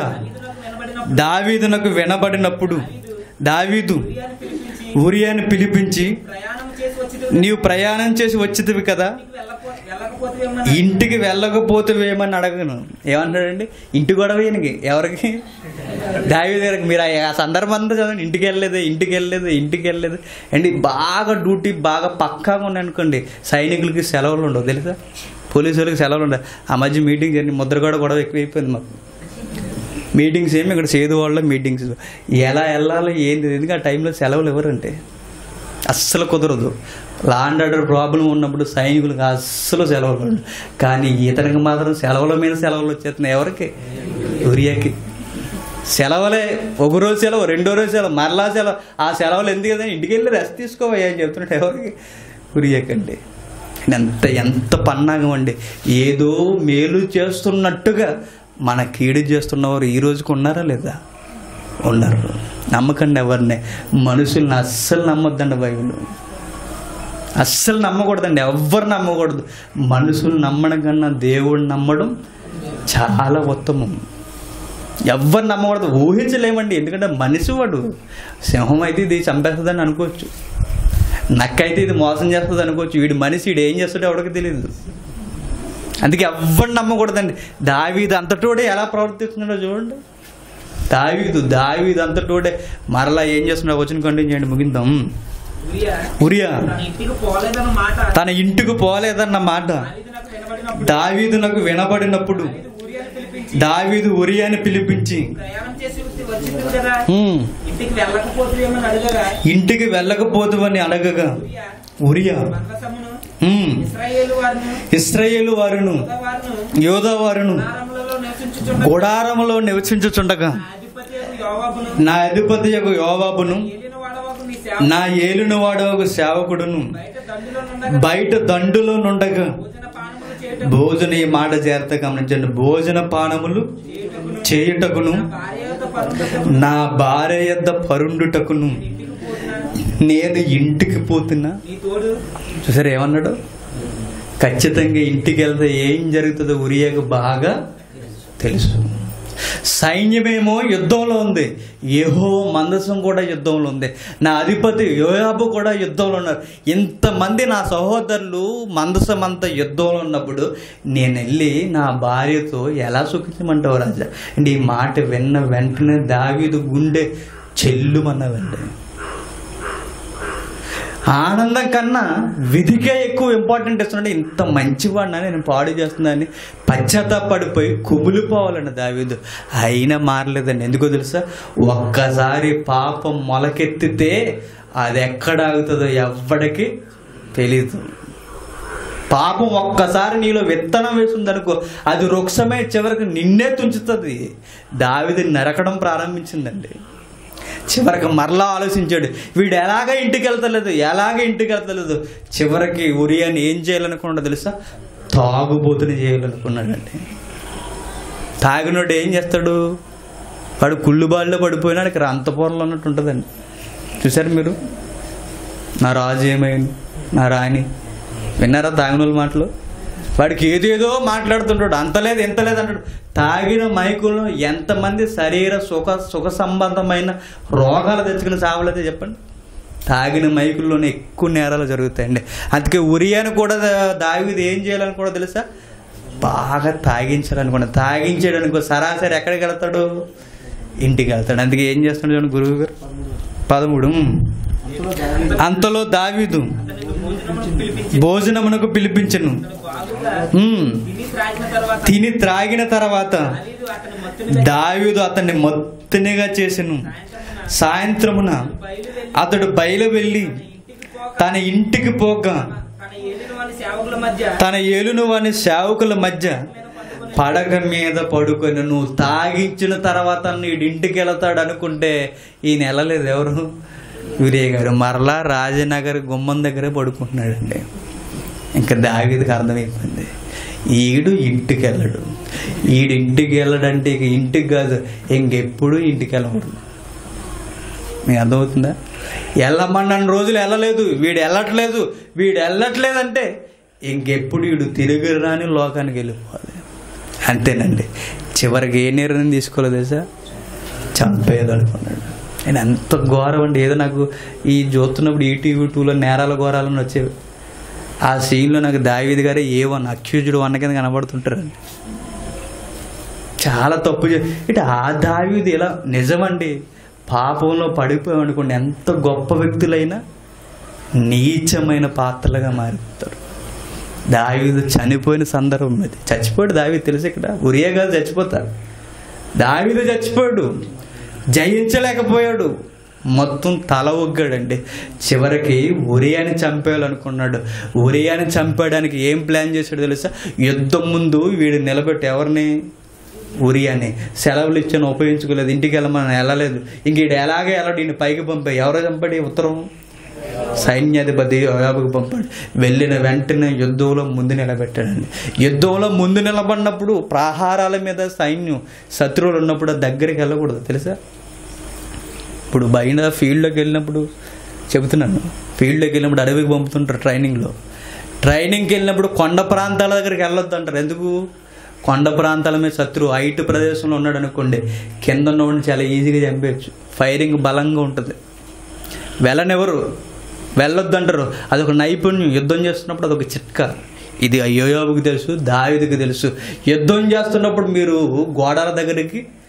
దావీదునకు దావీదునకు వినబడిన వినబడినప్పుడు దావీదు ఉరియాని పిలిపించి ఉరియాని పిలిపించి ప్రయాణం చేసి వచ్చి నీవు ప్రయాణం చేసి వచ్చితివి కదా వెళ్ళకపో వెళ్ళకపోతే ఇంటికి వెళ్ళకపోతేవేమని అడగను ఏమంటాడండి ఇంటి గొడవ ఈయనకి ఎవరికి దావి దగ్గరికి మీరు ఆ సందర్భం అంతా చదవండి ఇంటికి వెళ్ళలేదు ఇంటికి వెళ్ళలేదు ఇంటికి వెళ్ళలేదు అండి బాగా డ్యూటీ బాగా పక్కాగా ఉన్నాయి అనుకోండి సైనికులకి సెలవులు ఉండవు తెలుసా పోలీసు వాళ్ళకి సెలవులు ఉండవు ఆ మధ్య మీటింగ్ జరిగి ముద్రగడ గొడవ ఎక్కువైపోయింది మాకు మీటింగ్స్ ఏమి ఇక్కడ సేదు వాళ్ళ మీటింగ్స్ ఎలా వెళ్ళాలో ఏంది ఎందుకంటే ఆ టైంలో సెలవులు ఎవరంటే అస్సలు కుదరదు లాండ్ ఆర్డర్ ప్రాబ్లం ఉన్నప్పుడు సైనికులకు అస్సలు సెలవులు ఉండవు. కానీ ఇతనికి మాత్రం సెలవుల మీద సెలవులు వచ్చేస్తున్నాయి ఎవరికి ఉరియాకి సెలవులే ఒక రోజు సెలవు రెండో రోజు సెలవు మరలా సెలవు ఆ సెలవులు ఎందుకు కదా ఇంటికి వెళ్ళి రెస్ట్ తీసుకోవయ్యా అని చెప్తున్నాడు ఎవరికి ఉరియాకండి ఎంత ఎంత పన్నాగం అండి ఏదో మేలు చేస్తున్నట్టుగా మన కీడు చేస్తున్నవారు ఈ రోజుకి ఉన్నారా లేదా ఉన్నారు నమ్మకండి ఎవరిని మనుషుల్ని అస్సలు నమ్మొద్దండి బైబిల్ అస్సలు నమ్మకూడదండి ఎవ్వరు నమ్మకూడదు మనుషులు నమ్మడం కన్నా దేవుడు నమ్మడం చాలా ఉత్తమం ఎవ్వరు నమ్మకూడదు ఊహించలేమండి ఎందుకంటే మనిషి వాడు సింహం అయితే ఇది చంపేస్తుందని అనుకోవచ్చు నక్కైతే ఇది మోసం చేస్తుంది అనుకోవచ్చు వీడు మనిషి వీడు ఏం చేస్తాడో ఎవరికి తెలియదు అందుకే ఎవ్వరు నమ్మకూడదండి దావీది అంతటోడే ఎలా ప్రవర్తిస్తున్నాడో చూడండి దావీదు దావీదు అంతటోడే మరలా ఏం చేస్తున్నాడు వచ్చిన కంటిన్యూ చేయండి ముగిందాం ఉరియా ఉరియా తన ఇంటికి పోలేదన్న మాట తన ఇంటికి పోలేదన్న మాట దావీదు నాకు వినబడినప్పుడు దావీదు నాకు వినబడినప్పుడు దావీదు ఉరియాని పిలిపించి దావీదు ఉరియాని పిలిపించి ప్రయాణం చేసి వచ్చింది కదా "ఉమ్, ఇంటికి వెళ్ళకపోతుందేమని అడగగా ఇంటికి వెళ్ళకపోదువని అడగగా ఉరియా ఉరియా మందసమును "ఉమ్, ఇస్రాయేలు వారిని ఇస్రాయేలు వారును వారును యోధా వారును నారములలో నివసించుచున్న గుడారములో నివసించుచుండగా అధిపతి యోవాబును నా అధిపతి యొక్క యోవాబును ఏలిన వాడవకు నీ సేవ నా ఏలుని వాడవ సేవకుడును బయట దండులో నుండగా బయట దండులో నుండగా భోజన పానములు చేయటం భోజన ఈ మాట జాగ్రత్త గమనించండి భోజన పానములు చేయుటకును భార్యతో పరుండటం నా భార్య యొద్ద పరుండుటకును ఇంటికి పోతున్నా నేను ఇంటికి పోతున్నా నీ తోడు చూసారు ఏమన్నాడు ఖచ్చితంగా ఇంటికి వెళ్తే ఏం జరుగుతుందో ఉరియాకు బాగా తెలుసు సైన్యమేమో యుద్ధంలో ఉంది ఏహో మందసం కూడా యుద్ధంలో ఉంది నా అధిపతి యోయాబు కూడా యుద్ధంలో ఉన్నారు ఇంతమంది నా సహోదరులు మందసం అంతా యుద్ధంలో ఉన్నప్పుడు నేను వెళ్ళి నా భార్యతో ఎలా సుఖించమంటావు రాజా అంటే ఈ మాట విన్న వెంటనే దావీదు గుండె చెల్లుమన్నదండి ఆనందం కన్నా విధికే ఎక్కువ ఇంపార్టెంట్ ఇస్తున్నాడు ఇంత మంచివాడినా నేను పాడు చేస్తున్నానని పశ్చాత్తాపడిపోయి కుబులిపోవాలండి దావీదు అయినా మారలేదండి ఎందుకో తెలుసా ఒక్కసారి పాపం మొలకెత్తితే అది ఎక్కడ ఆగుతుందో ఎవ్వడికి తెలీదు పాపం ఒక్కసారి నీలో విత్తనం వేసిందనుకో అది వృక్షమే చివరికి నిన్నే తుంచుతుంది దావిది నరకడం ప్రారంభించిందండి చివరికి మరలా ఆలోచించాడు వీడు ఎలాగ ఇంటికి వెళ్తలేదు ఎలాగ ఇంటికి వెళ్తలేదు చివరికి ఉరియాని ఏం చేయాలనుకున్నాడో తెలుసా తాగుబోతుని చేయాలనుకున్నాడండి తాగినోడు ఏం చేస్తాడు వాడు కుళ్ళుబాల్లో పడిపోయినా ఇక్కడ అంతపూర్లో ఉన్నట్టు ఉంటుందండి చూసారు మీరు నా రాజు ఏమైంది నా రాణి విన్నారా తాగిన వాళ్ళ మాటలు వాడికి ఏదేదో మాట్లాడుతుంటాడు అంతలేదు ఇంతలేదు అంటాడు తాగిన మైకుల్లో ఎంతమంది శరీర సుఖ సుఖ సంబంధమైన రోగాలు తెచ్చుకుని సావలేదో చెప్పండి తాగిన మైకుల్లోనే ఎక్కువ నేరాలు జరుగుతాయండి అందుకే ఉరియాని కూడా దావిది ఏం చేయాలని కూడా తెలుసా బాగా తాగించాలనుకున్నా తాగించాడనుకో సరాసరి ఎక్కడికి వెళ్తాడు ఇంటికి వెళ్తాడు అందుకే ఏం చేస్తున్నాడు చూడండి గురువు గారు పదమూడు అంతలో దావీదు అతనికి భోజనమును పిలిపించి భోజనమునకు పిలిపించను బాగుగా ఉమ్. తిని త్రాగిన తర్వాత తిని త్రాగిన తర్వాత దావీదు అతని మత్తుని దావీదు అతన్ని మొత్తనిగా చేసెను సాయంత్రమున బయలువెళ్ళి అతడు బయలు వెళ్ళి ఇంటికి పోక తన ఇంటికి పోక తన ఏలిన వాని సేవకుల మధ్య తన ఏలును వాని సేవకుల మధ్య పడగ మీద పడుకొని నువ్వు తాగించిన తర్వాత నీడు ఇంటికి వెళతాడు అనుకుంటే ఈయన వెళ్ళలేదు ఎవరు వీరయ్య గారు మరలా రాజనగర్ గుమ్మం దగ్గరే పడుకుంటున్నాడండి ఇంకా దావీదికి అర్థమైపోయింది ఈడు ఇంటికి వెళ్ళడు ఈడు ఇంటికి వెళ్ళడంటే ఇక ఇంటికి కాదు ఇంకెప్పుడు ఇంటికి వెళ్ళకూడదు మీకు అర్థమవుతుందా వెళ్ళమన్న రోజులు వెళ్ళలేదు వీడు వెళ్ళట్లేదు వీడు వెళ్ళట్లేదంటే ఇంకెప్పుడు వీడు తిరిగి రాని లోకానికి వెళ్ళిపోవాలి అంతేనండి చివరికి ఏ నిర్ణయం తీసుకోలేదు తెలుసా చంపేది అనుకున్నాడు నేను ఎంత ఘోరం అండి ఏదో నాకు ఈ చూస్తున్నప్పుడు ఈటీవీ టూలో నేరాల ఘోరాలను వచ్చేవి ఆ సీన్లో నాకు దావీది గారే ఏ వన్ అక్యూజ్డ్ వన్ కింద కనబడుతుంటారండి చాలా తప్పు చే ఇటు ఆ దావీది ఇలా నిజమండి పాపంలో పడిపోయాం అనుకోండి ఎంత గొప్ప వ్యక్తులైనా నీచమైన పాత్రలుగా మారిపోతారు దావీదు చనిపోయిన సందర్భం అది చచ్చిపోయాడు దావీదు తెలుసు ఇక్కడ ఉరియా కాదు చచ్చిపోతాడు దావీదు చచ్చిపోయాడు జయించలేకపోయాడు మొత్తం తల ఒగ్గాడండి చివరికి ఉరియాని చంపేయాలనుకున్నాడు ఉరియాని చంపేయడానికి ఏం ప్లాన్ చేశాడు తెలుసా యుద్ధం ముందు వీడు నిలబెట్టి ఎవరిని ఉరియాని సెలవులు ఇచ్చాను ఉపయోగించుకోలేదు ఇంటికి వెళ్ళమని వెళ్ళలేదు ఇంక ఈడు ఎలాగే వెళ్ళడు ఈయన పైకి పంపాయి ఎవరో చంపాడు ఈ ఉత్తరం సైన్యాధిపతి యోయాబుకు పంపాడు వెళ్ళిన వెంటనే యుద్ధంలో ముందు నిలబెట్టాడండి యుద్ధంలో ముందు నిలబడినప్పుడు ప్రాహారాల మీద సైన్యం శత్రువులు ఉన్నప్పుడు దగ్గరికి వెళ్ళకూడదు తెలుసా ఇప్పుడు బయట ఫీల్డ్లోకి వెళ్ళినప్పుడు చెబుతున్నాను ఫీల్డ్లోకి వెళ్ళినప్పుడు అడవికి పంపుతుంటారు ట్రైనింగ్లో ట్రైనింగ్కి వెళ్ళినప్పుడు కొండ ప్రాంతాల దగ్గరికి వెళ్ళొద్దు అంటారు ఎందుకు కొండ ప్రాంతాల మీద శత్రువు హైట్ ప్రదేశంలో ఉన్నాడు అనుకోండి కింద ఉన్నవాడిని చాలా ఈజీగా చంపేయచ్చు ఫైరింగ్ బలంగా ఉంటుంది వెళ్ళనెవరు వెళ్ళొద్దు అంటారు అదొక నైపుణ్యం యుద్ధం చేస్తున్నప్పుడు అదొక చిట్కా ఇది అయ్యోయాబుకి తెలుసు దావిదికి తెలుసు యుద్ధం చేస్తున్నప్పుడు మీరు గోడల దగ్గరికి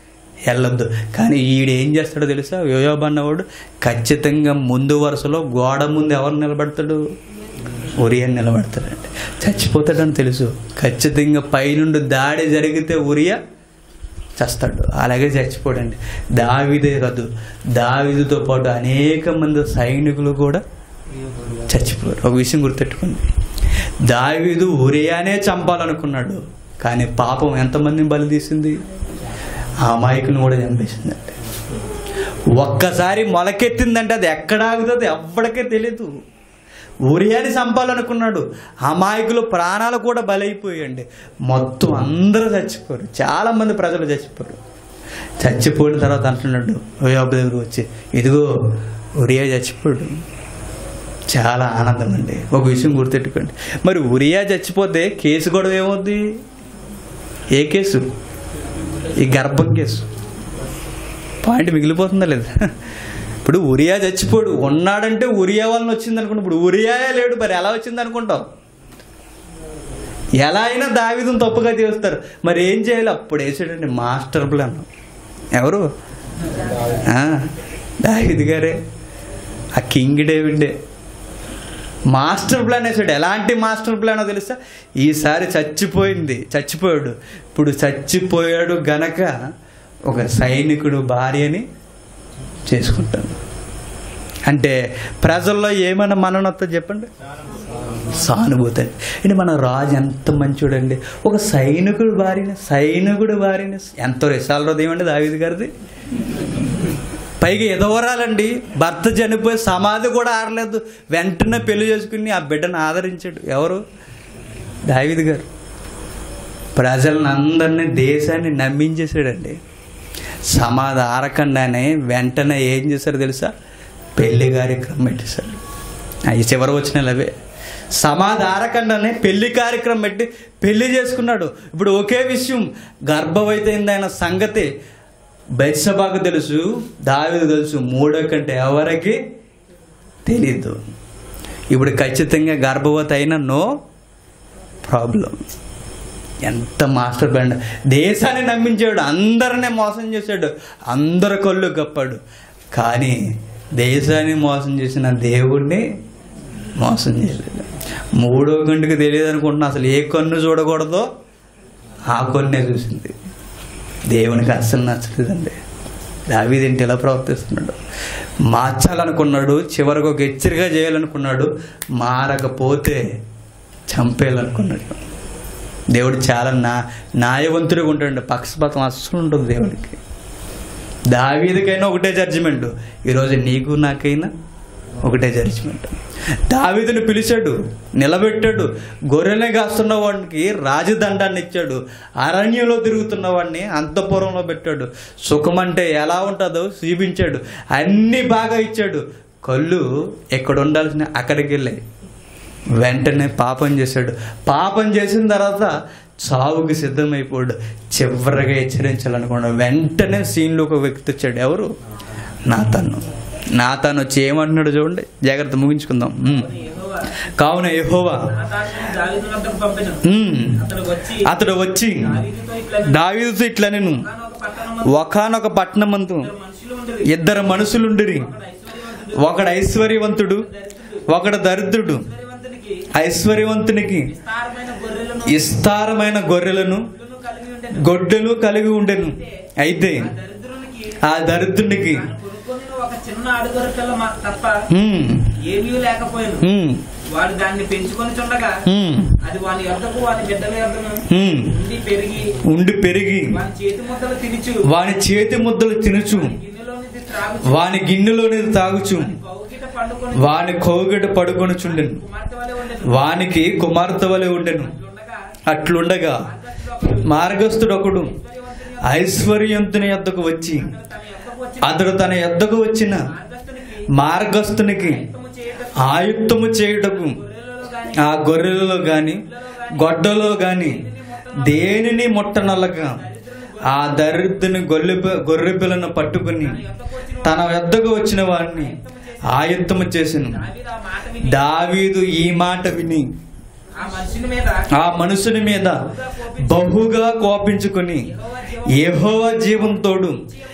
వెళ్ళొద్దు కానీ ఈడు ఏం చేస్తాడో తెలుసా యోయోబ్ అన్నవాడు ఖచ్చితంగా ముందు వరుసలో గోడ ముందు ఎవరు నిలబడతాడు ఉరియా నిలబడతాడండి చచ్చిపోతాడని తెలుసు ఖచ్చితంగా పైనుండి దాడి జరిగితే ఉరియా చస్తాడు అలాగే చచ్చిపోడండి దావిదే కాదు దావిదితో పాటు అనేక మంది సైనికులు కూడా చచ్చిపోయారు ఒక విషయం గుర్తెట్టుకోండి దావీదు ఉరియానే చంపాలనుకున్నాడు కానీ పాపం ఎంతమందిని బలి తీసింది ఆ అమాయకుని కూడా చంపేసిందంటే ఒక్కసారి మొలకెత్తిందంటే అది ఎక్కడ ఆగుతుంది ఎవ్వడికే తెలియదు ఉరియాని చంపాలనుకున్నాడు అమాయకులు ప్రాణాలు కూడా బలైపోయాయండి మొత్తం అందరూ చచ్చిపోయారు చాలా మంది ప్రజలు చచ్చిపోయారు చచ్చిపోయిన తర్వాత అంటున్నాడు యోబు దగ్గర వచ్చి ఇదిగో ఉరియా చచ్చిపోయాడు చాలా ఆనందం అండి ఒక విషయం గుర్తెట్టుకోండి మరి ఉరియా చచ్చిపోతే కేసు కూడా ఏమవుద్ది ఏ కేసు ఈ గర్భం కేసు పాయింట్ మిగిలిపోతుందా లేదా ఇప్పుడు ఉరియా చచ్చిపోడు ఉన్నాడంటే ఉరియా వలన వచ్చింది అనుకుంటా ఇప్పుడు ఉరియాయే లేడు మరి ఎలా వచ్చింది అనుకుంటావు ఎలా అయినా దావిదం తప్పుగా తీస్తారు మరి ఏం చేయాలి అప్పుడు వేసాడండి మాస్టర్ ప్లాన్ ఎవరు ఆ, దావిద్ గారే ఆ కింగ్ డేవిడే మాస్టర్ ప్లాన్ వేసాడు ఎలాంటి మాస్టర్ ప్లానో తెలుసా ఈసారి చచ్చిపోయింది చచ్చిపోయాడు ఇప్పుడు చచ్చిపోయాడు గనక ఒక సైనికుడు భార్యని చేసుకుంటాను అంటే ప్రజల్లో ఏమైనా మననొత్త చెప్పండి సానుభూతి అండి అంటే మన రాజు ఎంత మంచోడండి ఒక సైనికుడు భార్యని సైనికుడు భార్యని ఎంతో రిసాల హృదయం అండి దావిది గారిది పైగా ఎదవరాలండి భర్త చనిపోయి సమాధి కూడా ఆరలేదు వెంటనే పెళ్లి చేసుకుని ఆ బిడ్డను ఆదరించాడు ఎవరు దావిది గారు ప్రజలను అందరినీ దేశాన్ని నమ్మించేసాడండి సమాధి ఆరకుండానే వెంటనే ఏం చేశారు తెలుసా పెళ్లి కార్యక్రమం పెట్టేశారు అవి చివరి వచ్చిన అవే సమాధి ఆరకుండానే పెళ్లి కార్యక్రమం పెట్టి పెళ్లి చేసుకున్నాడు ఇప్పుడు ఒకే విషయం గర్భవైతైంది ఆయన సంగతి బెత్సబాకు తెలుసు దావిదు తెలుసు మూడో కంటే ఎవరికి తెలీదు ఇప్పుడు ఖచ్చితంగా గర్భవతి అయినా నో ప్రాబ్లం ఎంత మాస్టర్ బ్యాండ్ దేశాన్ని నమ్మించాడు అందరినీ మోసం చేశాడు అందరి కళ్ళు కప్పాడు కానీ దేశాన్ని మోసం చేసిన దేవుణ్ణి మోసం చేయలేదు మూడో గంటకి తెలియదు అనుకుంటున్నా అసలు ఏ కన్ను చూడకూడదో ఆ కన్నే చూసింది దేవునికి అస్సలు నచ్చలేదండి దావీదేంటి ఎలా ప్రవర్తిస్తున్నాడు మార్చాలనుకున్నాడు చివరికి ఒక హెచ్చరిక చేయాలనుకున్నాడు మారకపోతే చంపేయాలనుకున్నాడు దేవుడు చాలా నా న్యాయవంతుడిగా ఉంటాడు పక్షపాతం అస్సలు ఉంటుంది దేవుడికి దావీదికైనా ఒకటే జడ్జిమెంట్ ఈరోజు నీకు నాకైనా ఒకటే జడ్జిమెంట్ దావీదుని పిలిచాడు నిలబెట్టాడు గొర్రెల్ని కాస్తున్న వాడికి రాజదండాన్ని ఇచ్చాడు అరణ్యంలో తిరుగుతున్న వాడిని అంతఃపురంలో పెట్టాడు సుఖం అంటే ఎలా ఉంటుందో చూపించాడు అన్నీ బాగా ఇచ్చాడు కళ్ళు ఎక్కడ ఉండాల్సిన అక్కడికి వెళ్ళాయి వెంటనే పాపం చేశాడు పాపం చేసిన తర్వాత చావుకి సిద్ధమైపోయాడు చివరిగా హెచ్చరించాలనుకున్నాడు వెంటనే సీన్లో ఒక వ్యక్తి వచ్చాడు ఎవరు నా తను నా తను వచ్చి ఏమంటున్నాడు చూడండి జాగ్రత్త ముగించుకుందాం ఉమ్. యెహోవా కావున యెహోవా నా దాసుని దావీదు వద్దకు పంపెను ఉమ్, అతడు వచ్చి అతడు వచ్చి దావీదుతో ఇట్లా దావీదుతో ఇట్లా నేను ఒకానొక పట్టణమందు ఒకనొక పట్టణమందు ఇద్దరు మనుషులు ఉండేది ఇద్దరు మనుషులుండిరి ఐశ్వర్యవంతుడు ఒకడు ఐశ్వర్యవంతుడు ఒకడు దరిద్రుడు ఐశ్వర్యవంతునికి ఐశ్వర్యవంతునికి విస్తారమైన గొర్రెలను విస్తారమైన గొర్రెలను గుడ్లను కలిగి ఉండెను గొడ్డలు కలిగి ఉండెను అయితే ఆ దరిద్రునికి ఆ దరిద్రునికి తాను కొనుక్కొని ఒక చిన్న అడుగొర్రె పిల్ల మా- తప్ప ఉమ్, ఏమీ లేకపోయాను ఉమ్, వాడు దాన్ని పెంచుకొని చుండగా ఉమ్, అది వాని యొద్దకు వాని బిడ్డల యొద్దను ఉమ్, ఉండి పెరిగి ఉండి పెరిగి వాని చేతి ముద్దలు తినిచు వాని చేతి ముద్దలు తినుచు గిన్నెలోనిది త్రాగుచు వాని గిన్నెలోని తాగుచు కౌగిట పండుకొని వాని కోగిట పడుకొని చుండెను కుమార్తె వలె ఉండెను వానికి కుమార్తె వలె ఉండెను ఉండగా అట్లుండగా మార్గస్థుడు ఒకడు ఐశ్వర్యంతుని యొద్దకు వచ్చి తన యొద్దకు వచ్చి అతడు తన యొద్దకు వచ్చిన మార్గస్థునికి మార్గస్థునికి యుద్ధము చేయుటకు ఆయుక్తము చేయుటకు గొర్రెలలో గాని ఆ గొర్రెలలో గాని గొడ్డలో గాని దేనిని ముట్టనలక ఆ దరిద్రుని గొర్రె గొర్రె పిల్లను పట్టుకుని తన వద్దకు వచ్చిన వాడిని ఆయుత్తము చేసిన దావీదు ఆ మాట విని దావీదు ఈ మాట విని ఆ మనిషిని మీద ఆ మనుషుని మీద బహుగా కోపించుకుని యెహోవా జీవంతోడు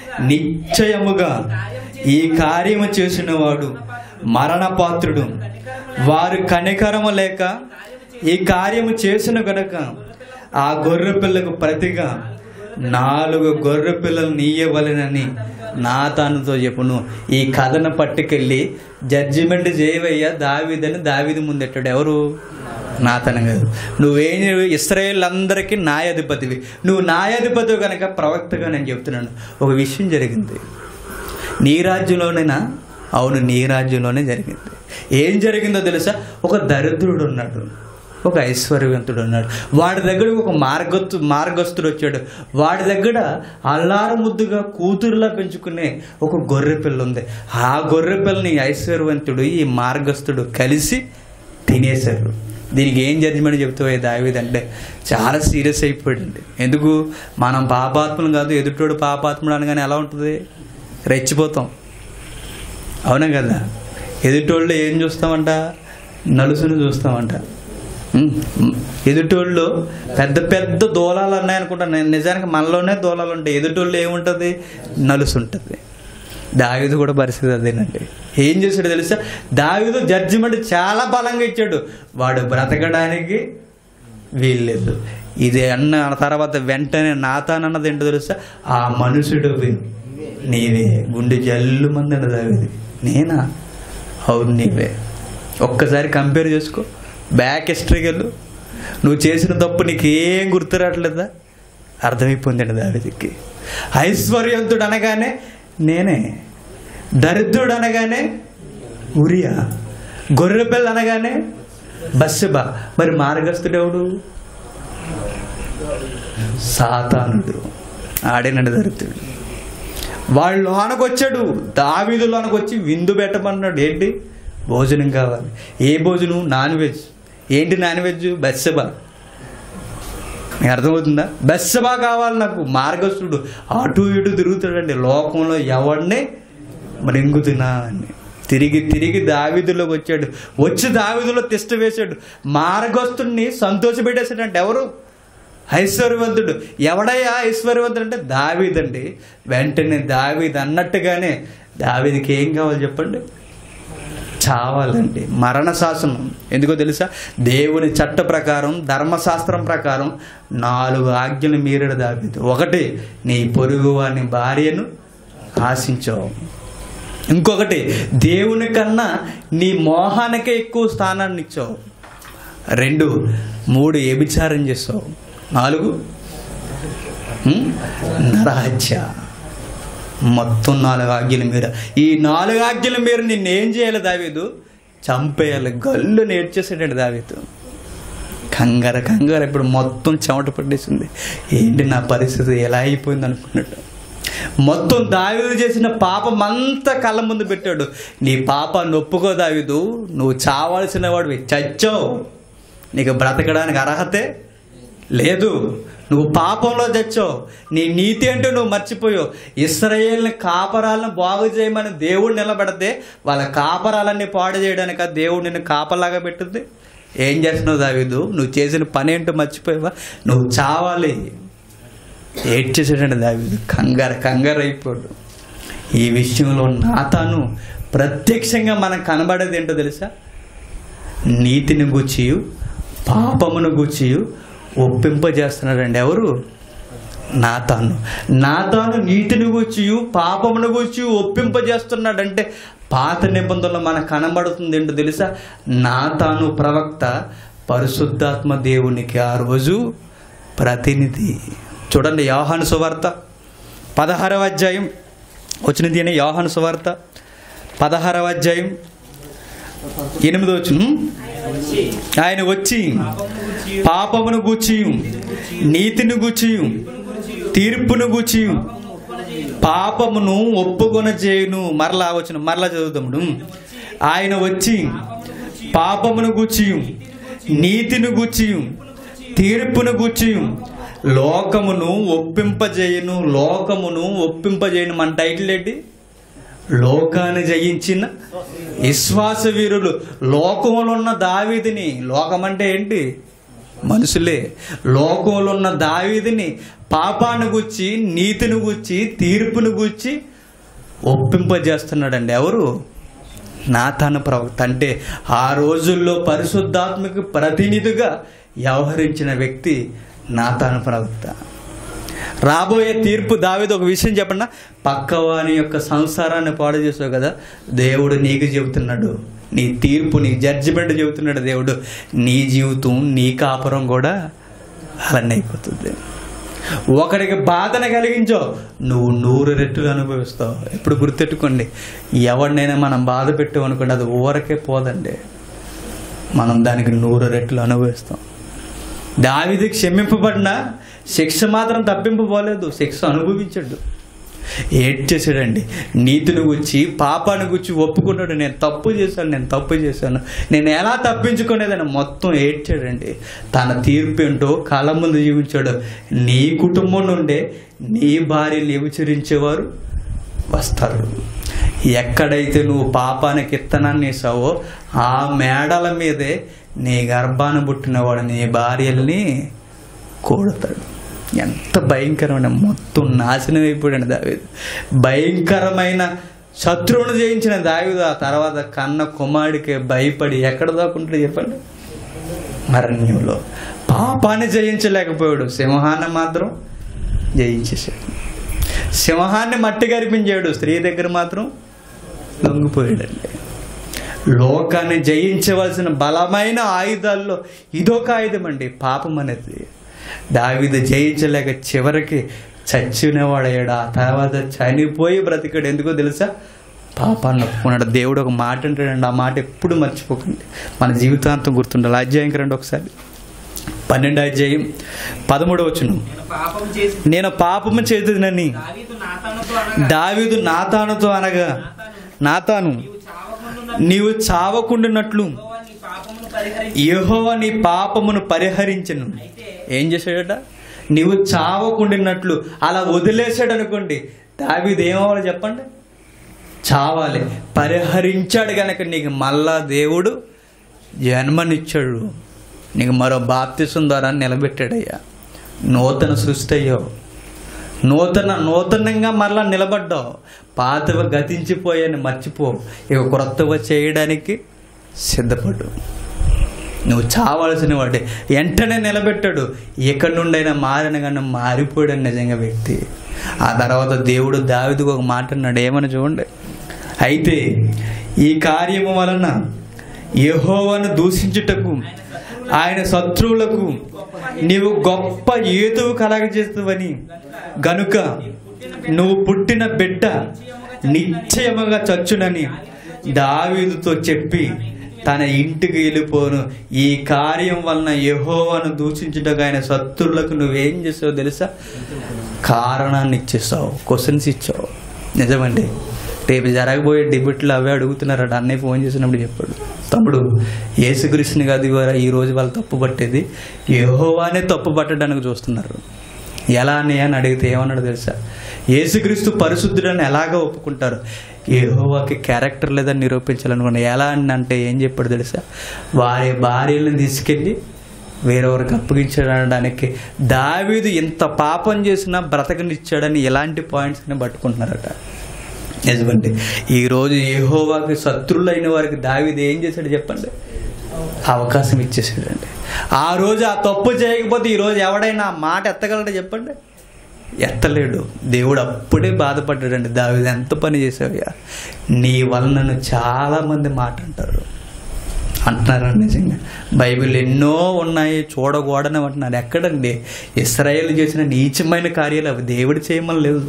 నిశ్చయముగా ఈ కార్యము చేసినవాడు మరణపాత్రుడు వారు కనికరము లేక ఈ కార్యము చేసిన గనక ఆ గొర్రె పిల్లకు ప్రతిగా నాలుగు గొర్రె పిల్లలు నీయవలెనని నాతానుతో చెప్పును ఈ కథను పట్టుకెళ్ళి జడ్జిమెంట్ చేయవయ్యా దావీదని దావీది ముందెట్టాడు ఎవరు నాతన కాదు నువ్వేం ఇస్రాయేల్ అందరికీ న్యాయాధిపతివి నువ్వు న్యాయాధిపతి కనుక ప్రవక్తగా నేను చెప్తున్నాను ఒక విషయం జరిగింది నీ రాజ్యంలోనేనా అవును నీ రాజ్యంలోనే జరిగింది ఏం జరిగిందో తెలుసా ఒక దరిద్రుడు ఉన్నాడు ఒక ఐశ్వర్యవంతుడు ఉన్నాడు వాడి దగ్గర ఒక మార్గస్తు మార్గస్తుడు వచ్చాడు వాడి దగ్గర అల్లారు ముద్దుగా కూతురులా పెంచుకునే ఒక గొర్రె పిల్ల ఉంది ఆ గొర్రె పిల్లని ఈ ఐశ్వర్యవంతుడు ఈ మార్గస్తుడు కలిసి తినేశారు దీనికి ఏం జడ్జిమెంట్ చెప్తావు దావీద్ అంటే చాలా సీరియస్ అయిపోయాడండి ఎందుకు మనం పాపాత్మలు కాదు ఎదుటోడు పాపాత్ముడు అనగానే ఎలా ఉంటుంది రెచ్చిపోతాం అవునా కదా ఎదుటోళ్ళు ఏం చూస్తామంట నలుసుని చూస్తామంట ఉమ్, ఉమ్. ఎదుటోళ్ళు పెద్ద పెద్ద దూలాలు ఉన్నాయనుకుంటా నేను నిజానికి మనలోనే దూలాలు ఉంటాయి ఎదుటోళ్ళు ఏముంటుంది నలుసు ఉంటుంది దావీదు కూడా పరిస్థితి అదేనండి ఏం చేశాడు తెలుసా దావీదు జడ్జిమెంట్ చాలా బలంగా ఇచ్చాడు వాడు బ్రతకడానికి వీల్లేదు ఇది అన్న తర్వాత వెంటనే నాతానన్నది ఏంటో తెలుసా ఆ మనుషుడు నీవే గుండె జల్లు మంది దావిది నేనా అవును నీవే ఒక్కసారి కంపేర్ చేసుకో బ్యాక్ హిస్టరీకి వెళ్ళు నువ్వు చేసిన తప్పు నీకు ఏం గుర్తు రావట్లేదా అర్థమైపోయిందండి దావిదికి ఐశ్వర్యవంతుడు అనగానే నేనే దరిద్రుడు అనగానే ఉరియా గొర్రెపిల్ల అనగానే బస్సుబా మరి మార్గస్థుడెవడు సాతానుడు ఆడేనండి దరిద్రుడు వాళ్ళు లోనకు వచ్చాడు దావీదు లోనకు వచ్చి విందు పెట్టమన్నాడు ఏంటి భోజనం కావాలి ఏ భోజనం నాన్ వెజ్ ఏంటి నాన్ వెజ్ బెస్సబా మీకు అర్థమవుతుందా బెస్సబా కావాలి నాకు మార్గస్థుడు అటు ఇటు తిరుగుతాడండి లోకంలో ఎవడిని మరింగుతున్నా అని తిరిగి తిరిగి దావిదులోకి వచ్చాడు వచ్చి దావిదులో తిష్ట వేశాడు మార్గస్తుడిని సంతోషపెట్టేశాడంటే ఎవరు ఐశ్వర్యవంతుడు ఎవడయ్యా ఐశ్వర్యవంతుడు అంటే దావీదండి వెంటనే దావీద్ అన్నట్టుగానే దావీదికి ఏం కావాలి చెప్పండి చావాలండి మరణ శాసనం ఎందుకో తెలుసా దేవుని చట్ట ప్రకారం ధర్మశాస్త్రం ప్రకారం నాలుగు ఆజ్ఞలు మీరడు దావీదు ఒకటి నీ పొరుగు వాని భార్యను ఆశించావు ఇంకొకటి దేవుని కన్నా నీ మోహానికే ఎక్కువ స్థానాన్ని ఇచ్చావు రెండు మూడు వ్యభిచారం చేసావు నాలుగు ఉం? నరహత్య మొత్తం నాలుగు ఆజ్ఞల మీద ఈ నాలుగు ఆజ్ఞల మీద నిన్నేం చేయాలి దావీదు చంపేయాలి గల్లు నేర్చేసాడు దావీదు కంగార కంగారు ఇప్పుడు మొత్తం చెమట పట్టేసింది ఏంటి నా పరిస్థితి ఎలా అయిపోయింది అనుకున్నట్టు మొత్తం దావీదు చేసిన పాపం అంతా కళ్ళ ముందు పెట్టాడు నీ పాపాన్ని ఒప్పుకో దావీదు నువ్వు చావాల్సిన వాడివి చచ్చావు నీకు బ్రతకడానికి అర్హతే లేదు నువ్వు పాపంలో తెచ్చావు నీ నీతి అంటే నువ్వు మర్చిపోయావు ఇస్రాయేల్ని కాపరాలను బాగు చేయమని దేవుడు నిలబెడితే వాళ్ళ కాపరాలన్నీ పాడు చేయడానిక దేవుడు నిన్ను కాపలాగా పెట్టుద్ది ఏం చేస్తున్నావు దావీదు నువ్వు చేసిన పని ఏంటో మర్చిపోయావా నువ్వు చావాలి ఏడ్చేసాడండి దావీదు కంగారు కంగారు అయిపోయాడు ఈ విషయంలో నాతాను ప్రత్యక్షంగా మనకు కనబడేది ఏంటో తెలుసా నీతిని గుచ్చియు పాపమును గుచ్చియు ఒప్పింపజేస్తున్నాడండి ఎవరు నాతాను నాతాను నీతిని గుచ్చియు పాపమును గుచ్చి ఒప్పింపజేస్తున్నాడంటే పాత నిబంధనలో మనకు కనబడుతుంది ఏంటో తెలుసా నాతాను ప్రవక్త పరిశుద్ధాత్మ దేవునికి ఆ రోజు ప్రతినిధి చూడండి యోహాను సువార్త పదహారవ అధ్యాయం వచ్చినది అని యోహాను సువార్త పదహారవ అధ్యాయం ఎనిమిదో వచ్చిన ఆయన వచ్చి పాపమును గూర్చియు నీతిని గూర్చియు తీర్పును గూర్చియు పాపమును ఒప్పుకొన చేయును మరలా వచ్చిన మరలా చదువుతాముడు ఆయన వచ్చి పాపమును గూర్చియు నీతిని గూర్చియు తీర్పును గూర్చియు లోకమును ఒప్పింపజేయును లోకమును ఒప్పింపజేయును మన టైటిల్ ఏంటి లోకాన్ని జయించిన విశ్వాస వీరులు లోకంలో ఉన్న దావీదిని లోకం అంటే ఏంటి మనుషులే లోకంలో ఉన్న దావీదిని పాపాన్ని గుచ్చి నీతిని గుచ్చి తీర్పును గుచ్చి ఒప్పింపజేస్తున్నాడండి ఎవరు నాతాను ప్రవక్త అంటే ఆ రోజుల్లో పరిశుద్ధాత్మకు ప్రతినిధిగా వ్యవహరించిన వ్యక్తి నాతాను ప్రవక్త రాబోయే తీర్పు దావిది ఒక విషయం చెప్పండి పక్కవాని యొక్క సంసారాన్ని పాడు చేసావు కదా దేవుడు నీకు చెబుతున్నాడు నీ తీర్పు నీ జడ్జిమెంట్ చెబుతున్నాడు దేవుడు నీ జీవితం నీ కాపురం కూడా అలానే అయిపోతుంది ఒకడికి బాధను కలిగించో నువ్వు నూరు రెట్లు అనుభవిస్తావు ఎప్పుడు గుర్తెట్టుకోండి ఎవరినైనా మనం బాధ పెట్టామనుకోండి అది ఊరకే పోదండి మనం దానికి నూరు రెట్లు అనుభవిస్తాం దావిది క్షమింపబడిన శిక్ష మాత్రం తప్పింపబోలేదు శిక్ష అనుభవించాడు ఏడ్చేసాడండి నీతిని గుచ్చి పాపాన్ని గుచ్చి ఒప్పుకున్నాడు నేను తప్పు చేశాను నేను తప్పు చేశాను నేను ఎలా తప్పించుకునేదని మొత్తం ఏడ్చాడండి తన తీర్పు ఏంటో కళ్ళ ముందు జీవించాడు నీ కుటుంబం నుండే నీ భార్యలు వ్యభిచరించేవారు వస్తారు ఎక్కడైతే నువ్వు పాపానికి ఇత్తనాన్ని వేసావో ఆ మేడల మీదే నీ గర్భాన్ని పుట్టినవాడు నీ భార్యల్ని కూడతాడు ఎంత భయంకరమైన మొత్తం నాశనం అయిపోయాడు దావీదు భయంకరమైన శత్రువును జయించిన దావీదు ఆ తర్వాత కన్న కుమారుడికి భయపడి ఎక్కడ దాకుంటాడు చెప్పండి అరణ్యంలో పాపాన్ని జయించలేకపోయాడు సింహాన్ని మాత్రం జయించేశాడు సింహాన్ని మట్టి గరిపించాడు స్త్రీ దగ్గర మాత్రం లొంగిపోయాడండి లోకాన్ని జయించవలసిన బలమైన ఆయుధాల్లో ఇదొక ఆయుధం అండి పాపం అనేది దావిది జయించలేక చివరికి చచ్చినవాడయ్యాడు ఆ తర్వాత చనిపోయి బ్రతికాడు ఎందుకో తెలుసా పాపాన్ని ఒప్పుకున్నాడు దేవుడు ఒక మాట అంటాడండి ఆ మాట ఎప్పుడు మర్చిపోకండి మన జీవితాంతం గుర్తుండాలి అధ్యాయంకి రండి ఒకసారి పన్నెండు అధ్యాయం పదమూడు వచ్చును నేను పాపం చేసి నేను పాపము చేతునని దావీదు నాతానుతో అనగా దావీదు నాతానుతో అనగా నాతాను నీవు చావకుండా నీవు చావకుండునట్లు యెహోవా నీ పాపమును పరిహరించి యెహోవా నీ పాపమును పరిహరించను అయితే ఏం చేశాడట నీవు చావకుండినట్లు అలా వదిలేశాడు అనుకోండి దావీదు ఏమవ్వాలి చెప్పండి చావాలి పరిహరించాడు గనక నీకు మళ్ళా దేవుడు జన్మనిచ్చాడు నీకు మరో బాప్తిసం ద్వారా నిలబెట్టాడయ్యా నూతన సృష్టి అయ్యావు నూతన నూతనంగా మరలా నిలబడ్డావు పాతవ గతించిపోయాని మర్చిపో ఇక క్రొత్తవ చేయడానికి సిద్ధపడు నువ్వు చావాల్సిన వాడే వెంటనే నిలబెట్టాడు ఎక్కడి నుండైనా మారిన కానీ మారిపోయాడు నిజంగా వ్యక్తి ఆ తర్వాత దేవుడు దావిదికి ఒక మాట అన్నాడు ఏమని చూడండి అయితే ఈ కార్యము వలన యెహోవాను దూషించుటకు ఆయన శత్రువులకు నీవు గొప్ప ఏతువు కలగజేస్తావని గనుక నువ్వు పుట్టిన బిడ్డ నిశ్చయముగా చచ్చునని దావీదుతో చెప్పి తన ఇంటికి వెళ్ళిపోను ఈ కార్యం వలన యెహోవాను దూషించుటకు ఆయన శత్రువులకు నువ్వేం చేసావు తెలుసా కారణాన్ని ఇచ్చేసావు క్వశ్చన్స్ ఇచ్చావు నిజమండి రేపు జరగబోయే డిబేట్లు అవే అడుగుతున్నారట అన్నయ్య ఫోన్ చేసినప్పుడు చెప్పాడు తమ్ముడు యేసుక్రీస్తుని కాదు ఇవాళ ఈ రోజు వాళ్ళు తప్పు పట్టేది యెహోవానే తప్పు పట్టడానికి చూస్తున్నారు ఎలా అని అని అడిగితే ఏమన్నాడు తెలుసా యేసుక్రీస్తు పరిశుద్ధుడని ఎలాగ ఒప్పుకుంటారు యెహోవాకి క్యారెక్టర్ లేదని నిరూపించాలనుకున్నా ఎలా అని అంటే ఏం చెప్పాడు తెలుసా వారి భార్యలను తీసుకెళ్ళి వేరెవరికి అప్పగించాడు అనడానికి దావీదు ఇంత పాపం చేసినా బ్రతకనిచ్చాడని ఎలాంటి పాయింట్స్ అని పట్టుకుంటున్నారట నిజమండి ఈరోజు యెహోవాకి శత్రులైన వారికి దావీదు ఏం చేశాడు చెప్పండి అవకాశం ఇచ్చేసాడండి ఆ రోజు ఆ తప్పు చేయకపోతే ఈ రోజు ఎవడైనా ఆ మాట ఎత్తగలడా చెప్పండి ఎత్తలేడు దేవుడు అప్పుడే బాధపడ్డాడండి దావీదు ఎంత పని చేసావయ్యా నీ వలన చాలా మంది మాట అంటారు అంటున్నారు నిజంగా బైబిల్ ఎన్నో ఉన్నాయి చూడకూడని అంటున్నారు ఎక్కడండి ఇస్రాయేల్ చేసిన నీచమైన కార్యాలు అవి దేవుడు చేయమని లేదు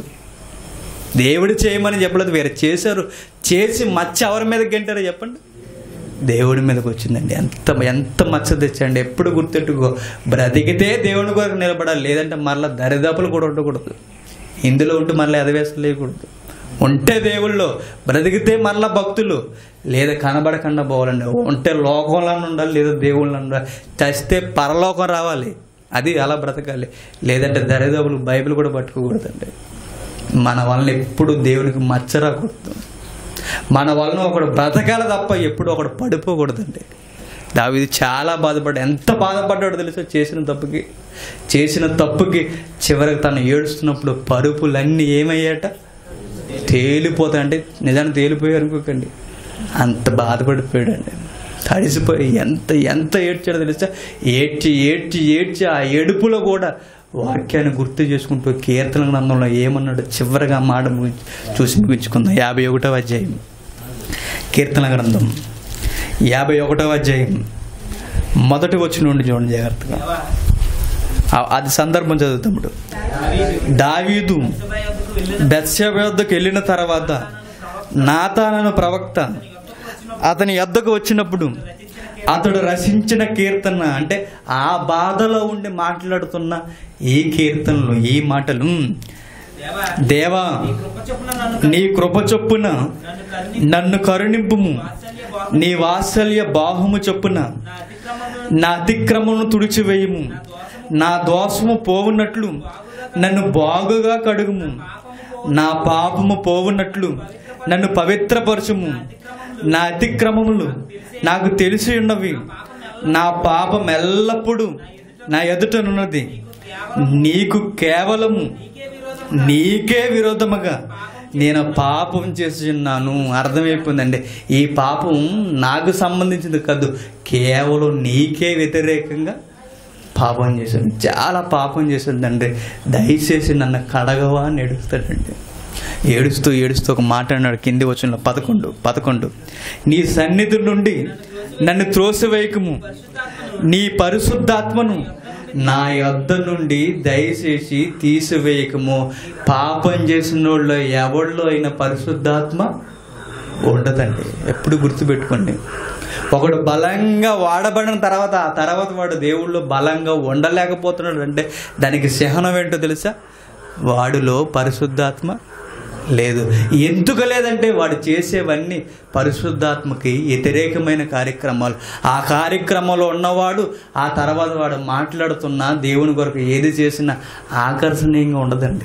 దేవుడు చేయమని చెప్పలేదు వేరే చేశారు చేసి మచ్చ ఎవరి మీద గంటారో చెప్పండి దేవుడి మీదకి వచ్చిందండి ఎంత ఎంత మచ్చ తెచ్చండి ఎప్పుడు గుర్తెట్టుకో బ్రతికితే దేవుని కొరకు నిలబడాలి లేదంటే మరలా దరిదాపులు కూడా ఉండకూడదు ఇందులో ఉంటే మళ్ళీ ఎదవేసలు లేకూడదు ఉంటే దేవుళ్ళు బ్రతికితే మరలా భక్తులు లేదా కనబడకుండా పోవాలండి ఉంటే లోకంలో ఉండాలి లేదా దేవుళ్ళు ఉండాలి చస్తే పరలోకం రావాలి అది అలా బ్రతకాలి లేదంటే దరిదాపులు బైబిల్ కూడా పట్టుకోకూడదండి మన వలన ఎప్పుడు దేవునికి మచ్చ రాకూడదు మన వలన ఒకడు బ్రతకాల తప్ప ఎప్పుడు ఒకడు పడిపోకూడదండి దావీదు చాలా బాధపడ్డాడు ఎంత బాధపడ్డాడో తెలుసా చేసిన తప్పుకి చేసిన తప్పుకి చివరికి తను ఏడుస్తున్నప్పుడు పరుపులన్నీ ఏమయ్యాట తేలిపోతాయి అంటే నిజాన్ని తేలిపోయాయి అనుకోకండి అంత బాధపడిపోయాడండి తడిసిపోయి ఎంత ఎంత ఏడ్చాడో తెలుసా ఏడ్చి ఏడ్చి ఏడ్చి ఆ ఏడుపులో కూడా వాక్యాన్ని గుర్తు చేసుకుంటూ కీర్తన గ్రంథంలో ఏమన్నాడు చివరిగా ఆ మాట ముగించి చూసి ముగించుకుందాం యాభై ఒకటవ అధ్యాయం కీర్తన గ్రంథం యాభై ఒకటవ అధ్యాయం మొదటి వచ్చి నుండి చూడండి జాగ్రత్తగా దేవా, ఆ- అది సందర్భం చదువుతాముడు దావీదు సభ యొద్దకు వెళ్ళిన బెత్షెబ యొద్దకు వెళ్ళిన తర్వాత నాతానను ప్రవక్త అతని యొద్దకు వచ్చినప్పుడు అతడు రచించిన కీర్తన అంటే ఆ బాధలో ఉండి మాట్లాడుతున్న ఈ కీర్తనలు ఈ మాటలు దేవా దేవా నీ కృప చొప్పున నన్ను నీ కృప చొప్పున నన్ను కరుణి నన్ను కరుణింపుము వాత్సల్య బాహు నీ వాత్సల్య బాహుము చొప్పున నా అతిక్రమములను నా అతిక్రమను తుడిచివేయము నా దోషము పోవునట్లు నన్ను బాగుగా కడుగుము నా పాపము పోవునట్లు నన్ను పవిత్రపరచుము నా అతిక్రమములు నాకు తెలిసి ఉన్నవి నా పాపం ఎల్లప్పుడూ నా ఎదుటనున్నది నీకు కేవలము నీకే విరోధముగా నేను పాపం చేస్తున్నాను అర్థమైపోయిందండి ఈ పాపం నాకు సంబంధించింది కాదు కేవలం నీకే వ్యతిరేకంగా పాపం చేశాను చాలా పాపం చేశాడండి దయచేసి నన్ను కడగవా అని ఏడుస్తాడండి ఏడుస్తూ ఏడుస్తూ ఒక మాట అన్నాడు కింది వచ్చిన పదకొండు పదకొండు నీ సన్నిధి నుండి నన్ను త్రోసివేయకము నీ పరిశుద్ధాత్మను నా యొద్ద నుండి దయచేసి తీసివేయకము పాపం చేసిన వాళ్ళు ఎవరిలో అయిన పరిశుద్ధాత్మ ఉండదండి ఎప్పుడు గుర్తుపెట్టుకోండి ఒకడు బలంగా వాడబడిన తర్వాత ఆ తర్వాత వాడు దేవుళ్ళు బలంగా ఉండలేకపోతున్నాడు అంటే దానికి సహనం ఏంటో తెలుసా వాడిలో పరిశుద్ధాత్మ లేదు ఎందుకు లేదంటే వాడు చేసేవన్నీ పరిశుద్ధాత్మకి వ్యతిరేకమైన కార్యక్రమాలు ఆ కార్యక్రమంలో ఉన్నవాడు ఆ తర్వాత వాడు మాట్లాడుతున్నా దేవుని కొరకు ఏది చేసినా ఆకర్షణీయంగా ఉండదండి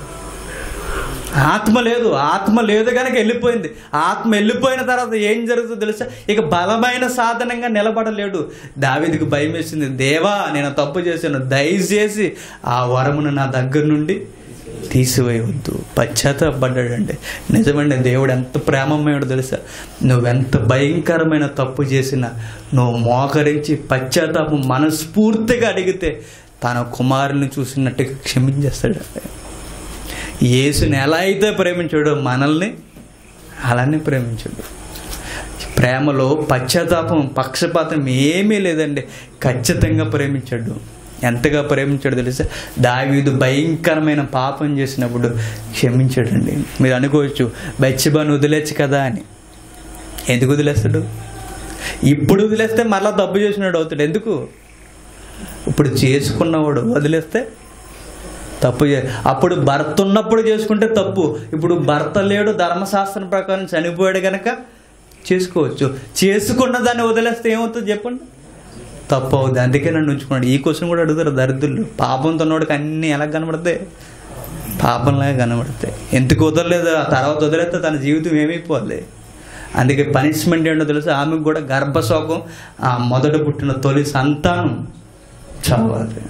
ఆత్మ లేదు ఆత్మ లేదు కనుక వెళ్ళిపోయింది ఆత్మ వెళ్ళిపోయిన తర్వాత ఏం జరుగుతుందో తెలుసా ఇక బలమైన సాధనంగా నిలబడలేడు దావిదికి భయం వేసింది దేవా నేను తప్పు చేశాను దయచేసి ఆ వరమును నా దగ్గర నుండి తీసివేయవద్దు పశ్చాత్తాపడ్డాడండి నిజమండి దేవుడు ఎంత ప్రేమమయ్యాడు తెలుసా నువ్వెంత భయంకరమైన తప్పు చేసినా నువ్వు మోకరించి పశ్చాత్తాపం మనస్ఫూర్తిగా అడిగితే తన కుమారుని చూసినట్టుగా క్షమించేస్తాడండి యేసుని ఎలా అయితే ప్రేమించాడో మనల్ని అలానే ప్రేమించాడు ప్రేమలో పశ్చాత్తాపం పక్షపాతం ఏమీ లేదండి ఖచ్చితంగా ప్రేమించాడు ఎంతగా ప్రేమించాడు తెలుసా దావీదు భయంకరమైన పాపం చేసినప్పుడు క్షమించాడండి మీరు అనుకోవచ్చు బెచ్చబాను వదిలేచ్చు కదా అని ఎందుకు వదిలేస్తాడు ఇప్పుడు వదిలేస్తే మళ్ళా తప్పు చేసినాడు అవుతాడు ఎందుకు ఇప్పుడు చేసుకున్నవాడు వదిలేస్తే తప్పు చే అప్పుడు భర్త ఉన్నప్పుడు చేసుకుంటే తప్పు ఇప్పుడు భర్త లేడు ధర్మశాస్త్రం ప్రకారం చనిపోయాడు కనుక చేసుకోవచ్చు చేసుకున్న దాన్ని వదిలేస్తే ఏమవుతుంది చెప్పండి తప్పు అవుతుంది అందుకే నన్ను ఉంచుకున్నాడు ఈ క్వశ్చన్ కూడా అడుగుతారు దరిద్రులు పాపంతో ఉన్నోడికి అన్నీ ఎలా కనబడతాయి పాపంలాగా కనబడతాయి ఎందుకు వదలలేదు ఆ తర్వాత వదిలేస్తే తన జీవితం ఏమైపోవాలి అందుకే పనిష్మెంట్ ఏంటో తెలుసు ఆమెకు కూడా గర్భశోకం ఆ మొదట పుట్టిన తొలి సంతానం చావాలి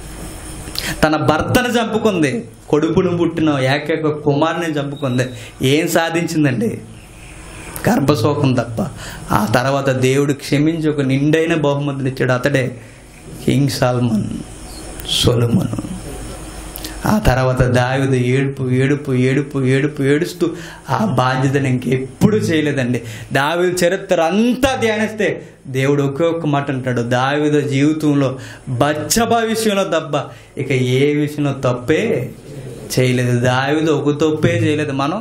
తన భర్తను చంపుకుంది కొడుకును పుట్టిన ఏకైక కుమారుని చంపుకుంది ఏం సాధించిందండి గర్భశోకం తప్ప ఆ తర్వాత దేవుడు క్షమించి ఒక నిండైన బహుమతులు ఇచ్చాడు అతడే కింగ్ సాల్మన్ సొలుమను ఆ తర్వాత దావిదు ఏడుపు ఏడుపు ఏడుపు ఏడుపు ఏడుస్తూ ఆ బాధ్యతను ఇంకెప్పుడు చేయలేదండి దావిదు చరిత్ర అంతా ధ్యానిస్తే దేవుడు ఒకే ఒక్క మాట అంటాడు దావిద జీవితంలో బచ్చబా విషయంలో తప్ప ఇక ఏ విషయంలో తప్పే చేయలేదు దావిదు ఒక తప్పే చేయలేదు మనం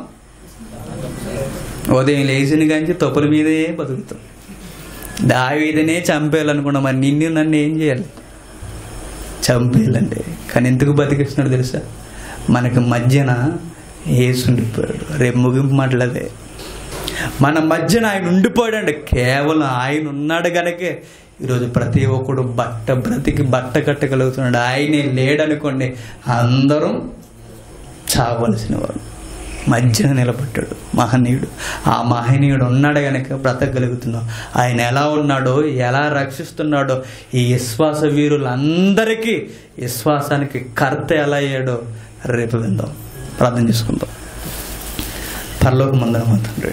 ఉదయం లేచిన కాంచి తప్పుల మీదే బతుకుతాం దావీదనే చంపేయాలనుకున్నాం మరి నిన్ను నన్ను ఏం చేయాలి చంపేయాలండి కానీ ఎందుకు బతికిస్తున్నాడు తెలుసా మనకి మధ్యన ఏసు ఉండిపోయాడు రేపు ముగింపు మాటలదే మన మధ్యన ఆయన ఉండిపోయాడండి కేవలం ఆయన ఉన్నాడు కనుకే ఈరోజు ప్రతి ఒక్కడు బట్ట బ్రతికి బట్ట కట్టగలుగుతున్నాడు ఆయనే లేడనుకోండి అందరం చావలసిన వారు మధ్యన నిలబడ్డాడు మహనీయుడు ఆ మహనీయుడు ఉన్నాడు కనుక బ్రతకగలుగుతున్నాం ఆయన ఎలా ఉన్నాడో ఎలా రక్షిస్తున్నాడో ఈ విశ్వాస వీరులందరికీ విశ్వాసానికి కర్త ఎలా అయ్యాడో రేపు విందాం ప్రార్థన చేసుకుందాం పరలోక మందన మా తండ్రి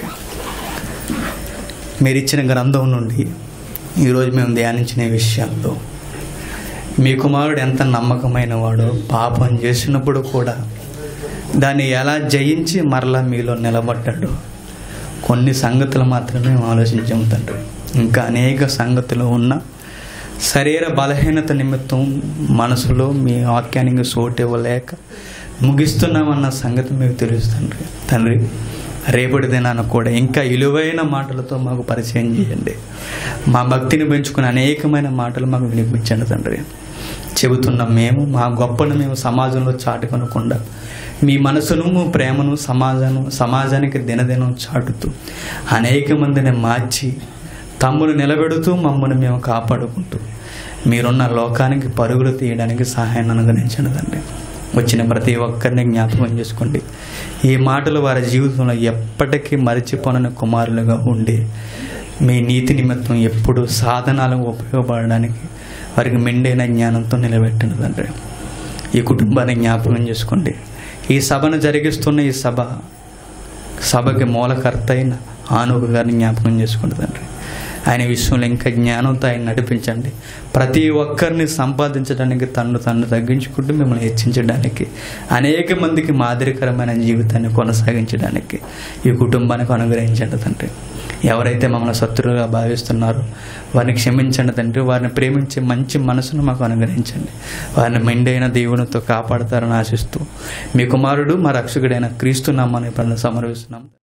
మీరు ఇచ్చిన గ్రంథం నుండి ఈరోజు మేము ధ్యానించిన ఈ విషయాల్లో మీ కుమారుడు ఎంత నమ్మకమైన వాడో పాపం చేసినప్పుడు కూడా దాన్ని ఎలా జయించి మరలా మీలో నిలబడ్డాడు కొన్ని సంగతులు మాత్రమే మేము ఆలోచించాం తండ్రి ఇంకా అనేక సంగతులు ఉన్న శరీర బలహీనత నిమిత్తం మనసులో మీ వాక్యానికి సోటు ఇవ్వలేక ముగిస్తున్నామన్న సంగతి మీకు తెలుసు తండ్రి తండ్రి రేపటి దినాన కూడా ఇంకా విలువైన మాటలతో మాకు పరిచయం చేయండి మా భక్తిని పెంచుకుని అనేకమైన మాటలు మాకు వినిపించండి తండ్రి చెబుతున్న మేము మా గొప్పను మేము సమాజంలో చాటుకొనకుండా మీ మనసును మీ ప్రేమను సమాజాను సమాజానికి దినదినం చాటుతూ అనేక మందిని మార్చి తమ్మును నిలబెడుతూ మమ్మల్ని మేము కాపాడుకుంటూ మీరున్న లోకానికి పరుగులు తీయడానికి సహాయాన్ని అనుగ్రహించండి తండ్రి వచ్చిన ప్రతి ఒక్కరిని జ్ఞాపకం చేసుకోండి ఈ మాటలు వారి జీవితంలో ఎప్పటికీ మరిచిపోనని కుమారులుగా ఉండి మీ నీతి నిమిత్తం ఎప్పుడు సాధనాలకు ఉపయోగపడడానికి వారికి మెండైన జ్ఞానంతో నిలబెట్టండి తండ్రి ఈ కుటుంబాన్ని జ్ఞాపకం చేసుకోండి ఈ సభను జరిగిస్తున్న ఈ సభ సభకి మూలకర్త అయిన ఆనుగు గారిని జ్ఞాపకం చేసుకోండి తండ్రి ఆయన విషయంలో ఇంకా జ్ఞానంతో ఆయన నడిపించండి ప్రతి ఒక్కరిని సంపాదించడానికి తన్ను తన్ను తగ్గించుకుంటూ మిమ్మల్ని హెచ్చించడానికి అనేక మందికి మాదిరికరమైన జీవితాన్ని కొనసాగించడానికి ఈ కుటుంబానికి అనుగ్రహించండి తండ్రి ఎవరైతే మమ్మల్ని శత్రువుగా భావిస్తున్నారో వారిని క్షమించండి తండ్రి వారిని ప్రేమించే మంచి మనసును మాకు అనుగ్రహించండి వారిని మెండైన దేవునితో కాపాడతారని ఆశిస్తూ మీ కుమారుడు మా రక్షకుడైన క్రీస్తు నామాన్ని సమర్పిస్తున్నాం